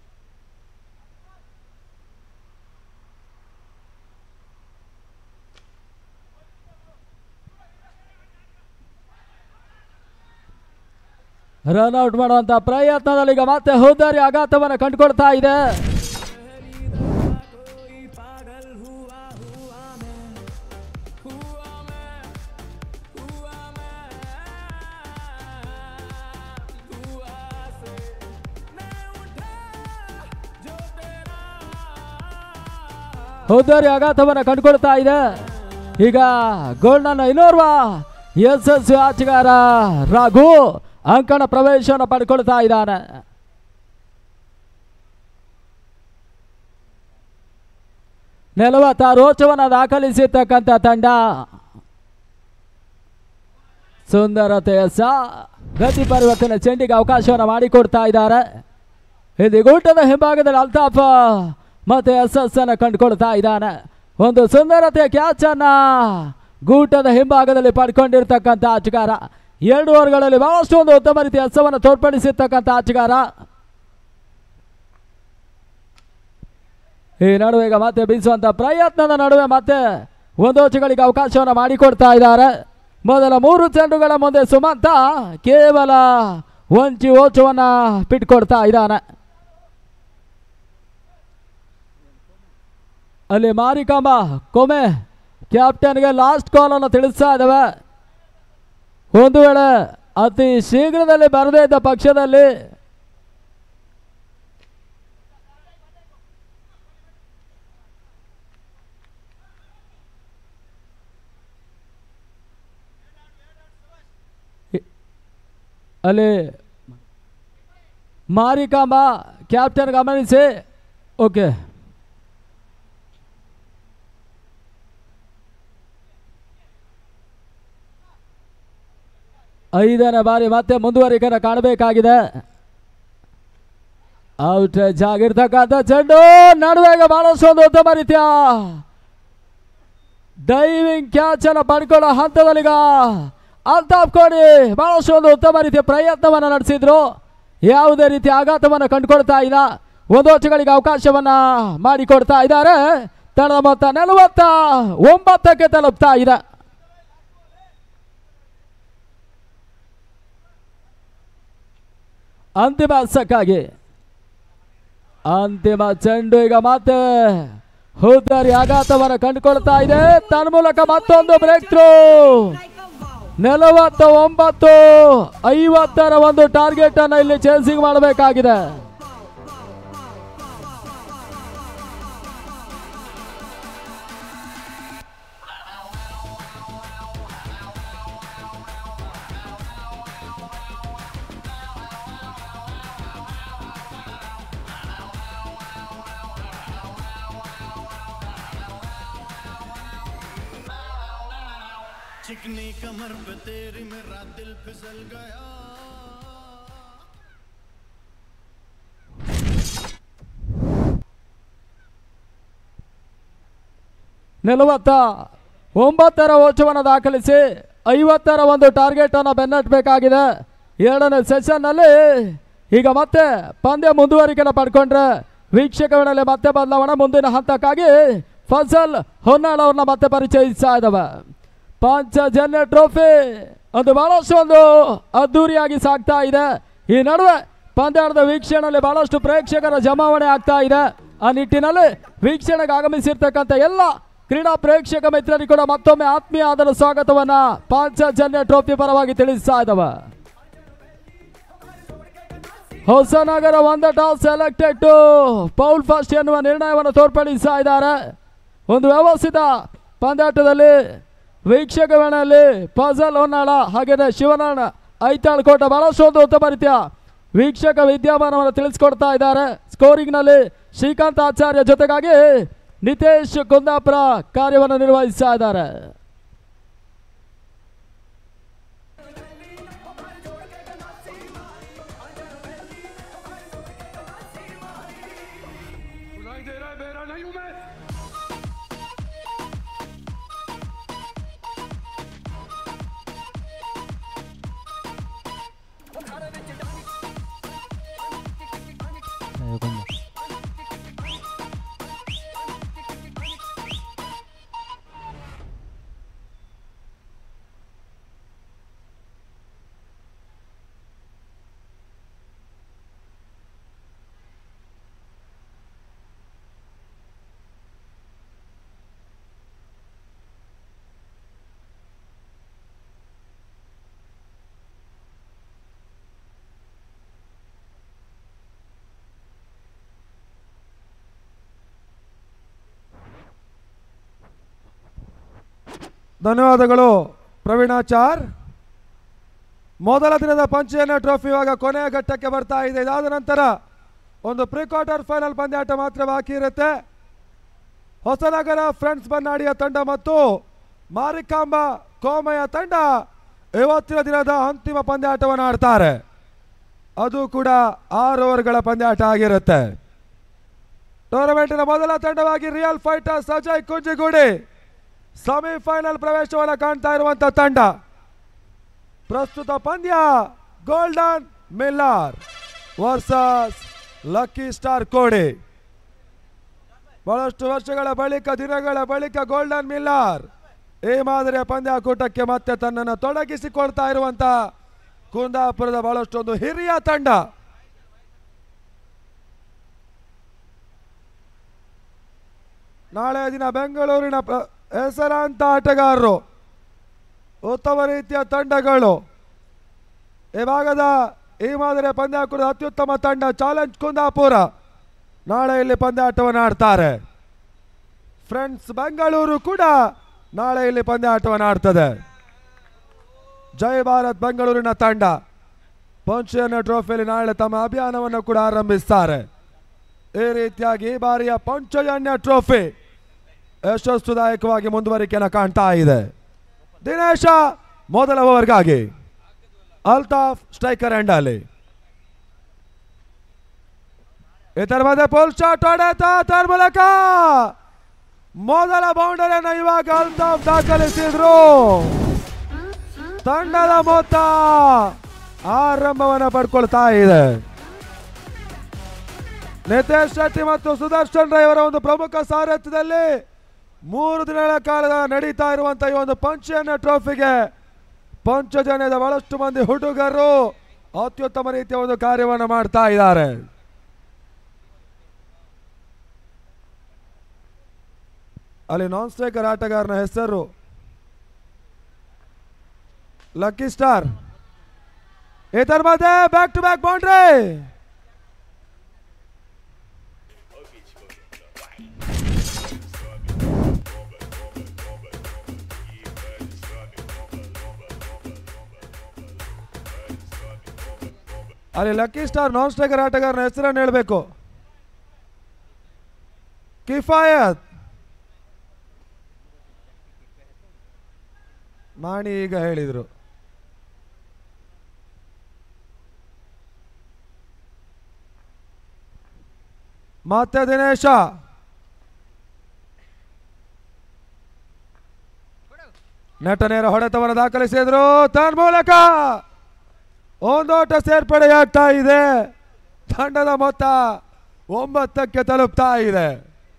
ರನ್ಔಟ್ ಮಾಡುವಂತ ಪ್ರಯತ್ನದಲ್ಲಿ ಈಗ ಮತ್ತೆ ಹೋದಾರಿ ಆಘಾತವನ್ನು ಕಂಡುಕೊಳ್ತಾ ಇದೆ ಹೋದಾರಿ ಆಘಾತವನ್ನು ಕಂಡುಕೊಳ್ತಾ ಇದೆ ಈಗ ಗೋಲ್ಡನ್ ಇನ್ನೋರ್ವ ಯಶಸ್ವಿ ಆಟಗಾರ ರಾಘು ಅಂಕಣ ಪ್ರವೇಶವನ್ನು ಪಡ್ಕೊಳ್ತಾ ಇದ್ದಾನೆ ನಲವತ್ತ ರೋಚವನ್ನ ದಾಖಲಿಸಿರ್ತಕ್ಕಂಥ ತಂಡ ಸುಂದರತೆಯ ಸ ಗತಿ ಪರಿವರ್ತನೆ ಚೆಂಡಿಗೆ ಅವಕಾಶವನ್ನು ಮಾಡಿಕೊಡ್ತಾ ಇದ್ದಾರೆ ಇಲ್ಲಿ ಗೂಟದ ಹಿಂಭಾಗದಲ್ಲಿ ಅಲ್ತಾಫ್ ಮತ್ತೆ ಎಸ್ ಎಸ್ ಅನ್ನ ಕಂಡುಕೊಳ್ತಾ ಇದ್ದಾನೆ ಒಂದು ಸುಂದರತೆಯ ಕ್ಯಾಚ್ ಅನ್ನ ಗೂಟದ ಹಿಂಭಾಗದಲ್ಲಿ ಪಡ್ಕೊಂಡಿರ್ತಕ್ಕಂಥ ಆಟಗಾರ ಎರಡು ಓವರ್ಗಳಲ್ಲಿ ಬಹಳಷ್ಟು ಒಂದು ಉತ್ತಮ ರೀತಿಯ ಎಸ್ಸವನ್ನು ತೋರ್ಪಡಿಸಿರ್ತಕ್ಕಂಥ ಆಟಗಾರ ಈ ನಡುವೆ ಈಗ ಮತ್ತೆ ಬೀಸುವಂತ ಪ್ರಯತ್ನದ ನಡುವೆ ಮತ್ತೆ ಒಂದು ಓಚುಗಳಿಗೆ ಅವಕಾಶವನ್ನು ಮಾಡಿಕೊಡ್ತಾ ಇದ್ದಾರೆ ಮೊದಲ ಮೂರು ಚೆಂಡುಗಳ ಮುಂದೆ ಸುಮಂತ ಕೇವಲ ಒಂಚಿ ಓಚವನ್ನ ಬಿಟ್ಕೊಡ್ತಾ ಇದ್ದಾನೆ ಅಲ್ಲಿ ಮಾರಿಕಾಂಬ ಕೊಮೆ ಕ್ಯಾಪ್ಟನ್ಗೆ ಲಾಸ್ಟ್ ಕಾಲ್ ಅನ್ನು ತಿಳಿಸ್ತಾ ಇದ್ದಾವೆ ಒಂದು ವೇಳೆ ಅತಿ ಶೀಘ್ರದಲ್ಲಿ ಬರದೇ ಇದ್ದ ಪಕ್ಷದಲ್ಲಿ ಅಲ್ಲಿ ಮಾರಿಕಾಂಬ ಕ್ಯಾಪ್ಟನ್ ಗಮನಿಸಿ ಓಕೆ ಐದನೇ ಬಾರಿ ಮತ್ತೆ ಮುಂದುವರಿಕೆನ ಕಾಣಬೇಕಾಗಿದೆ ಔಟ್ ಆಗಿರ್ತಕ್ಕಂಥ ಚೆಂಡು ನಡುವೆಗೆ ಬಹಳಷ್ಟು ಒಂದು ಉತ್ತಮ ರೀತಿಯ ಡೈವಿಂಗ್ ಕ್ಯಾಚ್ ಅನ್ನು ಪಡ್ಕೊಳ್ಳೋ ಹಂತದಲ್ಲೀಗ ಅಲ್ತಾಫ್ ಕೋಡಿ ಬಹಳಷ್ಟು ಒಂದು ಉತ್ತಮ ರೀತಿಯ ಪ್ರಯತ್ನವನ್ನು ನಡೆಸಿದ್ರು ಯಾವುದೇ ರೀತಿಯ ಆಘಾತವನ್ನು ಕಂಡುಕೊಳ್ತಾ ಇಲ್ಲ ಒಂದು ವರ್ಷಗಳಿಗೆ ಅವಕಾಶವನ್ನ ಮಾಡಿಕೊಡ್ತಾ ಇದ್ದಾರೆ ತಂಡದ ಮೊತ್ತ ನಲವತ್ತ ಒಂಬತ್ತಕ್ಕೆ ತಲುಪ್ತಾ ಇದೆ ಅಂತಿಮ ಹಸಕ್ಕಾಗಿ ಅಂತಿಮ ಚೆಂಡು ಈಗ ಮತ್ತೆ ಹುದ್ದಾರಿ ಆಘಾತವನ್ನು ಕಂಡುಕೊಳ್ತಾ ಇದೆ ತನ್ಮೂಲಕ ಮತ್ತೊಂದು ಬ್ರೇಕ್ ಥ್ರೂ ನಲವತ್ತ ಒಂಬತ್ತು ಐವತ್ತರ ಒಂದು ಟಾರ್ಗೆಟ್ ಅನ್ನ ಇಲ್ಲಿ ಚೇಸಿಂಗ್ ಮಾಡಬೇಕಾಗಿದೆ
चिकनी कमर पे तेरी मेरा दिल फिसल गया
ನಲವತ್ತ ಒಂಬತ್ತರ ಓಚವನ್ನು ದಾಖಲಿಸಿ ಐವತ್ತರ ಒಂದು ಟಾರ್ಗೆಟ್ ಅನ್ನು ಬೆನ್ನಟ್ಟಬೇಕಾಗಿದೆ ಎರಡನೇ ಸೆಷನ್ ನಲ್ಲಿ ಈಗ ಮತ್ತೆ ಪಂದ್ಯ ಮುಂದುವರಿಕೆನ ಪಡ್ಕೊಂಡ್ರೆ ವೀಕ್ಷಕರಲ್ಲಿ ಮತ್ತೆ ಬದಲಾವಣೆ ಮುಂದಿನ ಹಂತಕ್ಕಾಗಿ ಫಸಲ್ ಹೊನ್ನಾಳ್ ಅವ್ರನ್ನ ಮತ್ತೆ ಪರಿಚಯಿಸ್ತಾ ಇದ್ದಾವೆ ಪಂಚಜನ್ಯ ಟ್ರೋಫಿ ಅದು ಬಹಳಷ್ಟು ಒಂದು ಅದ್ದೂರಿಯಾಗಿ ಸಾಗ್ತಾ ಇದೆ ಈ ನಡುವೆ ಪಂದ್ಯಾಟದ ವೀಕ್ಷಣೆಯಲ್ಲಿ ಬಹಳಷ್ಟು ಪ್ರೇಕ್ಷಕರ ಜಮಾವಣೆ ಆಗ್ತಾ ಇದೆ ಆ ನಿಟ್ಟಿನಲ್ಲಿ ವೀಕ್ಷಣೆಗೆ ಆಗಮಿಸಿರ್ತಕ್ಕಂಥ ಎಲ್ಲ ಕ್ರೀಡಾ ಪ್ರೇಕ್ಷಕ ಮಿತ್ರರಿಗೆ ಕೂಡ ಮತ್ತೊಮ್ಮೆ ಆತ್ಮೀಯ ಆದರ ಸ್ವಾಗತವನ್ನ ಪಾಂಚಜನ್ಯ ಟ್ರೋಫಿ ಪರವಾಗಿ ತಿಳಿಸ್ತಾ ಇದ್ದಾವೆ ಹೊಸನಗರ ಒಂದ toss selected to bowl first ಎನ್ನುವ ನಿರ್ಣಯವನ್ನು ತೋರ್ಪಡಿಸ್ತಾ ಇದ್ದಾರೆ ಒಂದು ವ್ಯವಸ್ಥಿತ ಪಂದ್ಯಾಟದಲ್ಲಿ ವೀಕ್ಷಕ ವೇಳೆಯಲ್ಲಿ ಫಜಲ್ ಹೊನ್ನಾಳ ಹಾಗೆಯೇ ಶಿವನಾರಾಯಣ ಐತಾಳ್ ಕೋಟ ಬಹಳಷ್ಟು ಒಂದು ಉತ್ತಮ ರೀತಿಯ ವೀಕ್ಷಕ ವಿದ್ಯಮಾನವನ್ನು ತಿಳಿಸ್ಕೊಡ್ತಾ ಇದ್ದಾರೆ ಸ್ಕೋರಿಂಗ್ನಲ್ಲಿ ಶ್ರೀಕಾಂತ್ ಆಚಾರ್ಯ ಜೊತೆಗಾಗಿ ನಿತೇಶ್ ಕುಂದಾಪುರ ಕಾರ್ಯವನ್ನು ನಿರ್ವಹಿಸ್ತಾ ಇದ್ದಾರೆ
सुनाई दे रहा है मेरा नहीं हूं मैं ಧನ್ಯವಾದಗಳು ಪ್ರವೀಣಾಚಾರ್ ಮೊದಲ ದಿನದ ಪಂಚಯನ ಟ್ರೋಫಿ ಇವಾಗ ಕೊನೆಯ ಘಟ್ಟಕ್ಕೆ ಬರ್ತಾ ಇದೆ ಇದಾದ ನಂತರ ಒಂದು ಪ್ರೀ ಕ್ವಾರ್ಟರ್ ಫೈನಲ್ ಪಂದ್ಯಾಟ ಮಾತ್ರ ಬಾಕಿ ಇರುತ್ತೆ ಹೊಸನಗರ ಫ್ರೆಂಡ್ಸ್ ಬನ್ನಾಡಿಯ ತಂಡ ಮತ್ತು ಮಾರಿಕಾಂಬ ಕೋಮಯ ತಂಡ ಇವತ್ತಿನ ದಿನದ ಅಂತಿಮ ಪಂದ್ಯಾಟವನ್ನು ಆಡ್ತಾರೆ ಅದು ಕೂಡ ಆರು ಓವರ್ಗಳ ಪಂದ್ಯಾಟ ಆಗಿರುತ್ತೆ ಟೂರ್ನಮೆಂಟಿನ ಮೊದಲ ತಂಡವಾಗಿ Real Fighters Ajay Kunjigudi semifinal ಪ್ರವೇಶವನ್ನು ಕಾಣ್ತಾ ಇರುವಂತ ತಂಡ ಪ್ರಸ್ತುತ ಪಂದ್ಯ Golden Miller versus Lucky Star Kodi ಬಹಳಷ್ಟು ವರ್ಷಗಳ ಬಳಿಕ ದಿನಗಳ ಬಳಿಕ ಗೋಲ್ಡನ್ ಮಿಲ್ಲರ್ ಈ ಮಾದರಿಯ ಪಂದ್ಯಾಕೂಟಕ್ಕೆ ಮತ್ತೆ ತನ್ನನ್ನು ತೊಡಗಿಸಿಕೊಳ್ತಾ ಇರುವಂತ ಕುಂದಾಪುರದ ಬಹಳಷ್ಟೊಂದು ಹಿರಿಯ ತಂಡ ನಾಳೆ ದಿನ ಬೆಂಗಳೂರಿನ ಪ್ರ- ಹೆಸರಾಂತ ಆಟಗಾರರು ಉತ್ತಮ ರೀತಿಯ ತಂಡಗಳು ಈ ಭಾಗದ ಈ ಮಾದರಿಯ ಪಂದ್ಯಾಕೂಟದ ಅತ್ಯುತ್ತಮ ತಂಡ ಚಾಲೆಂಜ್ ಕುಂದಾಪುರ ನಾಳೆ ಇಲ್ಲಿ ಪಂದ್ಯಾಟವನ್ನು ಆಡ್ತಾರೆ ಫ್ರೆಂಡ್ಸ್ ಬೆಂಗಳೂರು ಕೂಡ ನಾಳೆ ಇಲ್ಲಿ ಪಂದ್ಯಾಟವನ್ನು ಆಡ್ತದೆ ಜೈ ಭಾರತ್ ಬೆಂಗಳೂರಿನ ತಂಡ ಪಂಚಯನ್ನ ಟ್ರೋಫಿಯಲ್ಲಿ ನಾಳೆ ತಮ್ಮ ಅಭಿಯಾನವನ್ನು ಕೂಡ ಆರಂಭಿಸ್ತಾರೆ ಈ ರೀತಿಯಾಗಿ ಈ ಬಾರಿಯ ಪಂಚಜನ್ಯ ಟ್ರೋಫಿ ಯಶಸ್ಸುದಾಯಕವಾಗಿ ಮುಂದುವರಿಕೆಯನ್ನು ಕಾಣ್ತಾ ಇದೆ ದಿನೇಶ ಮೊದಲ ಓವರ್ಗಾಗಿ ಅಲ್ತಾಫ್ ಸ್ಟ್ರೈಕರ್ ಎಂಡ್ ಅಲ್ಲಿ ಇದರ ಮಧ್ಯೆ ಪೋಲ್ ಶಾಟ್ ಹೊಡೆತ ಅದರ ಮೂಲಕ ಮೊದಲ ಬೌಂಡರಿಯನ್ನು ಇವಾಗ ಅಲ್ತಾಫ್ ದಾಖಲಿಸಿದ್ರು ತಂಡದ ಮೊತ್ತ ಆರಂಭವನ್ನು ಪಡ್ಕೊಳ್ತಾ ಇದೆ ನಿತೇಶ್ ಶೆಟ್ಟಿ ಮತ್ತು ಸುದರ್ಶನ್ ರೈ ಅವರ ಒಂದು ಪ್ರಮುಖ ಸಾರಥ್ಯದಲ್ಲಿ ಮೂರು ದಿನಗಳ ಕಾಲದ ನಡೀತಾ ಇರುವಂತಹ ಈ ಒಂದು ಪಂಚಯನ್ನ ಟ್ರೋಫಿಗೆ ಪಂಚಜನ್ಯದ ಬಹಳಷ್ಟು ಮಂದಿ ಹುಡುಗರು ಅತ್ಯುತ್ತಮ ರೀತಿಯ ಒಂದು ಕಾರ್ಯವನ್ನು ಮಾಡ್ತಾ ಇದ್ದಾರೆ ಅಲ್ಲಿ ನಾನ್ ಸ್ಟ್ರೈಕರ್ ಆಟಗಾರನ ಹೆಸರು ಲಕ್ಕಿ ಸ್ಟಾರ್ ಇದರ ಮಧ್ಯೆ ಬ್ಯಾಕ್ ಟು ಬ್ಯಾಕ್ ಬೌಂಡ್ರಿ ಅಲ್ಲಿ ಲಕ್ಕಿ ಸ್ಟಾರ್ ನಾನ್ ಸ್ಟ್ರೈಕರ್ ಆಟಗಾರನ ಹೆಸರನ್ನು ಹೇಳಬೇಕು ಕಿಫಾಯತ್ ಮಾಣಿ ಈಗ ಹೇಳಿದ್ರು ಮತ್ತೆ ದಿನೇಶ ನೆಟ ನೇರ ಹೊಡೆತವನ್ನು ದಾಖಲಿಸಿದ್ರು ತನ್ ಮೂಲಕ ಒಂದೋಟ ಸೇರ್ಪಡೆಯಾಗ್ತಾ ಇದೆ ತಂಡದ ಮೊತ್ತ ಒಂಬತ್ತಕ್ಕೆ ತಲುಪ್ತಾ ಇದೆ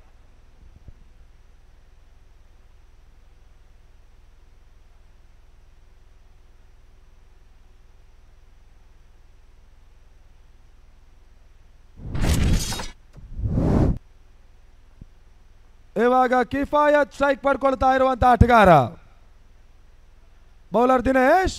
ಇವಾಗ ಕಿಫಾಯತ್ ಸ್ಟ್ರೈಕ್ ಪಡ್ಕೊಳ್ತಾ ಇರುವಂತ ಆಟಗಾರ ಬೌಲರ್ ದಿನೇಶ್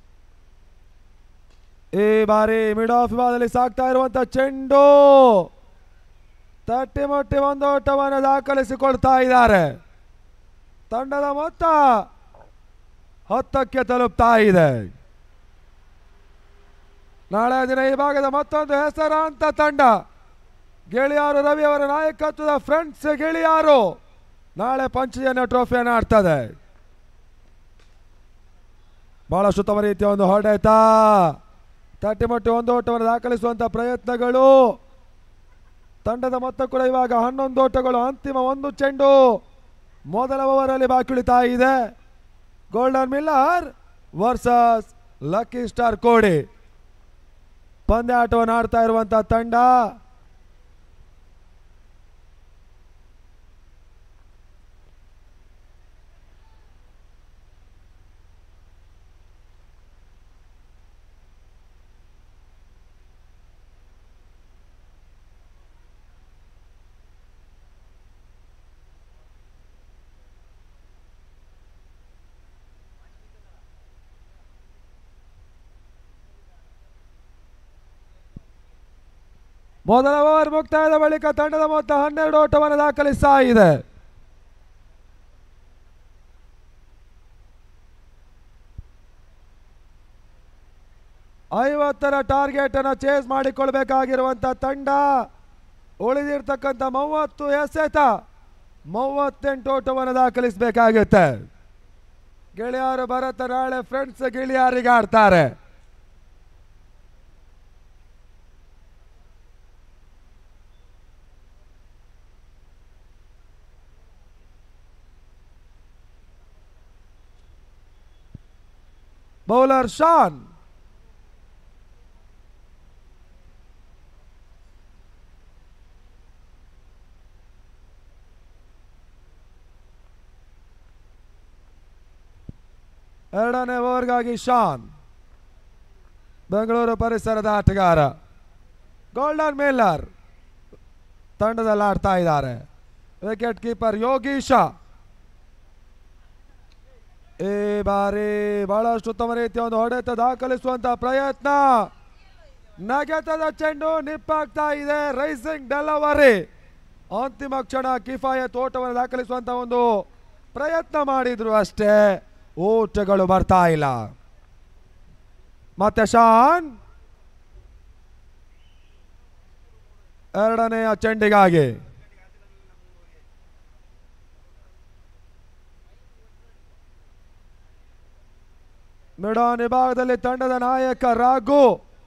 ಈ ಬಾರಿ ಮಿಡ್ ಆಫ್ ವಿಭಾಗದಲ್ಲಿ ಸಾಕ್ತಾ ಇರುವಂತ ಚೆಂಡು ತಟ್ಟಿ ಮೊಟ್ಟಿ ಒಂದು ಓಟವನ್ನು ದಾಖಲಿಸಿಕೊಳ್ತಾ ಇದ್ದಾರೆ ತಂಡದ ಮೊತ್ತ ಹತ್ತಕ್ಕೆ ತಲುಪ್ತಾ ಇದೆ ನಾಳೆ ದಿನ ಈ ಭಾಗದ ಮತ್ತೊಂದು ಹೆಸರಾಂತ ತಂಡ ಗೆಳೆಯಾರು ರವಿ ಅವರ ನಾಯಕತ್ವದ ಫ್ರೆಂಡ್ಸ್ ಗೆಳೆಯಾರು ನಾಳೆ ಪಂಚಜನ್ಯ ಟ್ರೋಫಿಯನ್ನು ಆಡ್ತದೆ ಬಹಳಷ್ಟು ಉತ್ತಮ ರೀತಿಯ ಒಂದು ಹೊಡೆತ ತಟ್ಟಿ ಮೊಟ್ಟಿ ಒಂದು ಓಟವನ್ನು ದಾಖಲಿಸುವಂತ ಪ್ರಯತ್ನಗಳು ತಂಡದ ಮೊತ್ತ ಕೂಡ ಇವಾಗ ಹನ್ನೊಂದು ಓಟಗಳು ಅಂತಿಮ ಒಂದು ಚೆಂಡು ಮೊದಲ ಓವರಲ್ಲಿ ಬಾಕಿ ಉಳಿತಾ ಇದೆ Golden Miller versus Lucky Star Kodi ಪಂದ್ಯಾಟವನ್ನು ಆಡ್ತಾ ಇರುವಂತ ತಂಡ ಮೊದಲ ಓವರ್ ಮುಕ್ತಾಯದ ಬಳಿಕ ತಂಡದ ಮೊತ್ತ ಹನ್ನೆರಡು ಓಟವನ್ನು ದಾಖಲಿಸ್ತಾ ಇದೆ ಐವತ್ತರ ಟಾರ್ಗೆಟ್ ಅನ್ನು ಚೇಸ್ ಮಾಡಿಕೊಳ್ಬೇಕಾಗಿರುವಂತ ತಂಡ ಉಳಿದಿರ್ತಕ್ಕಂಥ ಮೂವತ್ತು ಎಸೆತ ಮೂವತ್ತೆಂಟು ಓಟವನ್ನು ದಾಖಲಿಸಬೇಕಾಗುತ್ತೆ ಗೆಳೆಯರು ಭರತ ನಾಳೆ ಫ್ರೆಂಡ್ಸ್ ಗಿಳಿಯಾರಿಗೆ ಆಡ್ತಾರೆ ಬೌಲರ್ ಶಾನ್ ಎರಡನೇ ಓವರ್ಗಾಗಿ ಶಾನ್ ಬೆಂಗಳೂರು ಪರಿಸರದ ಆಟಗಾರ ಗೋಲ್ಡನ್ ಮೇಲರ್ ತಂಡದಲ್ಲಿ ಆಡ್ತಾ ಇದ್ದಾರೆ ವಿಕೆಟ್ ಕೀಪರ್ ಯೋಗೀಶ ಈ ಬಾರಿ ಬಹಳಷ್ಟು ಉತ್ತಮ ರೀತಿಯ ಒಂದು ಹೊಡೆತ ದಾಖಲಿಸುವಂತ ಪ್ರಯತ್ನ ನಗೆತದ ಚೆಂಡು ನಿಪ್ಪಾಗ್ತಾ ಇದೆ ರೈಸಿಂಗ್ ಡೆಲವರಿ ಅಂತಿಮ ಕ್ಷಣ ಕಿಫಾಯತ್ ಓಟವನ್ನು ದಾಖಲಿಸುವಂತ ಒಂದು ಪ್ರಯತ್ನ ಮಾಡಿದ್ರು ಅಷ್ಟೇ ಓಟಗಳು ಬರ್ತಾ ಇಲ್ಲ ಮತ್ತೆ ಶಾನ್ ಎರಡನೆಯ ಚೆಂಡಿಗಾಗಿ ಮಿಡಾನ್ ವಿಭಾಗದಲ್ಲಿ ತಂಡದ ನಾಯಕ ರಾಘು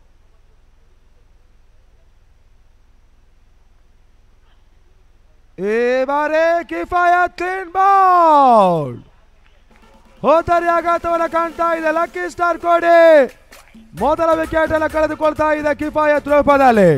ಈ ಬಾರಿ ಕಿಫಾಯತ್ ಕ್ಲೀನ್ ಬೌಲ್ ಹೋತರಿ ಆಘಾತವನ್ನು ಕಾಣ್ತಾ ಇದೆ ಲಕ್ಕಿ ಸ್ಟಾರ್ ಕೋಡಿ ಮೊದಲ ವಿಕೆಟ್ ಅನ್ನು ಕಳೆದುಕೊಳ್ತಾ ಇದೆ ಕಿಫಾಯತ್ ರೂಪದಲ್ಲಿ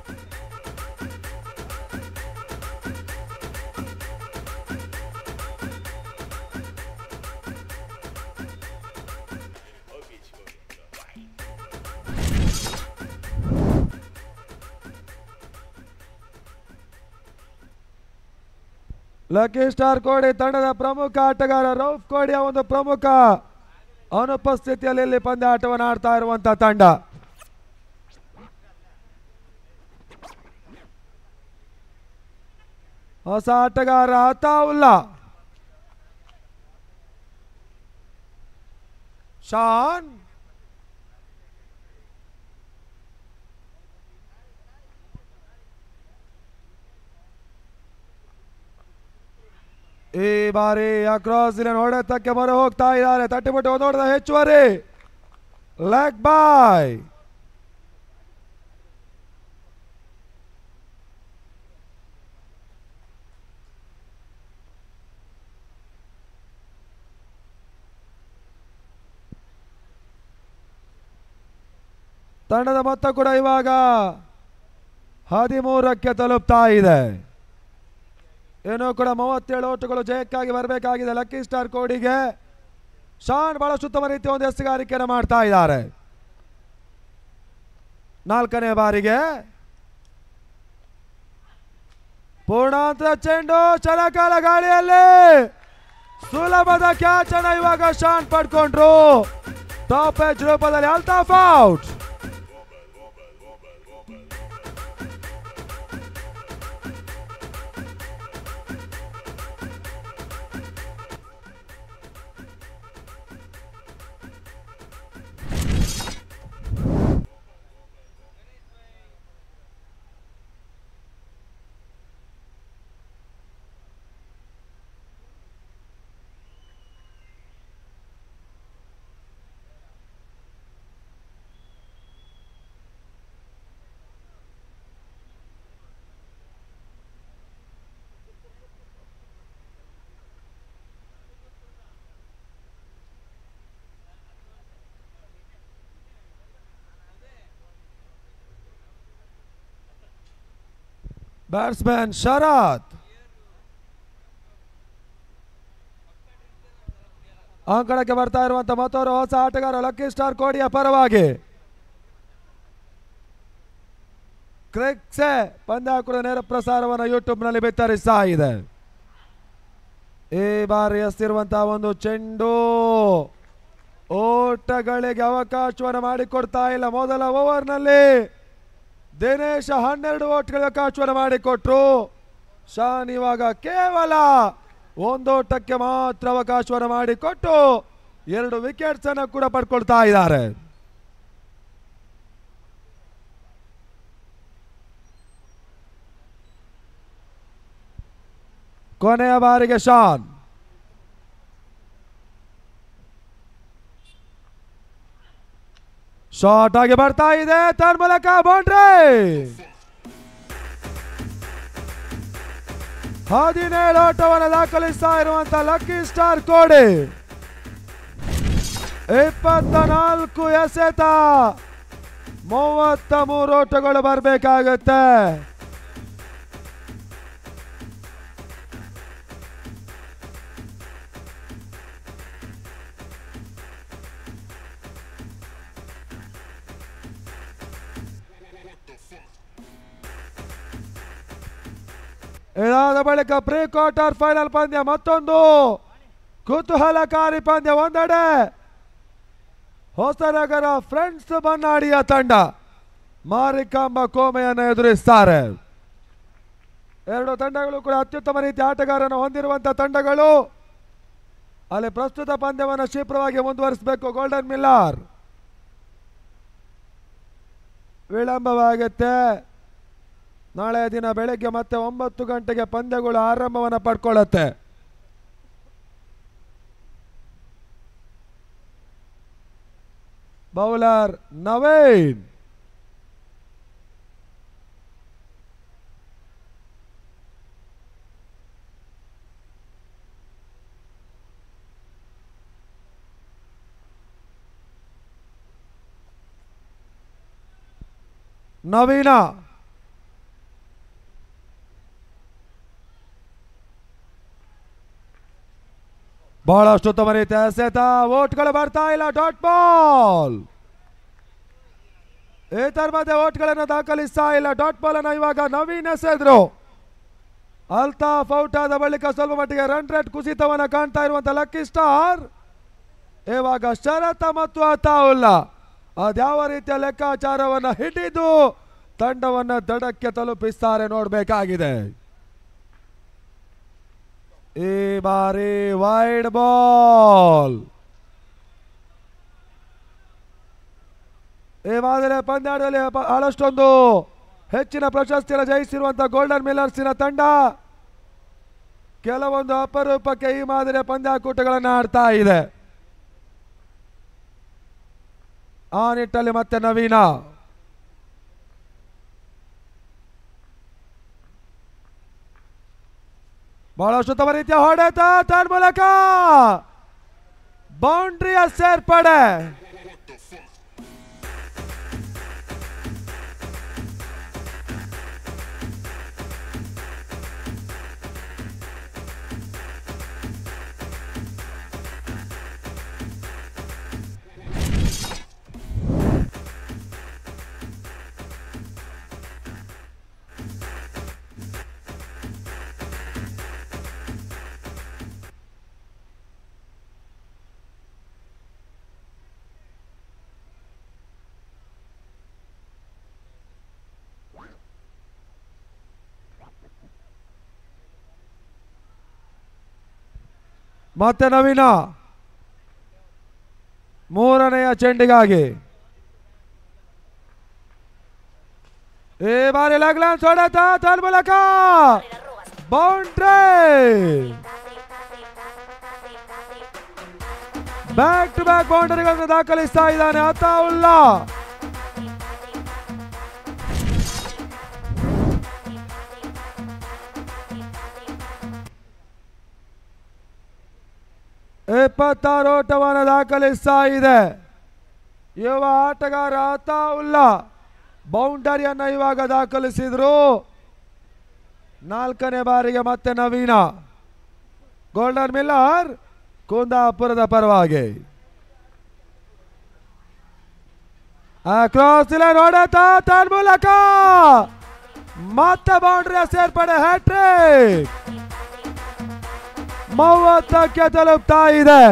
ಲಕ್ಕಿ ಸ್ಟಾರ್ ಕೋಡಿ ತಂಡದ ಪ್ರಮುಖ ಆಟಗಾರ ರೌಫ್ ಕೋಡಿಯ ಒಂದು ಪ್ರಮುಖ ಅನುಪಸ್ಥಿತಿಯಲ್ಲಿ ಇಲ್ಲಿ ಪಂದ್ಯಾಟವನ್ನು ಆಡ್ತಾ ಇರುವಂತ ತಂಡ ಹೊಸ ಆಟಗಾರ ಅತಾವುಲ್ಲಾ ಶಾನ್ ಈ ಬಾರಿ ಅಕ್ರಾಸ್ ಇಲ್ಲಿನ ಹೊಡೆತಕ್ಕೆ ಮೊರೆ ಹೋಗ್ತಾ ಇದ್ದಾರೆ ತಟ್ಟಿಬಿಟ್ಟು ಒಂದು ಹೊಡೆದ ಹೆಚ್ಚುವರಿ ಲೆಗ್ ಬಾಯ್ ತಂಡದ ಮೊತ್ತ ಕೂಡ ಇವಾಗ ಹದಿಮೂರಕ್ಕೆ ತಲುಪ್ತಾ ಇದೆ ಏನೋ ಕೂಡ ಮೂವತ್ತೇಳು ಓಟುಗಳು ಜಯಕ್ಕಾಗಿ ಬರಬೇಕಾಗಿದೆ ಲಕ್ಕಿ ಸ್ಟಾರ್ ಕೋಡಿಗೆ ಶಾನ್ ಬಹಳಷ್ಟು ಉತ್ತಮ ರೀತಿಯ ಒಂದು ಎಸೆಗಾರಿಕೆಯನ್ನು ಮಾಡ್ತಾ ಇದ್ದಾರೆ ನಾಲ್ಕನೇ ಬಾರಿಗೆ ಪೂರ್ಣಾಂತರ ಚೆಂಡು ಚಲಕಾಲ ಗಾಳಿಯಲ್ಲಿ ಸುಲಭದ ಕ್ಯಾಚ್ ಅನ್ನ ಇವಾಗ ಶಾನ್ ಪಡ್ಕೊಂಡ್ರು ಟಾಪ್ ಎಚ್ ರೂಪದಲ್ಲಿ ಅಲ್ತಾಫ್ ಔಟ್ ಬ್ಯಾಟ್ಸ್ಮನ್ ಶರತ್ ಅಂಕಣಕ್ಕೆ ಬರ್ತಾ ಇರುವಂತ ಮತ್ತೊರು ಹೊಸ ಆಟಗಾರ ಲಕ್ಕಿ ಸ್ಟಾರ್ ಕೋಡಿಯ ಪರವಾಗಿ ಕ್ರಿಕ್ಸೆ ಪಂದ್ಯಾಕುರ ನೇರ ಪ್ರಸಾರವನ್ನು ಯೂಟ್ಯೂಬ್ನಲ್ಲಿ ಬಿತ್ತರಿಸ್ತಾ ಇದೆ ಈ ಬಾರಿ ಎಸ್ತಿರುವಂತಹ ಒಂದು ಚೆಂಡು ಓಟಗಳಿಗೆ ಅವಕಾಶವನ್ನು ಮಾಡಿಕೊಡ್ತಾ ಇಲ್ಲ ಮೊದಲ ಓವರ್ನಲ್ಲಿ ದಿನೇಶ ಹನ್ನೆರಡು ಓಟ್ಗಳ ಅವಕಾಶವನ್ನು ಮಾಡಿಕೊಟ್ರು ಶಾನ್ ಇವಾಗ ಕೇವಲ ಒಂದೋಟಕ್ಕೆ ಮಾತ್ರ ಅವಕಾಶವನ್ನು ಮಾಡಿಕೊಟ್ಟು ಎರಡು ವಿಕೆಟ್ಸ್ ಅನ್ನು ಕೂಡ ಪಡ್ಕೊಳ್ತಾ ಇದ್ದಾರೆ ಕೊನೆಯ ಬಾರಿಗೆ ಶಾನ್ ಶಾರ್ಟ್ ಆಗಿ ಬರ್ತಾ ಇದೆ ತನ್ ಮೂಲಕ ಬೌಂಡ್ರಿ ಹದಿನೇಳು ಓಟವನ್ನು ದಾಖಲಿಸ್ತಾ ಇರುವಂತ ಲಕ್ಕಿ ಸ್ಟಾರ್ ಕೋಡಿ ಇಪ್ಪತ್ತ ನಾಲ್ಕು ಎಸೆತ ಮೂವತ್ತ ಮೂರು ಓಟಗಳು ಬರಬೇಕಾಗುತ್ತೆ ಇದಾದ ಬಳಿಕ ಪ್ರೀ ಕ್ವಾರ್ಟರ್ ಫೈನಲ್ ಪಂದ್ಯ ಮತ್ತೊಂದು ಕುತೂಹಲಕಾರಿ ಪಂದ್ಯ ಒಂದೆಡೆ ಹೊಸನಗರ ಫ್ರೆಂಡ್ಸ್ ಬನ್ನಾಡಿಯ ತಂಡ ಮಾರಿಕಾಂಬ ಕೋಮೆಯನ್ನು ಎದುರಿಸ್ತಾರೆ ಎರಡು ತಂಡಗಳು ಕೂಡ ಅತ್ಯುತ್ತಮ ರೀತಿಯ ಆಟಗಾರನ ಹೊಂದಿರುವಂತಹ ತಂಡಗಳು ಅಲ್ಲಿ ಪ್ರಸ್ತುತ ಪಂದ್ಯವನ್ನು ಶೀಘ್ರವಾಗಿ ಮುಂದುವರಿಸಬೇಕು ಗೋಲ್ಡನ್ ಮಿಲ್ಲಾರ್ ವಿಳಂಬವಾಗುತ್ತೆ ನಾಳೆ ದಿನ ಬೆಳಗ್ಗೆ ಮತ್ತೆ ಒಂಬತ್ತು ಗಂಟೆಗೆ ಪಂದ್ಯಗಳು ಆರಂಭವನ್ನು ಪಡ್ಕೊಳ್ಳುತ್ತೆ ಬೌಲರ್ ನವೀನ್ ನವೀನ ಬಹಳಷ್ಟು ಉತ್ತಮ ರೀತಿಯ ಎಸೆತ ಓಟ್ಗಳು ಬರ್ತಾ ಇಲ್ಲ ಡಾಟ್ ಬಾಲ್ ಇತರ ಮಧ್ಯೆ ಓಟ್ಗಳನ್ನು ದಾಖಲಿಸ್ತಾ ಇಲ್ಲ ಡಾಟ್ ಬಾಲ್ ಅನ್ನು ಇವಾಗ ನವೀನ್ ಎಸೆದ್ರು ಅಲ್ತಾಫ್ ಔಟ್ ಆದ ಬಳಿಕ ಸ್ವಲ್ಪ ಮಟ್ಟಿಗೆ ರನ್ ರೇಟ್ ಕುಸಿತವನ್ನ ಕಾಣ್ತಾ ಇರುವಂತ ಲಕ್ಕಿ ಸ್ಟಾರ್ ಇವಾಗ ಶರತ ಮತ್ತು ಅತಾವುಲ್ಲ ಅದ್ಯಾವ ರೀತಿಯ ಲೆಕ್ಕಾಚಾರವನ್ನ ಹಿಡಿದು ತಂಡವನ್ನ ದಡಕ್ಕೆ ತಲುಪಿಸ್ತಾರೆ ನೋಡಬೇಕಾಗಿದೆ ಈ ಬಾರಿ ವೈಡ್ ಬಾಲ್ ಈ ಮಾದರಿ ಪಂದ್ಯಾಟದಲ್ಲಿ ಪ- ಬಹಳಷ್ಟೊಂದು ಹೆಚ್ಚಿನ ಪ್ರಶಸ್ತಿಯನ್ನು ಜಯಿಸಿರುವಂತಹ ಗೋಲ್ಡನ್ ಮಿಲ್ಲರ್ಸಿನ ತಂಡ ಕೆಲವೊಂದು ಅಪರೂಪಕ್ಕೆ ಈ ಮಾದರಿಯ ಪಂದ್ಯಾಕೂಟಗಳನ್ನು ಆಡ್ತಾ ಇದೆ ಆ ನಿಟ್ಟಲ್ಲಿ ಮತ್ತೆ ನವೀನ ಬಹಳಷ್ಟು ಉತ್ತಮ ರೀತಿಯ ಹೊಡೆತ ತನ್ ಮೂಲಕ ಬೌಂಡ್ರಿಯ ಸೇರ್ಪಡೆ ಮತ್ತೆ ನವೀನ ಮೂರನೆಯ ಚೆಂಡಿಗಾಗಿ ಈ ಬಾರಿ ಲಗ್ಲಾನ್ಸ್ ಹೊಡೆತ ತನ್ ಮೂಲಕ ಬೌಂಡ್ರಿ ಬ್ಯಾಕ್ ಟು ಬ್ಯಾಕ್ ಬೌಂಡರಿಗಳನ್ನು ದಾಖಲಿಸ್ತಾ ಇದ್ದಾನೆ ಅತಾವುಲ್ಲಾ ಇಪ್ಪತ್ತಾರು ಓಟವನ್ನು ದಾಖಲಿಸ್ತಾ ಇದೆ ಯುವ ಆಟಗಾರ ಅತಾವುಲ್ಲಾ ಬೌಂಡರಿಯನ್ನು ಇವಾಗ ದಾಖಲಿಸಿದ್ರು ನಾಲ್ಕನೇ ಬಾರಿಗೆ ಮತ್ತೆ ನವೀನ ಗೋಲ್ಡನ್ ಮಿಲ್ಲರ್ ಕುಂದಾಪುರದ ಪರವಾಗಿ ಆ ಕ್ರಾಸ್ ಲೈನ್ ಹೊಡೆತ ತನ್ ಮೂಲಕ ಮತ್ತೆ ಬೌಂಡ್ರಿಯ ಸೇರ್ಪಡೆ ಹ್ಯಾಟ್ರಿಕ್ ಮೂವತ್ತಕ್ಕೆ ತಲುಪ್ತಾ ಇದೆ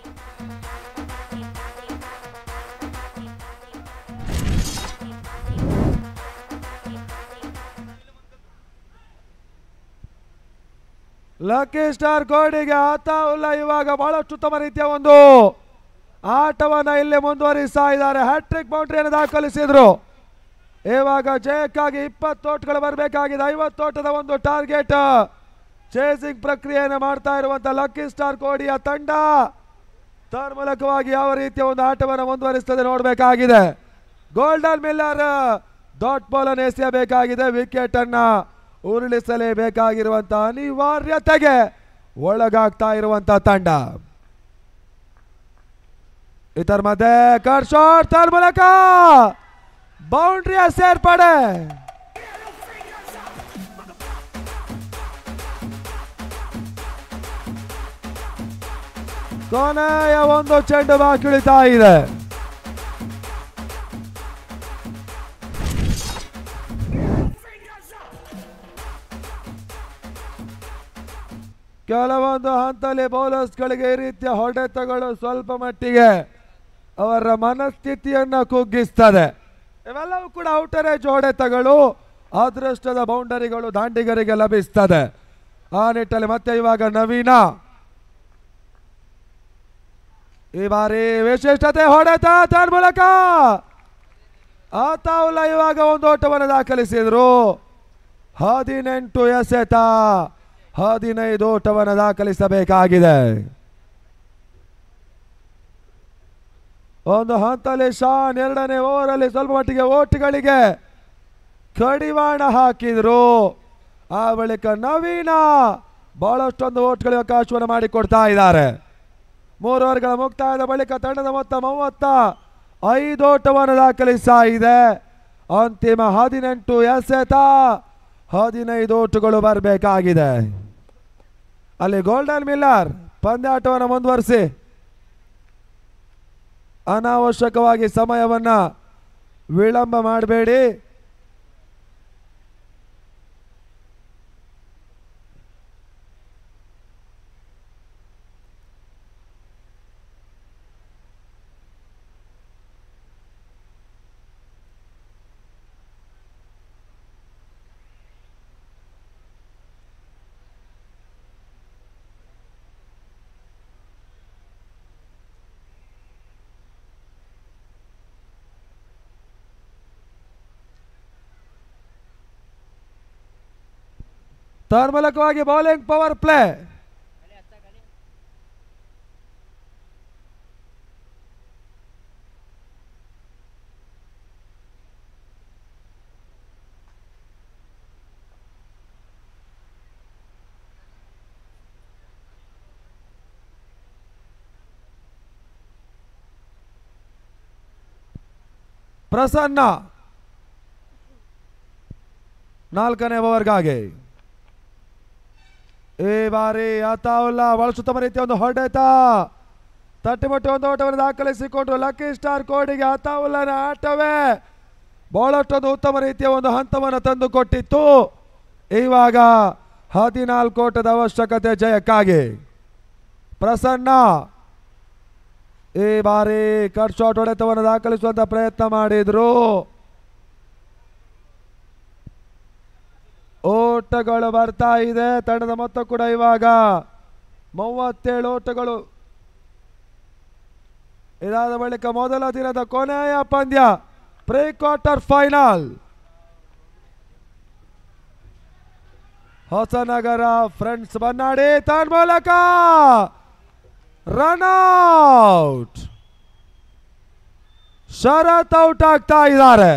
ಲಕ್ಕಿ ಸ್ಟಾರ್ ಕೋಡಿಗೆ ಆತಾವುಲ್ಲ ಇವಾಗ ಬಹಳಷ್ಟು ಉತ್ತಮ ರೀತಿಯ ಒಂದು ಆಟವನ್ನ ಇಲ್ಲಿ ಮುಂದುವರಿಸ್ತಾ ಇದ್ದಾರೆ ಹ್ಯಾಟ್ರಿಕ್ ಬೌಂಡ್ರಿಯನ್ನು ದಾಖಲಿಸಿದ್ರು ಇವಾಗ ಜಯಕ್ಕಾಗಿ ಇಪ್ಪತ್ತು ಓಟ್ಗಳು ಬರಬೇಕಾಗಿದೆ ಐವತ್ತು ಓಟದ ಒಂದು ಟಾರ್ಗೆಟ್ ಚೇಸಿಂಗ್ ಪ್ರಕ್ರಿಯೆಯನ್ನು ಮಾಡ್ತಾ ಇರುವಂತ ಲಕ್ಕಿ ಸ್ಟಾರ್ ಕೋಡಿಯ ತಂಡ ತನ್ಮೂಲಕವಾಗಿ ಯಾವ ರೀತಿಯ ಒಂದು ಆಟವನ್ನು ಮುಂದುವರಿಸ್ತದೆ ನೋಡಬೇಕಾಗಿದೆ ಗೋಲ್ಡನ್ ಮಿಲ್ಲರ್ ಡಾಟ್ ಬಾಲ್ ಅನ್ನು ಎಸೆಯಬೇಕಾಗಿದೆ ವಿಕೆಟ್ ಅನ್ನ ಉರುಳಿಸಲೇಬೇಕಾಗಿರುವಂತ ಅನಿವಾರ್ಯತೆಗೆ ಒಳಗಾಗ್ತಾ ಇರುವಂತ ತಂಡ ಇದರ ಮಧ್ಯೆ ಕಟ್ ಶಾಟ್ ತನ್ಮೂಲಕ ಬೌಂಡ್ರಿಯ ಸೇರ್ಪಡೆ ಕೊನೆಯ ಒಂದು ಚೆಂಡು ಬಾಕಿ ಉಳಿತಾ ಇದೆ ಕೆಲವೊಂದು ಹಂತದಲ್ಲಿ ಬೌಲರ್ಸ್ಗಳಿಗೆ ಈ ರೀತಿಯ ಹೊಡೆತಗಳು ಸ್ವಲ್ಪ ಮಟ್ಟಿಗೆ ಅವರ ಮನಸ್ಥಿತಿಯನ್ನ ಕುಗ್ಗಿಸ್ತದೆ ಇವೆಲ್ಲವೂ ಕೂಡ ಔಟರ್ ಏಜ್ ಹೊಡೆತಗಳು ಅದೃಷ್ಟದ ಬೌಂಡರಿಗಳು ದಾಂಡಿಗರಿಗೆ ಲಭಿಸ್ತದೆ ಆ ನಿಟ್ಟಲ್ಲಿ ಮತ್ತೆ ಇವಾಗ ನವೀನ ಈ ಬಾರಿ ವಿಶಿಷ್ಟತೆ ಹೊಡೆತ ತನ್ಮೂಲಕ ಆತಾವುಲ್ಲ ಇವಾಗ ಒಂದು ಓಟವನ್ನು ದಾಖಲಿಸಿದ್ರು ಹದಿನೆಂಟು ಎಸೆತ ಹದಿನೈದು ಓಟವನ್ನು ದಾಖಲಿಸಬೇಕಾಗಿದೆ ಒಂದು ಹಂತಲ್ಲಿ ಶಾನ್ ಎರಡನೇ ಓವರಲ್ಲಿ ಸ್ವಲ್ಪ ಮಟ್ಟಿಗೆ ಓಟ್ಗಳಿಗೆ ಕಡಿವಾಣ ಹಾಕಿದ್ರು ಆ ಬಳಿಕ ನವೀನ ಬಹಳಷ್ಟೊಂದು ಓಟ್ಗಳಿಗೆ ಅವಕಾಶವನ್ನು ಮಾಡಿಕೊಡ್ತಾ ಇದ್ದಾರೆ ಮೂರು ಓವರ್ಗಳ ಮುಕ್ತಾಯದ ಬಳಿಕ ತಂಡದ ಮೊತ್ತ ಮೂವತ್ತ ಐದು ಓಟವನ್ನು ದಾಖಲಿಸ್ತಾ ಇದೆ ಅಂತಿಮ ಹದಿನೆಂಟು ಎಸೆತ ಹದಿನೈದು ಓಟುಗಳು ಬರಬೇಕಾಗಿದೆ ಅಲ್ಲಿ ಗೋಲ್ಡನ್ ಮಿಲ್ಲರ್ ಪಂದ್ಯಾಟವನ್ನು ಮುಂದುವರಿಸಿ ಅನಾವಶ್ಯಕವಾಗಿ ಸಮಯವನ್ನ ವಿಳಂಬ ಮಾಡಬೇಡಿ ತನ್ಮೂಲಕವಾಗಿ ಬೌಲಿಂಗ್ ಪವರ್ ಪ್ಲೇ ಪ್ರಸನ್ನ ನಾಲ್ಕನೇ ಓವರ್ಗಾಗಿ ಈ ಬಾರಿ ಅತಾವುಲ್ಲಾ ಬಳಸುತ್ತಮ ರೀತಿಯ ಒಂದು ಹೊಡೆತ ತಟ್ಟಿಮಟ್ಟಿ ಒಂದು ಓಟವನ್ನು ದಾಖಲಿಸಿಕೊಂಡ್ರು ಲಕ್ಕಿ ಸ್ಟಾರ್ ಕೋಡಿಗೆ ಅತಾವುಲ್ಲನ ಆಟವೇ ಬಹಳಷ್ಟೊಂದು ಉತ್ತಮ ರೀತಿಯ ಒಂದು ಹಂತವನ್ನು ತಂದು ಕೊಟ್ಟಿತ್ತು ಇವಾಗ ಹದಿನಾಲ್ಕು ಓಟದ ಅವಶ್ಯಕತೆ ಜಯಕ್ಕಾಗಿ ಪ್ರಸನ್ನ ಈ ಬಾರಿ ಕಟ್ ಶಾಟ್ ಹೊಡೆತವನ್ನು ದಾಖಲಿಸುವಂತ ಪ್ರಯತ್ನ ಮಾಡಿದ್ರು ಓಟಗಳು ಬರ್ತಾ ಇದೆ ತಂಡದ ಮೊತ್ತ ಕೂಡ ಇವಾಗ ಮೂವತ್ತೇಳು ಓಟಗಳು ಇದಾದ ಬಳಿಕ ಮೊದಲ ದಿನದ ಕೊನೆಯ ಪಂದ್ಯ pre quarter final Hosanagara Friends Bannadi ತನ್ಮೂಲಕ ರನ್ ಔಟ್ ಶರತ್ ಔಟ್ ಆಗ್ತಾ ಇದ್ದಾರೆ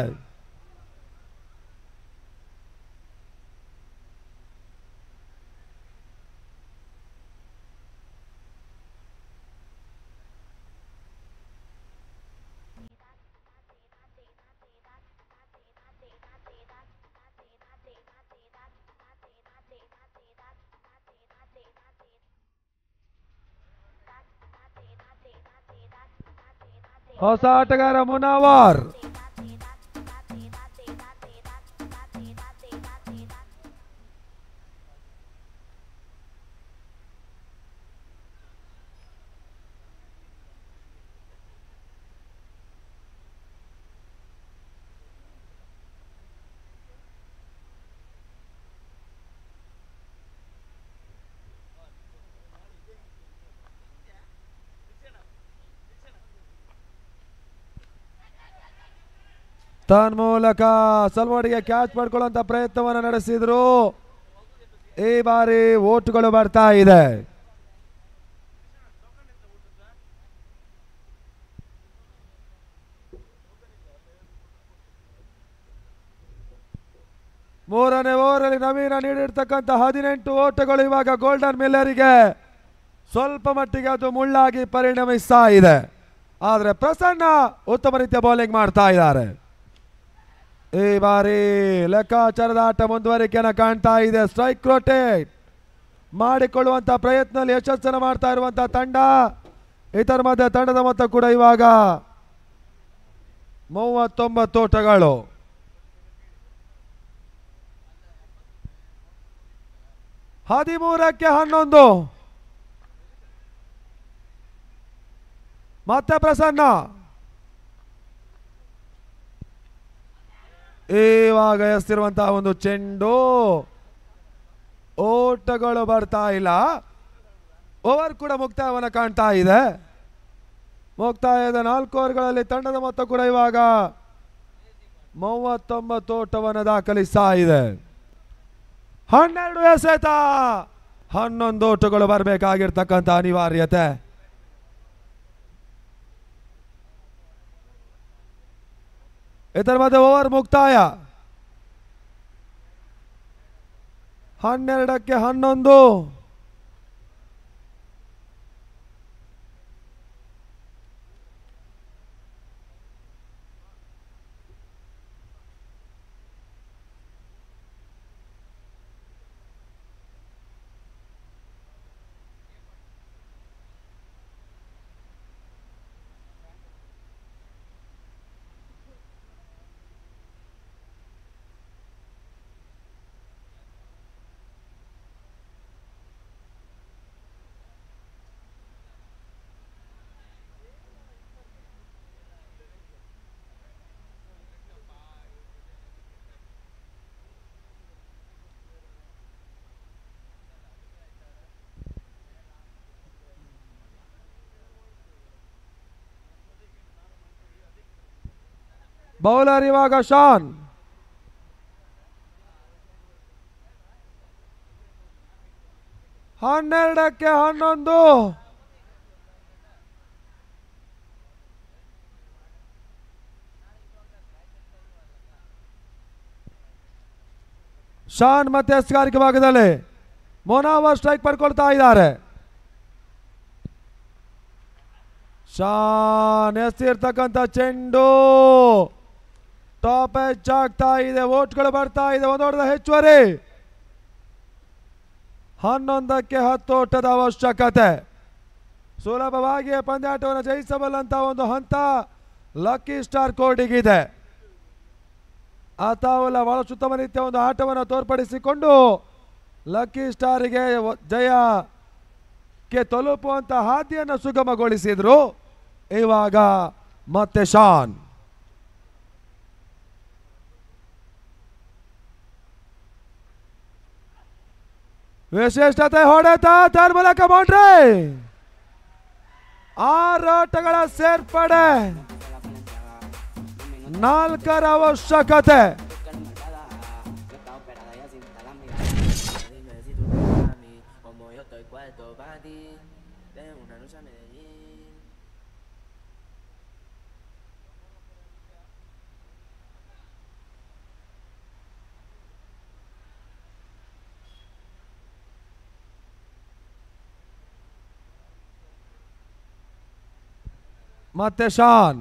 ಹೊಸ ಆಟಗಾರ ಮುನಾವರ್ ತನ್ಮೂಲಕ ಸಲ್ವಾಡಿಗೆ ಕ್ಯಾಚ್ ಮಾಡ್ಕೊಳ್ಳುವಂತ ಪ್ರಯತ್ನವನ್ನು ನಡೆಸಿದ್ರು ಈ ಬಾರಿ ಓಟುಗಳು ಬರ್ತಾ ಇದೆ ಮೂರನೇ ಓವರಲ್ಲಿ ನವೀನ ನೀಡಿರ್ತಕ್ಕಂಥ ಹದಿನೆಂಟು ಓಟಗಳು ಇವಾಗ ಗೋಲ್ಡನ್ ಮಿಲ್ಲರಿಗೆ ಸ್ವಲ್ಪ ಮಟ್ಟಿಗೆ ಅದು ಮುಳ್ಳಾಗಿ ಪರಿಣಮಿಸ್ತಾ ಇದೆ ಆದರೆ ಪ್ರಸನ್ನ ಉತ್ತಮ ರೀತಿಯ ಬೌಲಿಂಗ್ ಮಾಡ್ತಾ ಇದ್ದಾರೆ ಈ ಬಾರಿ ಲೆಕ್ಕಾಚಾರದ ಆಟ ಮುಂದುವರಿಕೆಯನ್ನು ಕಾಣ್ತಾ ಇದೆ ಸ್ಟ್ರೈಕ್ ರೊಟೇಟ್ ಮಾಡಿಕೊಳ್ಳುವಂತ ಪ್ರಯತ್ನದಲ್ಲಿ ಯಶಸ್ಸನ್ನು ಮಾಡ್ತಾ ಇರುವಂತ ತಂಡ ಇದರ ಮಧ್ಯೆ ತಂಡದ ಮೊತ್ತ ಕೂಡ ಇವಾಗ ಮೂವತ್ತೊಂಬತ್ತು ಓಟಗಳು ಹದಿಮೂರಕ್ಕೆ ಹನ್ನೊಂದು ಮತ್ತೆ ಪ್ರಸನ್ನ ಇವಾಗ ಎಸ್ತಿರುವಂತಹ ಒಂದು ಚೆಂಡು ಓಟಗಳು ಬರ್ತಾ ಇಲ್ಲ ಓವರ್ ಕೂಡ ಮುಕ್ತಾಯವನ್ನು ಕಾಣ್ತಾ ಇದೆ ಮುಕ್ತಾಯದ ನಾಲ್ಕು ಓವರ್ಗಳಲ್ಲಿ ತಂಡದ ಮೊತ್ತ ಕೂಡ ಇವಾಗ ಮೂವತ್ತೊಂಬತ್ತು ಓಟವನ್ನು ದಾಖಲಿಸ್ತಾ ಇದೆ ಹನ್ನೆರಡು ಎಸೆತ ಹನ್ನೊಂದು ಓಟಗಳು ಬರಬೇಕಾಗಿರ್ತಕ್ಕಂಥ ಅನಿವಾರ್ಯತೆ ಇದರ ಮಧ್ಯೆ ಓವರ್ ಮುಕ್ತಾಯ ಹನ್ನೆರಡಕ್ಕೆ ಹನ್ನೊಂದು ಬೌಲರ್ ಇವಾಗ ಶಾನ್ ಹನ್ನೆರಡಕ್ಕೆ ಹನ್ನೊಂದು ಶಾನ್ ಮತ್ತೆ ಎಸ್ಗಾರಿಕೆ ಭಾಗದಲ್ಲಿ ಮೊನಾವ ಸ್ಟ್ರೈಕ್ ಪಡ್ಕೊಳ್ತಾ ಇದ್ದಾರೆ ಶಾನ್ ಎಸ್ತಿರ್ತಕ್ಕಂಥ ಚೆಂಡು ಟಾಪ್ ಎಚ್ ಆಗ್ತಾ ಇದೆ ಓಟ್ಗಳು ಬರ್ತಾ ಇದೆ ಒಂದು ಹೊಡೆದ ಹೆಚ್ಚುವರಿ ಹನ್ನೊಂದಕ್ಕೆ ಹತ್ತು ಓಟದ ಅವಶ್ಯಕತೆ ಸುಲಭವಾಗಿ ಪಂದ್ಯಾಟವನ್ನು ಜಯಿಸಬಲ್ಲಂತ ಒಂದು ಹಂತ ಲಕ್ಕಿ ಸ್ಟಾರ್ ಕೋರ್ಟಿಗಿದೆ ಅತಾವುಲ್ಲ ಬಹಳಷ್ಟು ಉತ್ತಮ ರೀತಿಯ ಒಂದು ಆಟವನ್ನು ತೋರ್ಪಡಿಸಿಕೊಂಡು ಲಕ್ಕಿ ಸ್ಟಾರಿಗೆ ವ- ಜಯಕ್ಕೆ ತಲುಪುವಂತ ಹಾದಿಯನ್ನು ಸುಗಮಗೊಳಿಸಿದ್ರು ಇವಾಗ ಮತ್ತೆ ಶಾನ್ ವಿಶಿಷ್ಟತೆ ಹೊಡೆತ ತರ್ ಮೂಲಕ ಬೌಂಡ್ರಿ ಆರು ಆಟಗಳ ಸೇರ್ಪಡೆ ನಾಲ್ಕರ ಅವಶ್ಯಕತೆ
Dime si tú estás para mí, como yo estoy puesto para ti. De una noche a Medellín.
ಮತ್ತೆ ಶಾನ್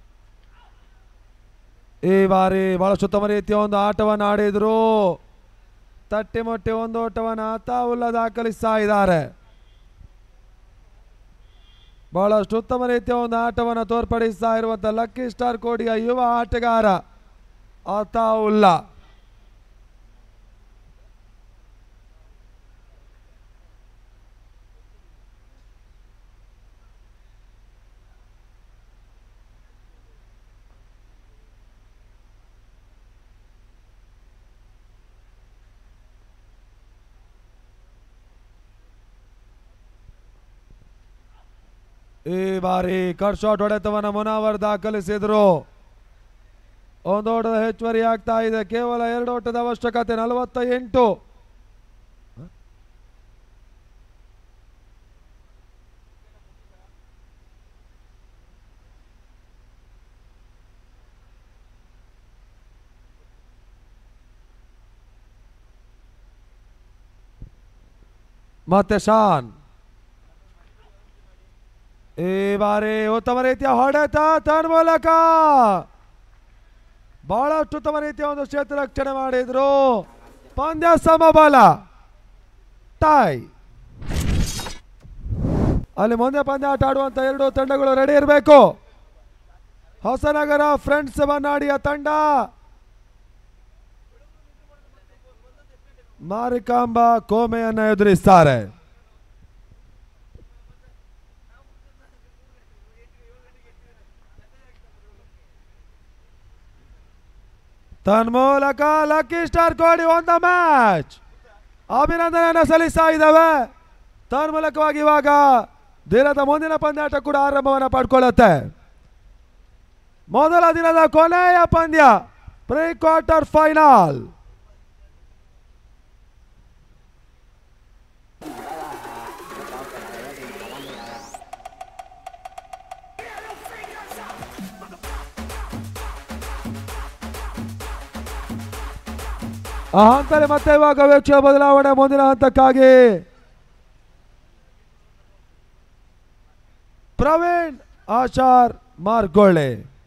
ಈ ಬಾರಿ ಬಹಳಷ್ಟು ಉತ್ತಮ ರೀತಿಯ ಒಂದು ಆಟವನ್ನು ಆಡಿದ್ರು ತಟ್ಟಿ ಮೊಟ್ಟಿ ಒಂದು ಓಟವನ್ನು ಅತಾವುಲ್ಲ ದಾಖಲಿಸ್ತಾ ಇದ್ದಾರೆ ಬಹಳಷ್ಟು ಉತ್ತಮ ರೀತಿಯ ಒಂದು ಆಟವನ್ನು ತೋರ್ಪಡಿಸ್ತಾ ಇರುವಂತ ಲಕ್ಕಿ ಸ್ಟಾರ್ ಕೋಡಿಯ ಯುವ ಆಟಗಾರ ಅತಾವುಲ್ಲಾ ಈ ಬಾರಿ ಕಟ್ ಶಾಟ್ ಹೊಡೆತವನ್ನ ಮುನಾವರ್ ದಾಖಲಿಸಿದ್ರು ಒಂದು ಓಟದ ಹೆಚ್ಚುವರಿ ಆಗ್ತಾ ಇದೆ ಕೇವಲ ಎರಡು ಓಟದ ಅವಶ್ಯಕತೆ ನಲವತ್ತ ಎಂಟು ಮತ್ತೆ ಶಾನ್ ಈ ಬಾರಿ ಉತ್ತಮ ರೀತಿಯ ಹೊಡೆತ ತನ್ನ ಮೂಲಕ ಬಹಳಷ್ಟು ಉತ್ತಮ ರೀತಿಯ ಒಂದು ಕ್ಷೇತ್ರ ರಕ್ಷಣೆ ಮಾಡಿದ್ರು ಪಂದ್ಯ ಸಮಬಲ ಟೈ ಅಲ್ಲಿ ಮುಂದೆ ಪಂದ್ಯ ಆಟ ಆಡುವಂತ ಎರಡು ತಂಡಗಳು ರೆಡಿ ಇರಬೇಕು ಹೊಸನಗರ ಫ್ರೆಂಡ್ಸ್ ಬನ್ನಾಡಿಯ ತಂಡ ಮಾರಿಕಾಂಬ ಕೋಮೆಯನ್ನ ಎದುರಿಸ್ತಾರೆ ತನ್ಮೂಲಕ ಲಕ್ಕಿ ಸ್ಟಾರ್ ಕೋಡಿ ಒಂದ ಮ್ಯಾಚ್ ಅಭಿನಂದನೆಯನ್ನು ಸಲ್ಲಿಸ್ತಾ ಇದ್ದಾವೆ ತನ್ಮೂಲಕವಾಗಿ ಇವಾಗ ದಿನದ ಮುಂದಿನ ಪಂದ್ಯಾಟ ಕೂಡ ಆರಂಭವನ್ನು ಪಡ್ಕೊಳ್ಳುತ್ತೆ ಮೊದಲ ದಿನದ ಕೊನೆಯ ಪಂದ್ಯ ಪ್ರೀ ಕ್ವಾರ್ಟರ್ ಫೈನಲ್ ಆ ಹಂತದಲ್ಲಿ ಮತ್ತೆ ಇವಾಗ ವೇಕ್ಷ ಬದಲಾವಣೆ ಮುಂದಿನ ಹಂತಕ್ಕಾಗಿ ಪ್ರವೀಣ್ ಆಚಾರ್ ಮಾರ್ಗೊಳ್ಳೆ